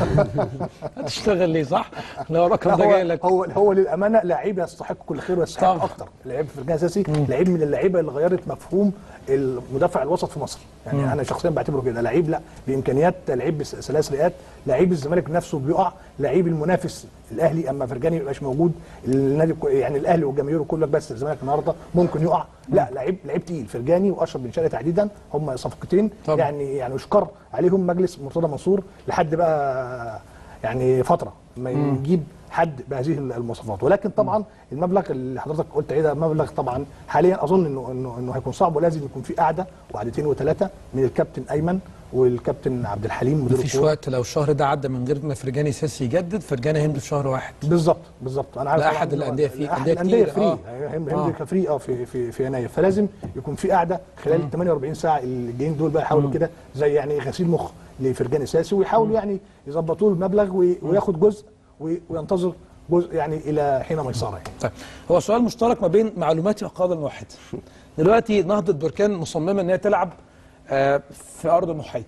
هتشتغل ليه صح؟ لو الرقم ده هو جاي لك هو هو للامانه لعيب يستحق كل خير ويستحق طبعا. اكتر لعيب في فرجان اساسي لعيب من اللعيبه اللي غيرت مفهوم المدافع الوسط في مصر يعني انا شخصيا بعتبره كده لعيب لا بامكانيات لعيب بس- ثلاث رئات لعيب الزمالك نفسه بيقع لعيب المنافس الاهلي اما فرجاني ما يبقاش موجود النادي كو- يعني الاهلي وجماهيره كله بس الزمالك النهارده ممكن يقع لا لعيب لعيب تقيل فرجاني واشرف بن شرقي تحديدا هم صفقتين طبعا. يعني يعني يشكر عليهم مجلس مرتضى منصور لحد بقى يعني فتره ما يجيب حد بهذه المواصفات ولكن طبعا المبلغ اللي حضرتك قلت عليه ده مبلغ طبعا حاليا اظن انه انه انه هيكون صعب ولازم يكون في قعده وقعدتين وثلاثه من الكابتن ايمن والكابتن عبد الحليم مدير مفيش الكورة. وقت لو الشهر ده عدى من غير ما فرجاني ساسي يجدد فرجاني هيمضي في شهر واحد بالظبط بالظبط انا عارف لا طبعاً أحد إن هو- الأندية فيه- لا، أحد أندية الانديه كتير، فري آه. هم آه. هم فري اه في في في يناير فلازم يكون في قعده خلال ال 48 ساعه اللي جايين دول بقى يحاولوا كده زي يعني غسيل مخ لفرجاني ساسي ويحاولوا يعني يظبطوا له المبلغ وي- وياخد جزء وي- وينتظر جزء يعني الى حين ميسره يعني طيب هو سؤال مشترك ما بين معلوماتي وقاعده واحد دلوقتي نهضه بركان مصممه ان هي تلعب آه، في ارض محايد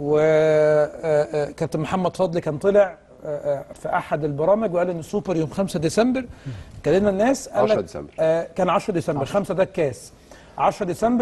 وكابتن محمد فضلي كان طلع آه، آه، في احد البرامج وقال ان السوبر يوم 5 ديسمبر كلمنا الناس قال 10 لك ديسمبر. آه، كان 10 ديسمبر 5 ده الكاس 10 ديسمبر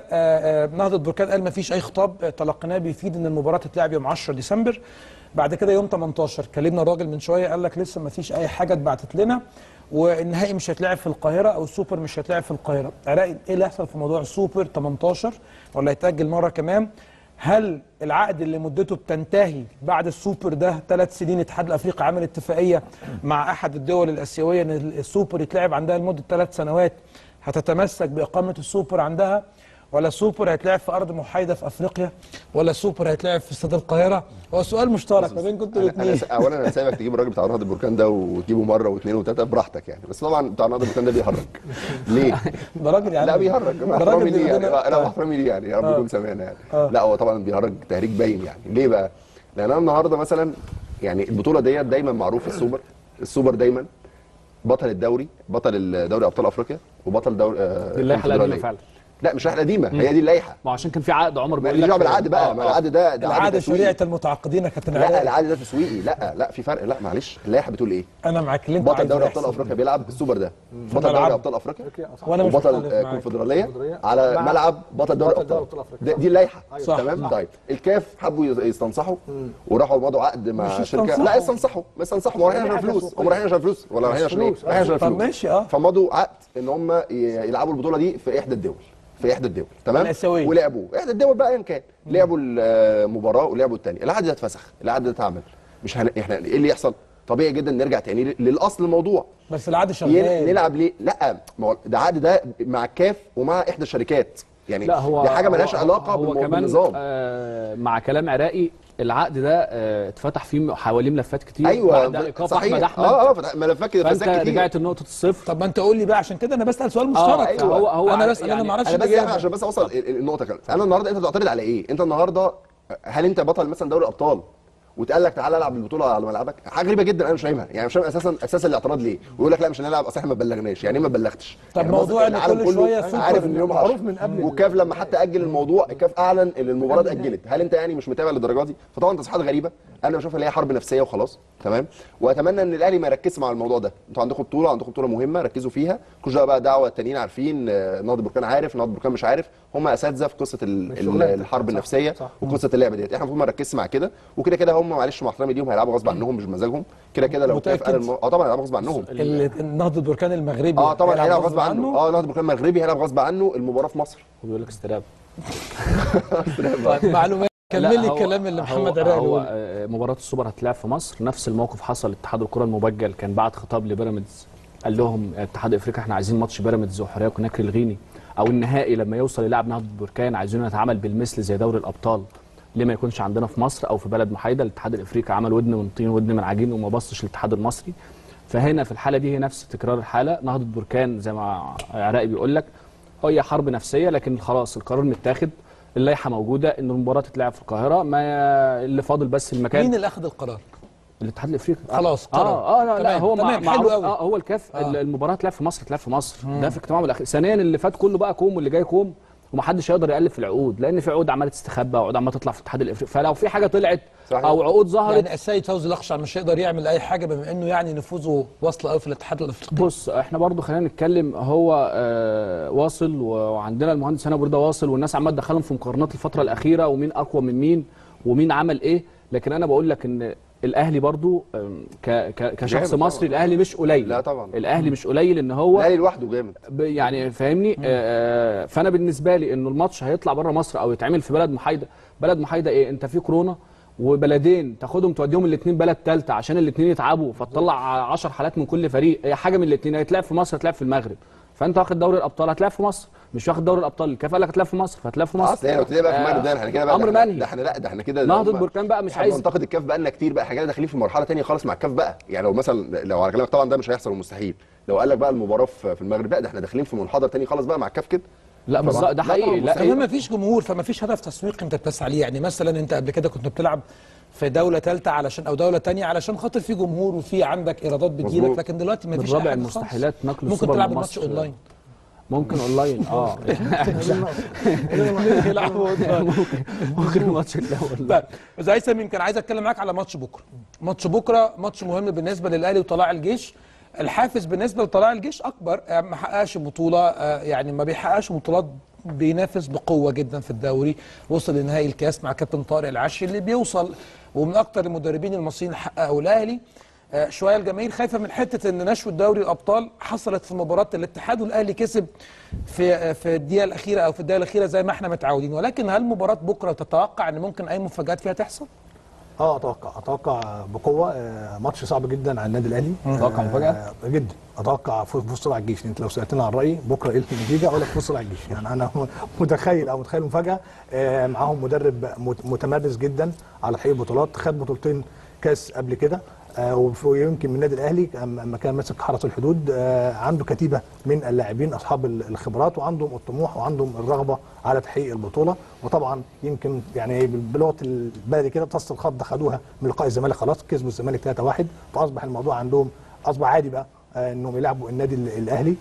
ونهضه بركان قال ما فيش اي خطاب آه، تلقيناه بيفيد ان المباراه تتلعب يوم 10 ديسمبر بعد كده يوم 18 كلمنا الراجل من شويه قال لك لسه ما فيش اي حاجه اتبعتت لنا والنهائي مش هيتلعب في القاهره او السوبر مش هيتلعب في القاهره عراقي ايه اللي هيحصل في موضوع السوبر 18 ولا هيتاجل مره كمان هل العقد اللي مدته بتنتهي بعد السوبر ده ثلاث سنين الاتحاد الافريقي عمل اتفاقيه مع احد الدول الاسيويه ان السوبر يتلعب عندها لمده ثلاث سنوات هتتمسك باقامه السوبر عندها ولا السوبر هيتلعب في ارض محايده في افريقيا ولا السوبر هيتلعب في استاد القاهره هو سؤال مشترك ما بينكم انتوا أنا- أنا الاثنين س- اولا انا سايبك تجيب الراجل بتاع نهضه البركان ده وتجيبه مره واثنين وثلاثه براحتك يعني بس طبعا بتاع نهضه البركان ده بيهرج ليه؟ ده راجل يعني لا بيهرج ده مع راجل احترامي ليه يعني بيقول- انا آه. مع احترامي ليه يعني يا رب آه. يكون سامعنا يعني آه. لا هو طبعا بيهرج تهريج باين يعني ليه بقى؟ لان انا النهارده مثلا يعني البطوله ديت دايما معروف السوبر السوبر دايما بطل الدوري بطل دوري ابطال افريقيا وبطل دوري آه، دي اللائحه القديمه الكونفدرالية. فعلا لا مش اللائحه القديمه هي دي اللائحه ما عشان كان في عقد عمر بيقول ماليش لك دعوه بالعقد بقى آه، ما آه. العقد ده ده العاده تسويقي. شريعه المتعاقدين يا كابتن لا علاء العقد ده تسويقي لا لا في فرق لا معلش اللائحه بتقول ايه؟ انا معاك اللي انت بطل عايزه دوري يحصل. ابطال افريقيا بيلعب السوبر ده بطل ملعب. دوري ابطال افريقيا وانا مش وبطل مختلف آه، معاك. كونفدراليه كونفدرالية على مع ملعب بطل دوري بطل دوري ابطال أبطال أفريقيا. ده- دي اللائحه صح. تمام صح. طيب الكاف حبوا يز- يستنصحوا وراحوا مضوا عقد مع مش شركه يستنصحوا. لا يستنصحوا ما يستنصحوا ما هو رايحين عشان حاجة فلوس سوقية. هم رايحين عشان فلوس ولا رايحين عشان ايه؟ فلوس. رايحين عشان طب فلوس ماشي، اه. فمضوا عقد ان هم ي- يلعبوا البطوله دي في احدى الدول في احدى الدول تمام الآسيوية. ولعبوا احدى الدول بقى ايا كان لعبوا المباراه ولعبوا الثانيه العقد ده اتفسخ العقد ده اتعمل مش هن... احنا ايه اللي يحصل طبيعي جدا نرجع تاني للاصل الموضوع بس العاده ين- شغال نلعب ليه لا ما هو ده عقد ده مع الكاف ومع احدى الشركات يعني لا هو دي حاجه مالهاش هو- علاقه هو بالمو- كمان بالنظام آه مع كلام عراقي العقد ده آه اتفتح فيه حواليه ملفات كتير ايوه بعد ب- ايقاف احمد صحيح احمد اه اه فتح- ملفات كده فانت فساد كتير رجعت لنقطه الصفر طب ما انت قول لي بقى عشان كده انا بسال سؤال مشترك أيوة. هو- هو انا ع- بسال انا يعني ما اعرفش انا بس الإجابة. يعني عشان بس اوصل ال- ال- النقطه كده انا النهارده انت بتعترض على ايه انت النهارده هل انت بطل مثلا دوري ابطال وتقال لك تعالى العب البطوله على ملعبك حاجه غريبه جدا انا مش فاهمها يعني مش فاهم اساسا اساسا الاعتراض ليه ويقول لك لا مش هنلعب اصل احنا ما بلغناش يعني ايه ما بلغتش طب يعني موضوع مصر- إن العالم كل كله شوية سوبر عارف ان يوم معروف 10 من قبل وكاف لما حتى اجل الموضوع كاف اعلن ان المباراه اتاجلت هل انت يعني مش متابع للدرجه دي فطبعا تصريحات غريبه انا بشوف ان هي حرب نفسيه وخلاص تمام واتمنى ان الاهلي ما يركزش مع الموضوع ده انتوا عندكم بطوله عندكم بطوله مهمه ركزوا فيها كل شويه بقى دعوه التانيين عارفين آه، ناضي بركان عارف ناضي بركان مش عارف هم اساتذه في قصه ال- ال- شغلانتك. الحرب صح، النفسيه صح. وقصه اللعبه ديت احنا المفروض ما نركزش مع كده وكده كده هم معلش مع احترامي ليهم هيلعبوا غصب عنهم مش بمزاجهم كده كده لو كاف قال متأكد؟ الم... اه طبعا هيلعبوا غصب عنهم ال- النهضه البركان المغربي اه طبعا هيلعب غصب عنه اه نهضه بركان مغربي هيلعب غصب عنه المباراه في مصر وبيقول لك استلام طيب معلومات كمل لي لا، هو- الكلام اللي هو- محمد عراقي هو بيقوله. آه، مباراه السوبر هتلعب في مصر نفس الموقف حصل اتحاد الكره المبجل كان بعت خطاب لبيراميدز قال لهم اتحاد افريقيا احنا عايزين ماتش بيراميدز وحريه كوناكري الغيني او النهائي لما يوصل يلعب نهضه بركان عايزين نتعامل بالمثل زي دوري الابطال ليه ما يكونش عندنا في مصر او في بلد محايده الاتحاد الافريقي عمل ودن من طين ودن من عجين وما بصش للاتحاد المصري فهنا في الحاله دي هي نفس تكرار الحاله نهضه بركان زي ما عراقي بيقول لك هي حرب نفسيه لكن خلاص القرار متاخد اللائحه موجوده ان المباراه تتلعب في القاهره ما اللي فاضل بس المكان مين اللي اخذ القرار؟ الاتحاد الافريقي خلاص، قرار. اه اه لا, لا تمام، هو مع تمام، حلو معروف قوي. اه هو الكاف آه. آه. المباراه تلعب في مصر تلعب في مصر ده في اجتماعهم الاخير ثانيا اللي فات كله بقى كوم واللي جاي كوم ومحدش هيقدر يقلب في العقود لان في عقود عماله تستخبى وعقود عماله تطلع في الاتحاد الافريقي فلو في حاجه طلعت صحيح. او عقود ظهرت يعني السيد فوزي الاخشع مش هيقدر يعمل اي حاجه بما انه يعني نفوذه واصله قوي في الاتحاد الافريقي بص احنا برضو خلينا نتكلم هو آه واصل وعندنا المهندس هنا برده واصل والناس عماله تدخلهم في مقارنات الفتره الاخيره ومين اقوى من مين ومين عمل ايه لكن انا بقول لك ان الاهلي برضو آم، ك ك كشخص جامد مصري طبعاً. الاهلي مش قليل لا طبعاً. الاهلي مش قليل ان هو الاهلي لوحده جامد ب- يعني فاهمني آه فانا بالنسبه لي انه الماتش هيطلع بره مصر او يتعمل في بلد محايده بلد محايده ايه انت في كورونا وبلدين تاخدهم توديهم الاثنين بلد ثالثه عشان الاثنين يتعبوا فتطلع 10 حالات من كل فريق هي حاجه من الاثنين هيتلعب في مصر هتلعب في المغرب فانت واخد دوري الابطال هتلعب في مصر مش واخد دوري الابطال الكاف قال لك هتلعب في مصر فهتلعب في مصر اصل هي لو تلاقي بقى في المغرب ده احنا كده بقى امر ده احنا- منهي ده احنا لا ده احنا كده نهضة هم- بركان بقى مش احنا عايز- بننتقد الكاف بقى لنا كتير بقى احنا كده داخلين في مرحله تانية خالص مع الكاف بقى يعني لو مثلا لو على كلامك طبعا ده مش هيحصل ومستحيل لو قال لك بقى المباراه في في المغرب لا ده احنا داخلين في منحدر تاني خالص بقى مع الكاف كده لا طبعاً. بالظبط ده لا حقيقي طبعاً لا كمان ما فيش جمهور فما فيش هدف تسويقي انت بتسعى ليه يعني مثلا انت قبل كده كنت بتلعب في دوله ثالثه علشان او دوله ثانيه علشان خاطر في جمهور وفي عندك ايرادات بتجيلك مظبوط. لكن دلوقتي ما من فيش رابع حاجة المستحيلات خالص. نقل ممكن السوبر تلعب من الماتش مصر. اونلاين ممكن اونلاين اه يلعبوا اونلاين ممكن ممكن الماتش يتلعب أونلاين. طيب بس هيثم يمكن عايز اتكلم معاك على ماتش بكره ماتش بكره ماتش مهم بالنسبه للاهلي وطلائع الجيش الحافز بالنسبه لطلائع الجيش اكبر آه، ما حققش بطوله آه، يعني ما بيحققش بطولات بينافس بقوه جدا في الدوري وصل لنهائي الكاس مع كابتن طارق العشري اللي بيوصل ومن اكتر المدربين المصريين اللي حققوا الاهلي آه، شويه الجماهير خايفه من حته ان نشوه دوري الابطال حصلت في مباراه الاتحاد والاهلي كسب في آه، في الدقيقه الاخيره او في الدقيقه الاخيره زي ما احنا متعودين ولكن هل مباراه بكره تتوقع ان ممكن اي مفاجات فيها تحصل؟ اه اتوقع اتوقع بقوه آه، ماتش صعب جدا على النادي الاهلي تتوقع مفاجأة؟ آه، جدا اتوقع فوز فوز طلع الجيش انت لو سالتني عن رايي بكره ايه النتيجه اقول لك فوز طلع الجيش يعني انا متخيل او متخيل مفاجاه آه، معاهم مدرب مت- متمرس جدا على تحقيق بطولات خد بطولتين كاس قبل كده آه، ويمكن من النادي الاهلي لما كان ماسك حرس الحدود آه، عنده كتيبه من اللاعبين اصحاب ال- الخبرات وعندهم الطموح وعندهم الرغبه على تحقيق البطوله وطبعا يمكن يعني بلغه البلدي كده تصل الخط خدوها من لقاء الزمالك خلاص كسبوا الزمالك 3-1 فاصبح الموضوع عندهم اصبح عادي بقى آه، انهم يلعبوا النادي ال- الاهلي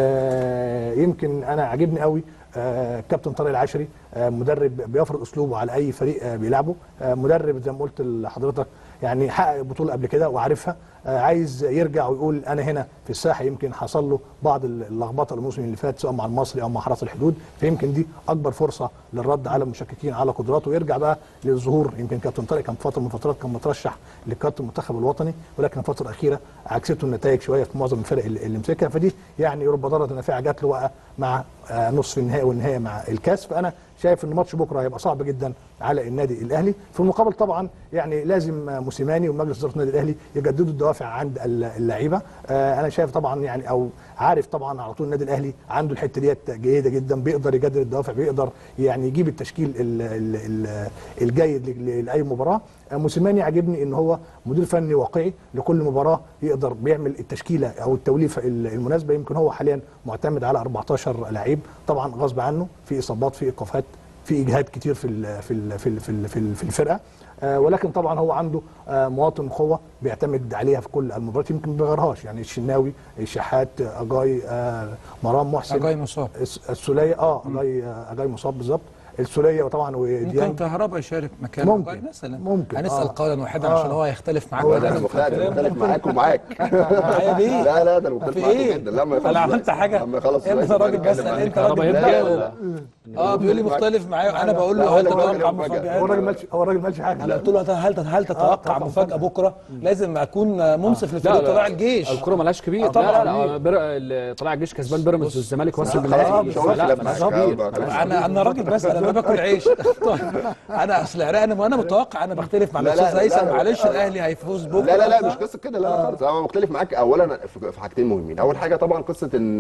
آه، يمكن انا عاجبني قوي آه، كابتن طارق العشري آه، مدرب بيفرض اسلوبه على اي فريق آه، بيلعبه آه، مدرب زي ما قلت لحضرتك يعني حقق بطوله قبل كده وعارفها آه، عايز يرجع ويقول انا هنا في الساحه يمكن حصل له بعض اللخبطه الموسم اللي فات سواء مع المصري او مع حرس الحدود فيمكن دي اكبر فرصه للرد على المشككين على قدراته ويرجع بقى للظهور يمكن كابتن طارق كان في فتره من الفترات كان مترشح لكابتن المنتخب الوطني ولكن الفتره الاخيره عكسته النتائج شويه في معظم الفرق اللي اللي مسكها فدي يعني رب ضاره نافعه جات له بقى مع آه، نصف النهائي والنهائي مع الكاس فانا شايف ان ماتش بكره هيبقى صعب جدا على النادي الاهلي في المقابل طبعا يعني لازم آه، موسيماني ومجلس اداره النادي الاهلي يجددوا الدوافع عند ال- اللعيبه آه، انا شايف طبعا يعني او عارف طبعا على طول النادي الاهلي عنده الحته ديت جيده جدا بيقدر يجدد الدوافع بيقدر يعني يجيب التشكيل ال- ال- ال- الجيد ل- لاي مباراه آه، موسيماني عاجبني ان هو مدير فني واقعي لكل مباراه يقدر بيعمل التشكيله او التوليفه ال- المناسبه يمكن هو حاليا معتمد على 14 لعيب طبعا غصب عنه في اصابات في ايقافات في اجهاد كتير في ال في ال في ال في, ال في, ال في الفرقه آه، ولكن طبعا هو عنده آه، مواطن قوه بيعتمد عليها في كل المباريات يمكن ما بيغيرهاش يعني الشناوي الشحات آه، اجاي آه، مرام محسن أجاي مصاب. الس- السوليه اه اجاي آه، اجاي مصاب بالظبط السوليه وطبعا ممكن وديانج كهربا يشارك مكان ممكن. أجاي مثلا ممكن. هنسال آه. قولا واحدا آه. عشان هو يختلف معاك هو بدل انا مختلف أنا مختلف معاك ومعاك معايا بيه لا لا ده انا مختلف في معاك ايه؟ جدا لا ما انا عملت حاجه لما يخلص انت الرئيس راجل يبقى بسال نتكلم انت كهربا راجل يبدأ بتجاوب ولا؟ اه بيقول لي مختلف معايا انا بقول لا، له هو هل اللي تتوقع بيتكلم مفاجاه مفاجأة. هو الراجل مالش هو الراجل مالش حاجه انا قلت له هل هل تتوقع طبعاً. مفاجاه بكره لازم اكون منصف لفريق لا، طلائع الجيش الكوره ملهاش كبير آه، طبعاً. لا لا لا بر... ال- طلائع الجيش كسبان بيراميدز والزمالك واصل خلاص بالنهائي مش هقول لا، خلاف ملهاش معاك. كبير. آه، ملهاش انا انا راجل بسال انا باكل عيش انا اصل انا وانا متوقع انا بختلف مع لا، لا، الاستاذ لا، هيثم لا، معلش لا. الاهلي هيفوز بكره لا لا لا مش قصه كده لا لا خالص انا مختلف معاك اولا في في حاجتين مهمين اول حاجه طبعا قصه ان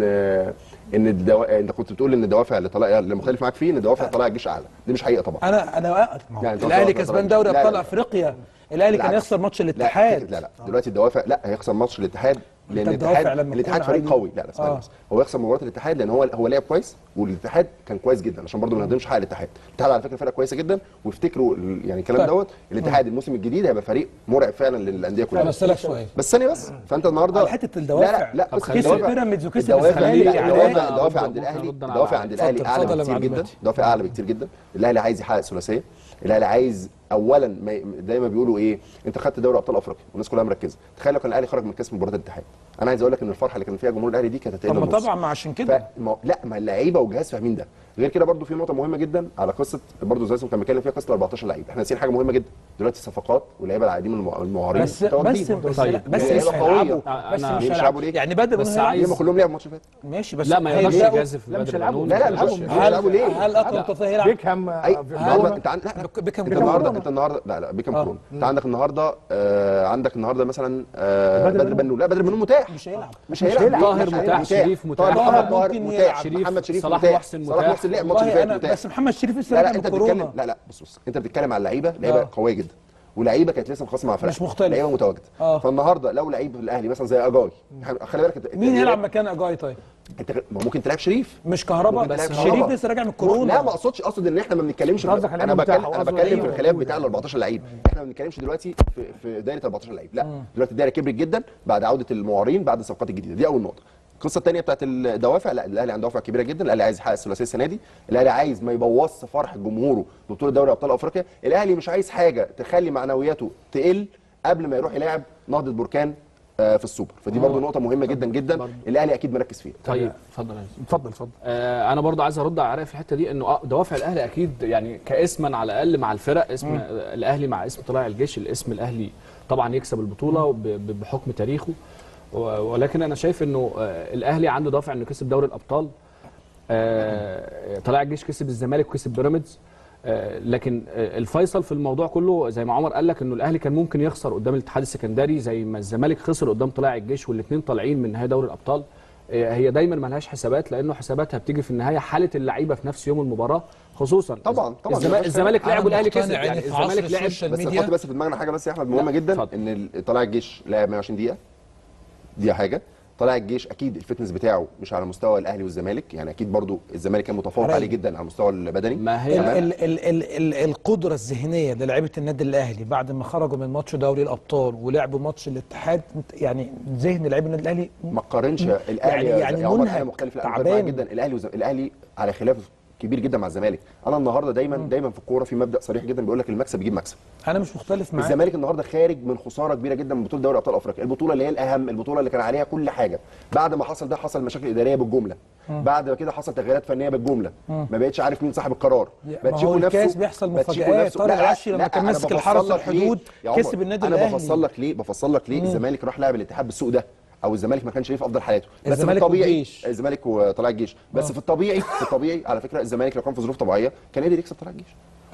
ان الدو... انت كنت بتقول ان الدوافع اللي طلع اللي مختلف معاك فيه ان دوافع طلائع الجيش اعلى دي مش حقيقه طبعا انا انا يعني أنت الاهلي قصدك كسبان طلائع دوري الجيش. لا، ابطال لا. افريقيا الاهلي كان بالعكس. يخسر ماتش لا الاتحاد لا لا دلوقتي الدوافع لا هيخسر ماتش الاتحاد لان أنت الدوافع الاتحاد لما الاتحاد تكون فريق عالي. قوي لا لا اسمعني آه. بس هو يخسر مباراه الاتحاد لان هو هو لعب كويس والاتحاد كان كويس جدا عشان برضه ما نهدمش حق الاتحاد الاتحاد على فكره فرقه كويسه جدا وافتكروا ال- يعني الكلام طيب. دوت الاتحاد الموسم الجديد هيبقى فريق مرعب فعلا للانديه كلها بس لك سؤال بس ثانيه بس فانت النهارده على حته الدوافع. لا لا لا طب بس كسب الدوافع- بيراميدز وكسب الدوافع الزمالك لا، يعني الدوافع إيه؟ الدوافع ممكن عند الاهلي أرد على الدوافع عادل. عند الاهلي اتفضل، اعلى اتفضل يا بكتير معلم جدا مهدي. الدوافع اعلى بكتير جدا الاهلي عايز يحقق الثلاثيه الاهلي عايز اولا ما ي- دايما بيقولوا ايه انت خدت دوري ابطال افريقيا والناس كلها مركزه تخيل لو كان الاهلي خرج من كاس مباراه الاتحاد انا عايز اقول لك ان الفرحه اللي كان فيها جمهور الاهلي دي كانت طب هتقل ما النص. طبعا ما عشان كده فما لا ما اللعيبه والجهاز فاهمين ده غير كده برضو في نقطه مهمه جدا على قصه برضو زي ما كان بيتكلم فيها قصه ال 14 لعيب احنا ناسيين حاجه مهمه جدا دلوقتي الصفقات واللعيبه العاديين المع- المعارين بس بس متواجدين. بس طيب. بس يعني مش لعيبة قوية. هيلعبوا بس أنا- مش مش هيلعبوا هيلعبوا ليه؟ يعني بدر بس بس عايز عايز- هم كلهم لعبوا الماتش اللي فات ماشي بس لا ما يقدرش هيبدأوا- يجازف لا، مش بدر هيلعبوا. بنون. لا لا مش هيلعبوا. مش هل هيلعبوا ليه؟ هل اكرم توفيق هيلعب؟ بيكهام آه، اي في لا كورونا. انت عن- لا لا بك- بيكهام انت كان النهارده كورونا. انت النهارده لا لا بيكهام آه. كورونا انت عندك النهارده آه عندك النهارده مثلا آه بدر بدر بنون لا بدر بنون متاح مش هيلعب مش هيلعب طاهر مش متاح، هيلعب. شريف متاح. طاهر محمد طاهر ممكن متاح يلعب. شريف، محمد شريف صلاح متاح. محسن صلاح متاح. محسن لعب الماتش اللي والله فات انا متاح بس محمد شريف لسه لا راجع لا من انت بتتكلم كورونا لا لا بص بص انت بتتكلم على لعيبه لعيبه آه. قويه جدا ولعيبه كانت لسه مخصصه مع فرق مش مختلف. لعيبه متواجده آه. فالنهارده لو لعيب الاهلي مثلا زي اجاي خلي بالك انت- مين انت- يلعب مكان اجاي طيب؟ انت ما ممكن تلعب شريف مش كهربا ممكن بس تلعب شريف كهربا. لسه راجع من كورونا لا ما اقصدش اقصد ان احنا ما بنتكلمش قصدك على انا لعيبة بتكلم متاحة انا وقصده بتكلم في لعيبة الخلاف موجودة. بتاع ال 14 لعيب احنا ما بنتكلمش دلوقتي في, في دايره ال 14 لعيب لا دلوقتي الدايره كبرت جدا بعد عوده المعارين بعد الصفقات الجديده دي اول نقطه القصه الثانيه بتاعت الدوافع لا الاهلي عنده دوافع كبيره جدا الاهلي عايز يحقق الثلاثيه السنه دي الاهلي عايز ما يبوظش فرح جمهوره ببطوله دوري ابطال افريقيا الاهلي مش عايز حاجه تخلي معنوياته تقل قبل ما يروح يلاعب نهضه بركان آه، في السوبر فدي برضو نقطه مهمه جدا جدا الاهلي اكيد مركز فيها طيب اتفضل يا يوسف. اتفضل اتفضل آه انا برضه عايز ارد على عراق في الحته دي انه آه، دوافع الاهلي اكيد يعني كاسما على الاقل مع الفرق اسم آه، الاهلي مع اسم طلائع الجيش الاسم الاهلي طبعا يكسب البطوله ب- ب- بحكم تاريخه و- ولكن انا شايف انه آه، الاهلي عنده دافع انه كسب دوري الابطال آه، طلائع الجيش كسب الزمالك وكسب بيراميدز آه، لكن آه، الفيصل في الموضوع كله زي ما عمر قال لك انه الاهلي كان ممكن يخسر قدام الاتحاد السكندري زي ما الزمالك خسر قدام طلائع الجيش والاثنين طالعين من نهائي دوري الابطال آه، هي دايما ملهاش حسابات لانه حساباتها بتيجي في النهايه حاله اللعيبه في نفس يوم المباراه خصوصا طبعا- طبعا. الزما- الزمالك أنا لعب والاهلي مقتنع كسب إن يعني في عصر الزمالك لعب السوشيال بس ميديا نحط بس في دماغنا حاجه بس يا احمد مهمه لا، جدا اتفضل. ان ال- طلائع الجيش لعب 120 دقيقه دي حاجه طلائع الجيش اكيد الفتنس بتاعه مش على مستوى الاهلي والزمالك يعني اكيد برضو الزمالك كان متفوق حرام. عليه جدا على المستوى البدني ما هي ال ال ال ال ال القدره الذهنيه للاعيبه النادي الاهلي بعد ما خرجوا من ماتش دوري الابطال ولعبوا ماتش الاتحاد يعني ذهن لاعيبه النادي الاهلي ما تقارنش الاهلي يعني- يا- يعني يا عمر منهك، حاجه مختلفه لا، أنا تعبان. معاك جدا الاهلي وز... الاهلي على خلاف كبير جدا مع الزمالك انا النهارده دايما دايما في الكوره في مبدا صريح جدا بيقول لك المكسب يجيب مكسب انا مش مختلف معاك الزمالك النهارده خارج من خساره كبيره جدا من بطوله دوري ابطال افريقيا البطوله اللي هي الاهم البطوله اللي كان عليها كل حاجه بعد ما حصل ده حصل مشاكل اداريه بالجمله بعد كده حصل تغييرات فنيه بالجمله ما بقتش عارف مين صاحب القرار ما بقت هو شيكو الكاس نفسه- بيحصل بقت شيكو مفاجآت. نفسه- طارق لا، لا، العشري لما لا، كان أنا ماسك بفصل الحرس لك ليه؟ الحدود يا عمر، كسب النادي انا الأهلي. بفصل لك ليه بفصل لك ليه الزمالك راح لعب الاتحاد بالسوق ده او الزمالك ما كانش ليه في افضل حالاته بس في الزمالك الطبيعي والجيش. الزمالك وطلائع الجيش بس في الطبيعي في الطبيعي على فكره الزمالك لو كان في ظروف طبيعيه كان قدر يكسب طلائع الجيش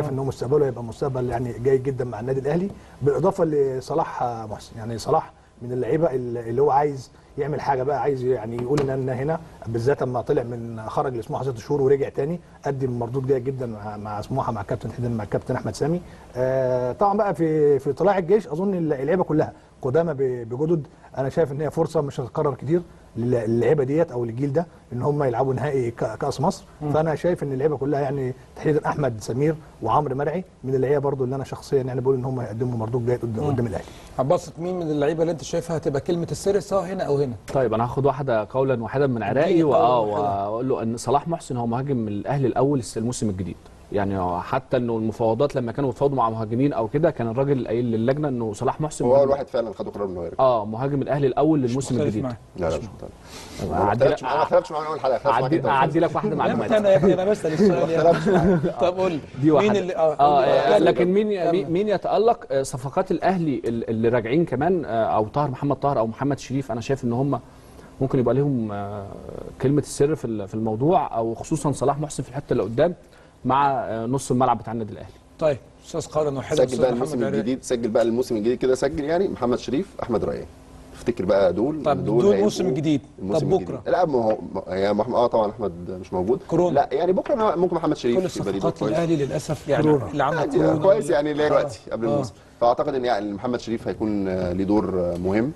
شايف ان هو مستقبله هيبقى مستقبل يعني جيد جدا مع النادي الاهلي بالاضافه لصلاح محسن يعني صلاح من اللعيبه اللي اللي هو عايز يعمل حاجه بقى عايز يعني يقول ان انا هنا بالذات لما طلع من خرج لسموحه ست شهور ورجع تاني قدم مردود جيد جدا مع مع سموحه مع كابتن حدين مع الكابتن احمد سامي آه طبعا بقى في في طلاع الجيش اظن اللعيبه كلها قدامى ب- بجدد انا شايف ان هي فرصه مش هتتكرر كتير للعيبه ديت او الجيل ده ان هم يلعبوا نهائي ك- كاس مصر فانا شايف ان اللعيبه كلها يعني تحديدا احمد سمير وعمرو مرعي من اللعيبه برضو اللي انا شخصيا يعني بقول ان هم يقدموا مردود جيد قدام قدام الاهلي عباسط مين من اللعيبه اللي انت شايفها هتبقى كلمه السر سواء هنا او هنا طيب انا هاخد واحده قولا واحدا من عراقي أكيد، واه قولاً واحداً. واقول له ان صلاح محسن هو مهاجم الاهلي الاول الموسم الجديد يعني هو حتى انه المفاوضات لما كانوا بيتفاوضوا مع مهاجمين او كده كان الراجل قايل للجنه انه صلاح محسن هو اول مهاجم- واحد فعلا خدوا قرار انه يرجع اه مهاجم الاهلي الاول للموسم مختلف الجديد معاك. لا لا مش مختلف ما أعدي لك- اختلفتش معاه ما اختلفتش معاه من اول حلقه اختلفت معاك اعدي انت اعدي لك واحده امتى معلومات انا يا ابني انا بسال السؤال يا ابني. طب قول لي دي واحده مين اللي اه, اه, قول آه لي. لكن مين كمل. مين- مين يتالق آه، صفقات الاهلي ال- اللي راجعين كمان آه، او طاهر محمد طاهر او محمد شريف انا شايف ان هم ممكن يبقى لهم آه، كلمه السر في ال- في الموضوع او خصوصا صلاح محسن في الحته اللي قدام مع آه، نص الملعب بتاع النادي الاهلي طيب استاذ قارن وحيد سجل أستاذ بقى محمد الموسم عراقي. الجديد سجل بقى الموسم الجديد كده سجل يعني محمد شريف احمد ريان افتكر بقى دول طب دول دول هيبقوا الموسم الجديد. الموسم طب الجديد. بكرة؟ لا ما هو ما- يعني محمد اه طبعا احمد مش موجود كورونا. لا يعني بكره أنا ممكن محمد شريف كل يبقى ليه دور الصفقات كويس. الاهلي للاسف يعني كورونا. اللي عندك عادي، كورونا كويس يعني اللي هي آه. دلوقتي قبل آه. الموسم فاعتقد ان يعني محمد شريف هيكون آه، ليه دور آه، مهم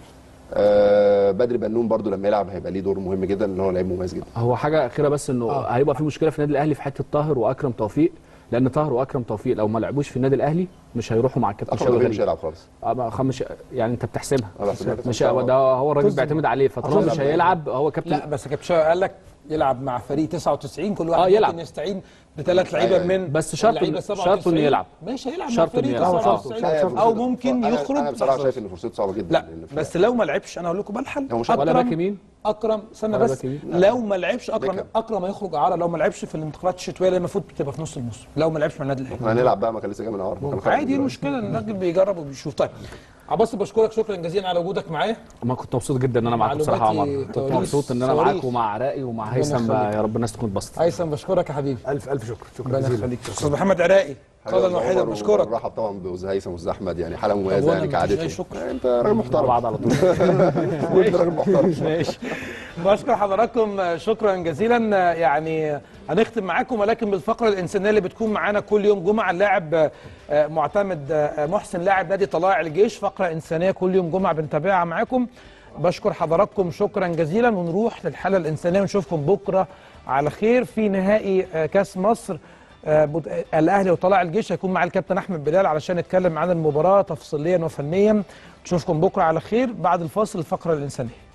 آه بدري بنون برضو لما يلعب هيبقى ليه دور مهم جدا ان هو لعيب مميز جدا هو حاجه اخيره بس انه آه. هيبقى في مشكله في النادي الاهلي في حته طاهر واكرم توفيق لان طاهر واكرم توفيق لو ما لعبوش في النادي الاهلي مش هيروحوا مع الكابتن اكرم شوقي توفيق مش غريب هيلعب خالص آه، ما خمس يعني انت بتحسبها أنا بحسبها كده. مش هو ده هو الراجل طز- بيعتمد عليه فطالما طز- مش هيلعب هو كابتن لا بس كابتن شوقي قال لك يلعب مع فريق 99 كل واحد آه، يلعب. ممكن يستعين بثلاث لعيبه أيوة، من بس شرط اللعيبة إن- 97. شرط إنه يلعب. ماشي هيلعب مع شرط إنه فريق يلعب. آه. 97 لا، او فرصته- ممكن أنا- يخرج انا بصراحه لحظة. شايف ان فرصته صعبه جدا لا لأن في بس لو ما لعبش انا اقول لكم بقى الحل هو مش ولا أكرم- باك يمين؟ اكرم استنى ولا بس باك يمين؟ لو ما لعبش اكرم بيكهام. اكرم هيخرج اعاره لو ما لعبش في الانتقالات الشتويه اللي المفروض بتبقى في نص الموسم لو ما لعبش مع النادي الاهلي احنا هنلعب بقى ما كان لسه جاي من عمر كان خرج عادي ايه دلوقتي. المشكله ان الراجل بيجرب وبيشوف طيب عباس بشكرك شكرا جزيلا على وجودك معايا ما كنت مبسوط جدا ان انا معاكم بصراحه يا معلوماتي عمر كنت تواريخ مبسوط ان انا صواريخ. معاك ومع عراقي ومع ربنا هيثم يخليك. يا رب الناس تكون اتبسطت هيثم بشكرك يا حبيبي الف الف شكر شكرا ربنا جزيلا يخليك استاذ محمد عراقي حبيبي قولا يا واحدا عمر، بشكرك وبنرحب طبعا باستاذ هيثم واستاذ احمد يعني حاله طب مميزه وأنا يعني مفيش أي كعادته شكر. انت راجل مع محترم بعض على طول وانت راجل محترم ماشي بشكر حضراتكم شكرا جزيلا يعني هنختم معاكم ولكن بالفقره الانسانيه اللي بتكون معانا كل يوم جمعه اللاعب آه، معتمد آه، محسن لاعب نادي طلائع الجيش فقره انسانيه كل يوم جمعه بنتابعها معاكم بشكر حضراتكم شكرا جزيلا ونروح للحاله الانسانيه ونشوفكم بكره على خير في نهائي آه، كاس مصر آه، بط- آه، الاهلي وطلائع الجيش هيكون مع الكابتن احمد بلال علشان نتكلم عن المباراه تفصيليا وفنيا نشوفكم بكره على خير بعد الفاصل الفقره الانسانيه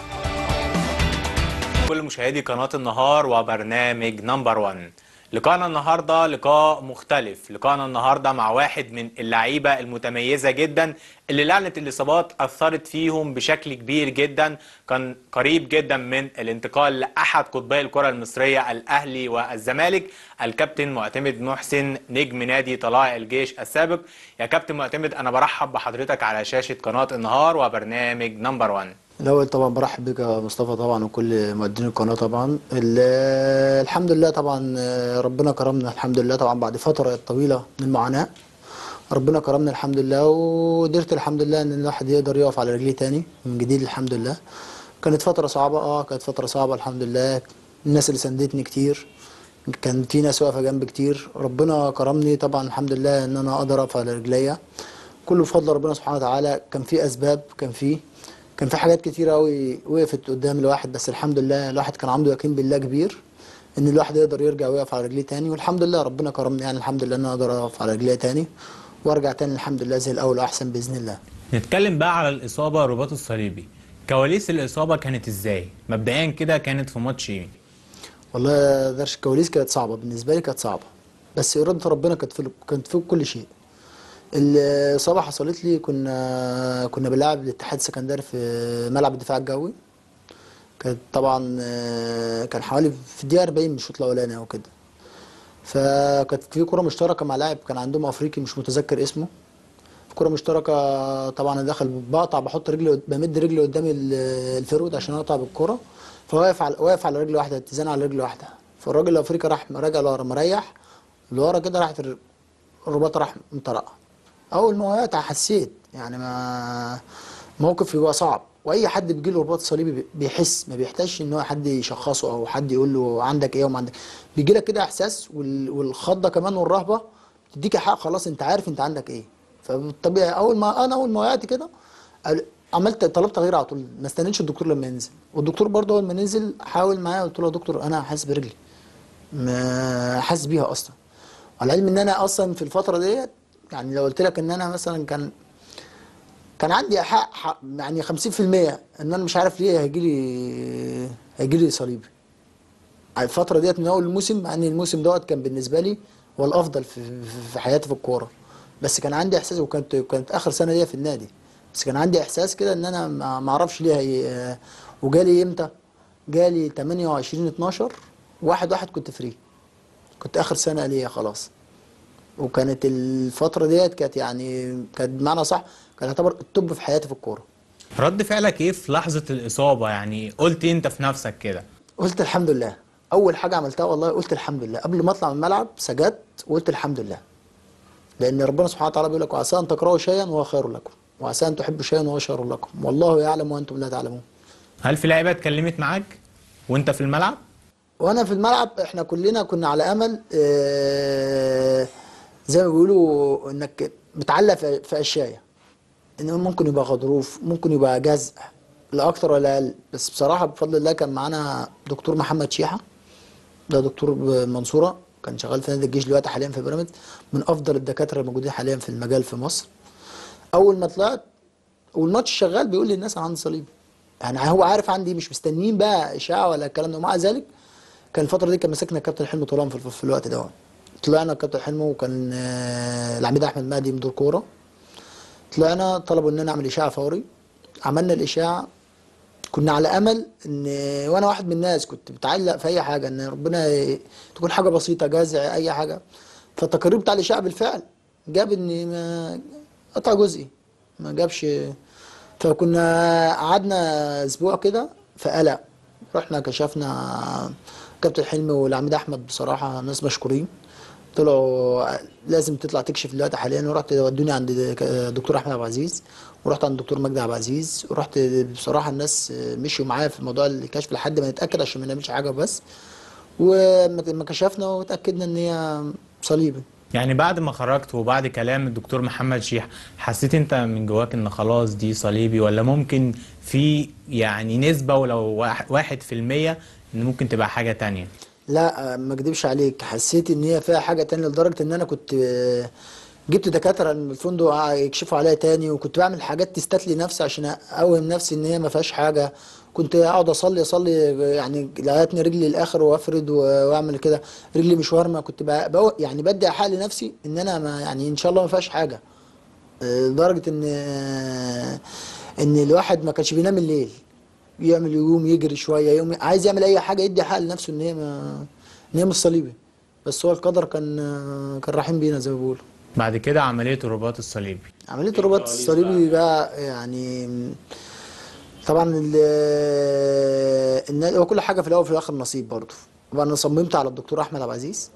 كل مشاهدي قناة النهار وبرنامج نمبر 1 لقاءنا النهاردة لقاء مختلف لقاءنا النهاردة مع واحد من اللعيبة المتميزة جدا اللي لعنة الإصابات أثرت فيهم بشكل كبير جدا كان قريب جدا من الانتقال لأحد قطبي الكرة المصرية الأهلي والزمالك الكابتن معتمد محسن نجم نادي طلائع الجيش السابق يا كابتن معتمد أنا برحب بحضرتك على شاشة قناة النهار وبرنامج نمبر 1 الأول طبعا برحب بك يا مصطفى طبعا وكل مؤدين القناة طبعا ال- الحمد لله طبعا آه، ربنا كرمنا الحمد لله طبعا بعد فترة طويلة من المعاناة ربنا كرمنا الحمد لله وقدرت الحمد لله ان الواحد يقدر يقف على رجليه تاني من جديد الحمد لله كانت فترة صعبة اه كانت فترة صعبة الحمد لله الناس اللي ساندتني كتير كان في ناس واقفة جنبي كتير ربنا كرمني طبعا الحمد لله ان انا اقدر اقف على رجليا كله بفضل ربنا سبحانه وتعالى كان في اسباب كان في كان في حاجات كتير قوي وقفت قدام الواحد بس الحمد لله الواحد كان عنده يقين بالله كبير ان الواحد يقدر يرجع ويقف على رجليه تاني والحمد لله ربنا كرمني يعني الحمد لله ان انا اقدر اقف على رجليه تاني وارجع تاني الحمد لله زي الاول واحسن باذن الله نتكلم بقى على الإصابة الرباط الصليبي كواليس الإصابة كانت إزاي؟ مبدئيا كده كانت في ماتش إيه؟ والله يا درش الكواليس كانت صعبه بالنسبه لي كانت صعبه بس اراده ربنا كانت في كانت في كل شيء الاصابه حصلت لي كنا كنا بنلعب الاتحاد السكندري في ملعب الدفاع الجوي كانت طبعا آه، كان حوالي في الدقيقه 40 من الشوط الاولاني او كده فكانت في كره مشتركه مع لاعب كان عندهم افريقي مش متذكر اسمه في كره مشتركه طبعا انا داخل بقطع بحط رجلي بمد رجلي قدام ال- الفرود عشان اقطع بالكره فواقف على واقف على رجل واحده اتزان على رجل واحده فالراجل الافريقي راح راجع لورا مريح لورا كده راحت الر- الرباط راح مطرقه اول ما وقعت حسيت يعني ما موقف يبقى صعب واي حد بيجي له رباط صليبي بي- بيحس ما بيحتاجش ان هو حد يشخصه او حد يقول له عندك ايه وما عندك بيجي لك كده احساس وال- والخضه كمان والرهبه تديك حق خلاص انت عارف انت عندك ايه فبالطبيعي اول ما انا اول ما وقعت كده قال- عملت طلبت تغيير على طول ما استنيتش الدكتور لما ينزل والدكتور برضه اول ما نزل حاول معايا قلت له يا دكتور انا حاسس برجلي ما حاسس بيها اصلا على العلم ان انا اصلا في الفتره ديت يعني لو قلت لك ان انا مثلا كان كان عندي حق, حق يعني 50% ان انا مش عارف ليه هيجي لي هيجي لي صليبي على الفتره ديت من اول الموسم مع ان الموسم دوت كان بالنسبه لي هو الافضل في, في, في حياتي في الكوره بس كان عندي احساس وكانت كانت اخر سنه ليا في النادي بس كان عندي احساس كده ان انا ما ما اعرفش ليه هي وجالي امتى جالي 28 12 واحد واحد كنت فري كنت اخر سنه ليا خلاص وكانت الفتره ديت كانت يعني كانت بمعنى صح كانت تعتبر التوب في حياتي في الكوره رد فعلك ايه في لحظة الإصابة يعني قلت إيه انت في نفسك كده قلت الحمد لله اول حاجه عملتها والله قلت الحمد لله قبل ما اطلع من الملعب سجدت وقلت الحمد لله لان ربنا سبحانه وتعالى بيقول لك وعسى ان تكرهوا شيئا وهو خير لكم وعسى ان تحبوا شيئا وهو شر لكم والله يعلم وانتم لا تعلمون هل في لعيبة اتكلمت معاك وانت في الملعب وانا في الملعب احنا كلنا كنا على امل آه، زي ما بيقولوا انك متعلق في في اشياء ان ممكن يبقى غضروف ممكن يبقى جزء لا اكتر ولا اقل بس بصراحه بفضل الله كان معانا دكتور محمد شيحه ده دكتور منصوره كان شغال في نادي الجيش دلوقتي حاليا في بيراميدز من افضل الدكاتره الموجودين حاليا في المجال في مصر اول ما طلعت والماتش شغال بيقول للناس انا عندي صليبي يعني هو عارف عندي مش مستنيين بقى اشاعه ولا الكلام ده ومع ذلك كان الفتره دي كان مسكنا الكابتن حلمي طولان في, في الوقت ده طلعنا الكابتن حلمي وكان آه، العميد احمد مهدي مدير كوره طلعنا طلبوا ان انا اعمل اشاعه فوري عملنا الاشاعه كنا على امل ان وانا واحد من الناس كنت بتعلق في اي حاجه ان ربنا ي- تكون حاجه بسيطه جازع اي حاجه فالتقرير بتاع الاشاعه بالفعل جاب ان ما قطع جزئي ما جابش فكنا قعدنا اسبوع كده في قلق رحنا كشفنا كابتن حلمي والعميد احمد بصراحه ناس مشكورين طلعوا لازم تطلع تكشف دلوقتي حاليا ورحت ودوني عند دكتور احمد عبد العزيز ورحت عند الدكتور مجدي عبد العزيز ورحت بصراحه الناس مشيوا معايا في موضوع الكشف لحد ما نتاكد عشان ما نعملش حاجه بس وما كشفنا وتاكدنا ان هي صليبي يعني بعد ما خرجت وبعد كلام الدكتور محمد شيح حسيت انت من جواك ان خلاص دي صليبي ولا ممكن في يعني نسبة ولو واحد- واحد في المية ان ممكن تبقى حاجة تانية لا ما اكدبش عليك حسيت ان هي فيها حاجه تانية لدرجه ان انا كنت آه، جبت دكاتره من الفندق آه، يكشفوا عليا تاني وكنت بعمل حاجات تستات لي نفسي عشان اوهم نفسي ان هي ما فيهاش حاجه كنت اقعد اصلي اصلي يعني لغايه رجلي الاخر وافرد و- واعمل كده رجلي مش وارمه كنت بق- بق- يعني بدي حق لنفسي ان انا ما يعني ان شاء الله ما فيهاش حاجه آه، لدرجه ان آه، ان الواحد ما كانش بينام الليل يعمل يقوم يجري شويه يقوم عايز يعمل اي حاجه يدي حق لنفسه ان هي ما ان هي مش صليبي بس هو القدر كان كان رحيم بينا زي ما بيقولوا بعد كده عملية الرباط الصليبي عمليه الرباط الصليبي بقى يعني طبعا ال- النادي هو كل حاجه في الاول وفي الاخر نصيب برضه طبعا انا صممت على الدكتور احمد عبد العزيز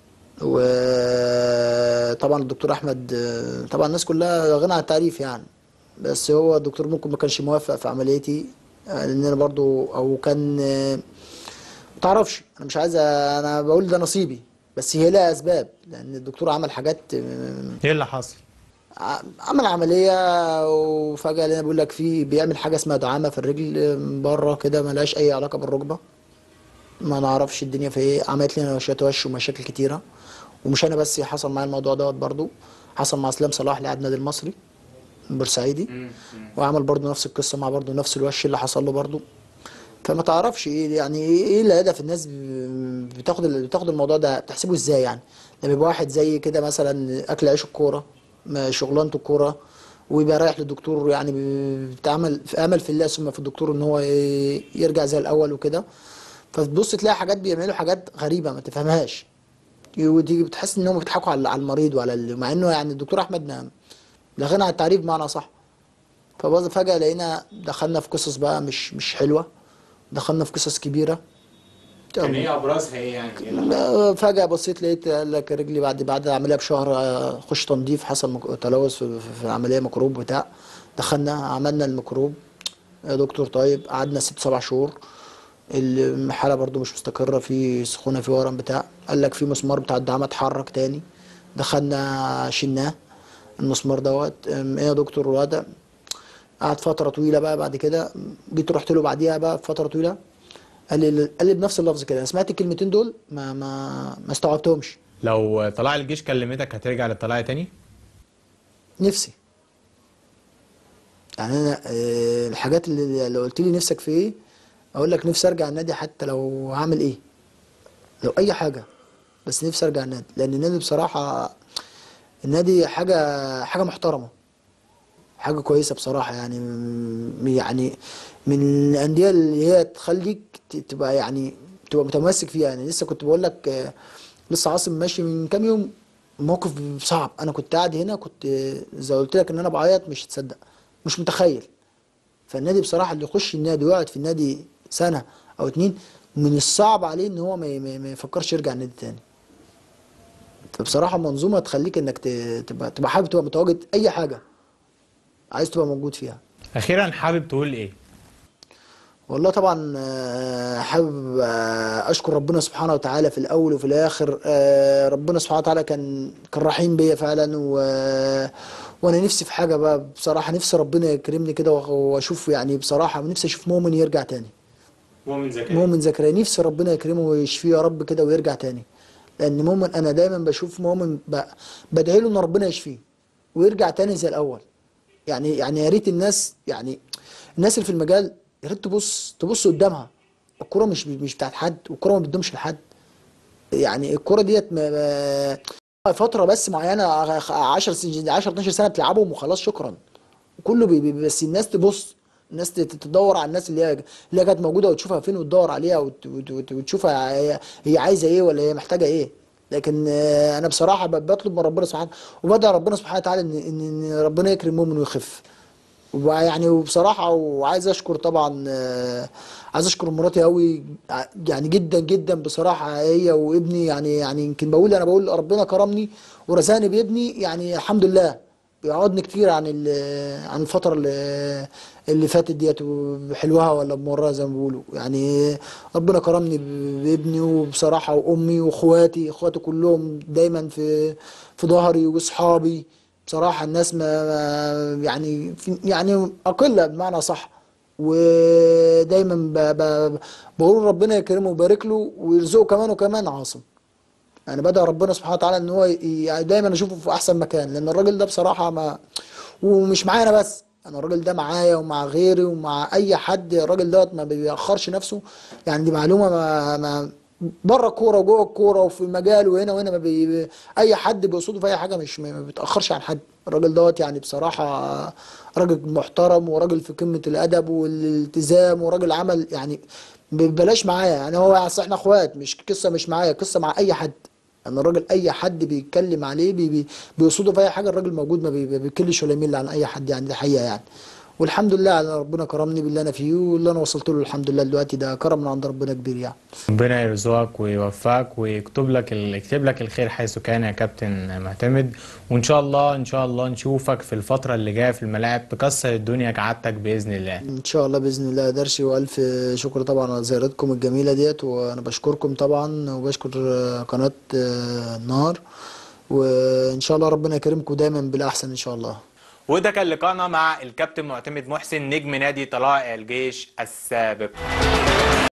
وطبعا الدكتور احمد آه، طبعا الناس كلها غنى عن التعريف يعني بس هو الدكتور ممكن ما كانش موافق في عمليتي آه، لان انا برضو او كان آه، متعرفش انا مش عايز أ- انا بقول ده نصيبي بس هي لها اسباب لان الدكتور عمل حاجات آه، ايه اللي حصل؟ ع- عمل عمليه وفجاه لقينا بيقول لك في بيعمل حاجه اسمها دعامه في الرجل من بره كده ملهاش اي علاقه بالركبه ما نعرفش الدنيا في ايه عملت لي نوشات وش ومشاكل كتيره ومش انا بس حصل معايا الموضوع دوت برضو حصل مع اسلام صلاح لاعب النادي المصري بورسعيدي وعمل برضو نفس القصه مع برضو نفس الوش اللي حصل له برضو فما تعرفش ايه يعني ايه إيه الهدف الناس ب- بتاخد ال- بتاخد الموضوع ده بتحسبه ازاي يعني لما يبقى واحد زي كده مثلا اكل عيش الكوره ما شغلانته الكوره ويبقى رايح للدكتور يعني ب- بتعمل في امل في الله ثم في الدكتور ان هو ي- يرجع زي الاول وكده فتبص تلاقي حاجات بيعملوا حاجات غريبه ما تفهمهاش ودي بتحس ان هم بيضحكوا على على المريض وعلى ال- مع انه يعني الدكتور احمد نعم لا غنى عن التعريف بمعنى صح فباظ فجاه لقينا دخلنا في قصص بقى مش مش حلوه دخلنا في قصص كبيره كان ايه ابرزها ايه يعني؟ ايه اللي حصل؟ لا، فجأة بصيت لقيت قال لك رجلي بعد بعد العملية بشهر آه، خش تنظيف حصل مك- تلوث في, في- في العملية ميكروب بتاع دخلنا عملنا الميكروب يا دكتور طيب قعدنا ست سبع شهور الحاله برضو مش مستقره في سخونه في ورم بتاع قال لك في مسمار بتاع الدعامه اتحرك تاني دخلنا شلناه المسمار دوت ام، ايه يا دكتور الوضع قعد فتره طويله بقى بعد كده جيت رحت له بعديها بقى فتره طويله قال لي قال لي بنفس اللفظ كده انا سمعت الكلمتين دول ما ما ما استوعبتهمش لو طلائع الجيش كلمتك هترجع للطلائع تاني نفسي يعني انا آه، الحاجات اللي لو قلت لي نفسك في ايه اقول لك نفسي ارجع النادي حتى لو هعمل ايه لو اي حاجه بس نفسي ارجع النادي لان النادي بصراحه النادي حاجه حاجه محترمه حاجه كويسه بصراحه يعني م- يعني من الانديه اللي هي تخليك ت- تبقى يعني تبقى متمسك فيها يعني لسه كنت بقول لك آه، لسه عاصم ماشي من كام يوم موقف صعب انا كنت قاعد هنا كنت آه، زي قلت لك ان انا بعيط مش تصدق مش متخيل فالنادي بصراحه اللي يخش النادي ويقعد في النادي سنه او اتنين من الصعب عليه ان هو ما ما- ما يفكرش يرجع النادي تاني فبصراحه منظومه تخليك انك ت- تبقى تبقى حابب تبقى متواجد اي حاجه عايز تبقى موجود فيها اخيرا حابب تقول ايه والله طبعا آه، حابب آه، اشكر ربنا سبحانه وتعالى في الاول وفي الاخر آه، ربنا سبحانه وتعالى كان كان رحيم بيا فعلا و وانا نفسي في حاجه بقى بصراحه نفسي ربنا يكرمني كده وأ- واشوف يعني بصراحه نفسي اشوف مؤمن يرجع تاني مؤمن زكريا مؤمن زكريا نفسي ربنا يكرمه ويشفيه يا رب كده ويرجع تاني لان مؤمن انا دايما بشوف مؤمن ب- بدعي له ان ربنا يشفيه ويرجع تاني زي الاول يعني يعني يا ريت الناس يعني الناس اللي في المجال يا ريت تبص تبص قدامها الكوره مش مش بتاعت حد والكوره ما بتدومش لحد يعني الكوره ديت ما- ما- فتره بس معينه 10 10 12 سنه بتلعبهم وخلاص شكرا كله بي بي بس الناس تبص الناس تت- تدور على الناس اللي هي اللي هي كانت موجوده وتشوفها فين وتدور عليها وت- وت- وت- وتشوفها هي- هي عايزه ايه ولا هي محتاجه ايه لكن آه، انا بصراحه ب- بطلب من ربنا سبحانه وبدعي ربنا سبحانه وتعالى ان ان إن ربنا يكرم مؤمن ويخف ويعني وبصراحه وعايز اشكر طبعا آه، عايز اشكر مراتي قوي يعني جدا جدا بصراحه هي وابني يعني يعني يمكن بقول انا بقول ربنا كرمني ورزقني بابني يعني الحمد لله بيقعدني كتير عن ال- عن الفتره اللي اللي فاتت ديت بحلوها ولا بمرها زي ما بيقولوا يعني ربنا كرمني ب- بابني وبصراحه وامي واخواتي اخواتي كلهم دايما في في ظهري واصحابي بصراحه الناس ما ما- يعني في يعني اقله بمعنى صح ودايما ب- ب- بقول ربنا يكرمه ويبارك له ويرزقه كمان وكمان عاصم يعني بدأ ربنا سبحانه وتعالى ان هو ي- يعني دايما اشوفه في احسن مكان لان الراجل ده بصراحه ما ومش معايا انا بس انا الراجل ده معايا ومع غيري ومع اي حد الراجل دوت ما بيأخرش نفسه يعني دي معلومه ما, ما بره الكوره وجوه الكوره وفي المجال وهنا وهنا ما بي اي حد بيقصده في اي حاجه مش ما بيتاخرش عن حد الراجل دوت يعني بصراحه راجل محترم وراجل في قمه الادب والالتزام وراجل عمل يعني ببلاش معايا يعني هو أصل احنا اخوات مش قصه مش معايا قصه مع اي حد يعني الراجل اي حد بيتكلم عليه بي بي بيقصده في اي حاجه الراجل موجود ما بي- ما بيكلش ولا يمل عن اي حد يعني دي حقيقه يعني والحمد لله على ربنا كرمني باللي انا فيه واللي انا وصلت له الحمد لله دلوقتي ده كرم من عند ربنا كبير يعني ربنا يرزقك ويوفقك ويكتب لك ال... يكتب لك الخير حيث كان يا كابتن معتمد وان شاء الله ان شاء الله نشوفك في الفتره اللي جايه في الملاعب تكسر الدنيا كعادتك باذن الله ان شاء الله باذن الله درشي والف شكر طبعا على زيارتكم الجميله ديت وانا بشكركم طبعا وبشكر آه، قناه آه، النهار وان شاء الله ربنا يكرمكم دايما بالاحسن ان شاء الله وده كان لقاءنا مع الكابتن معتمد محسن نجم نادي طلائع الجيش السابق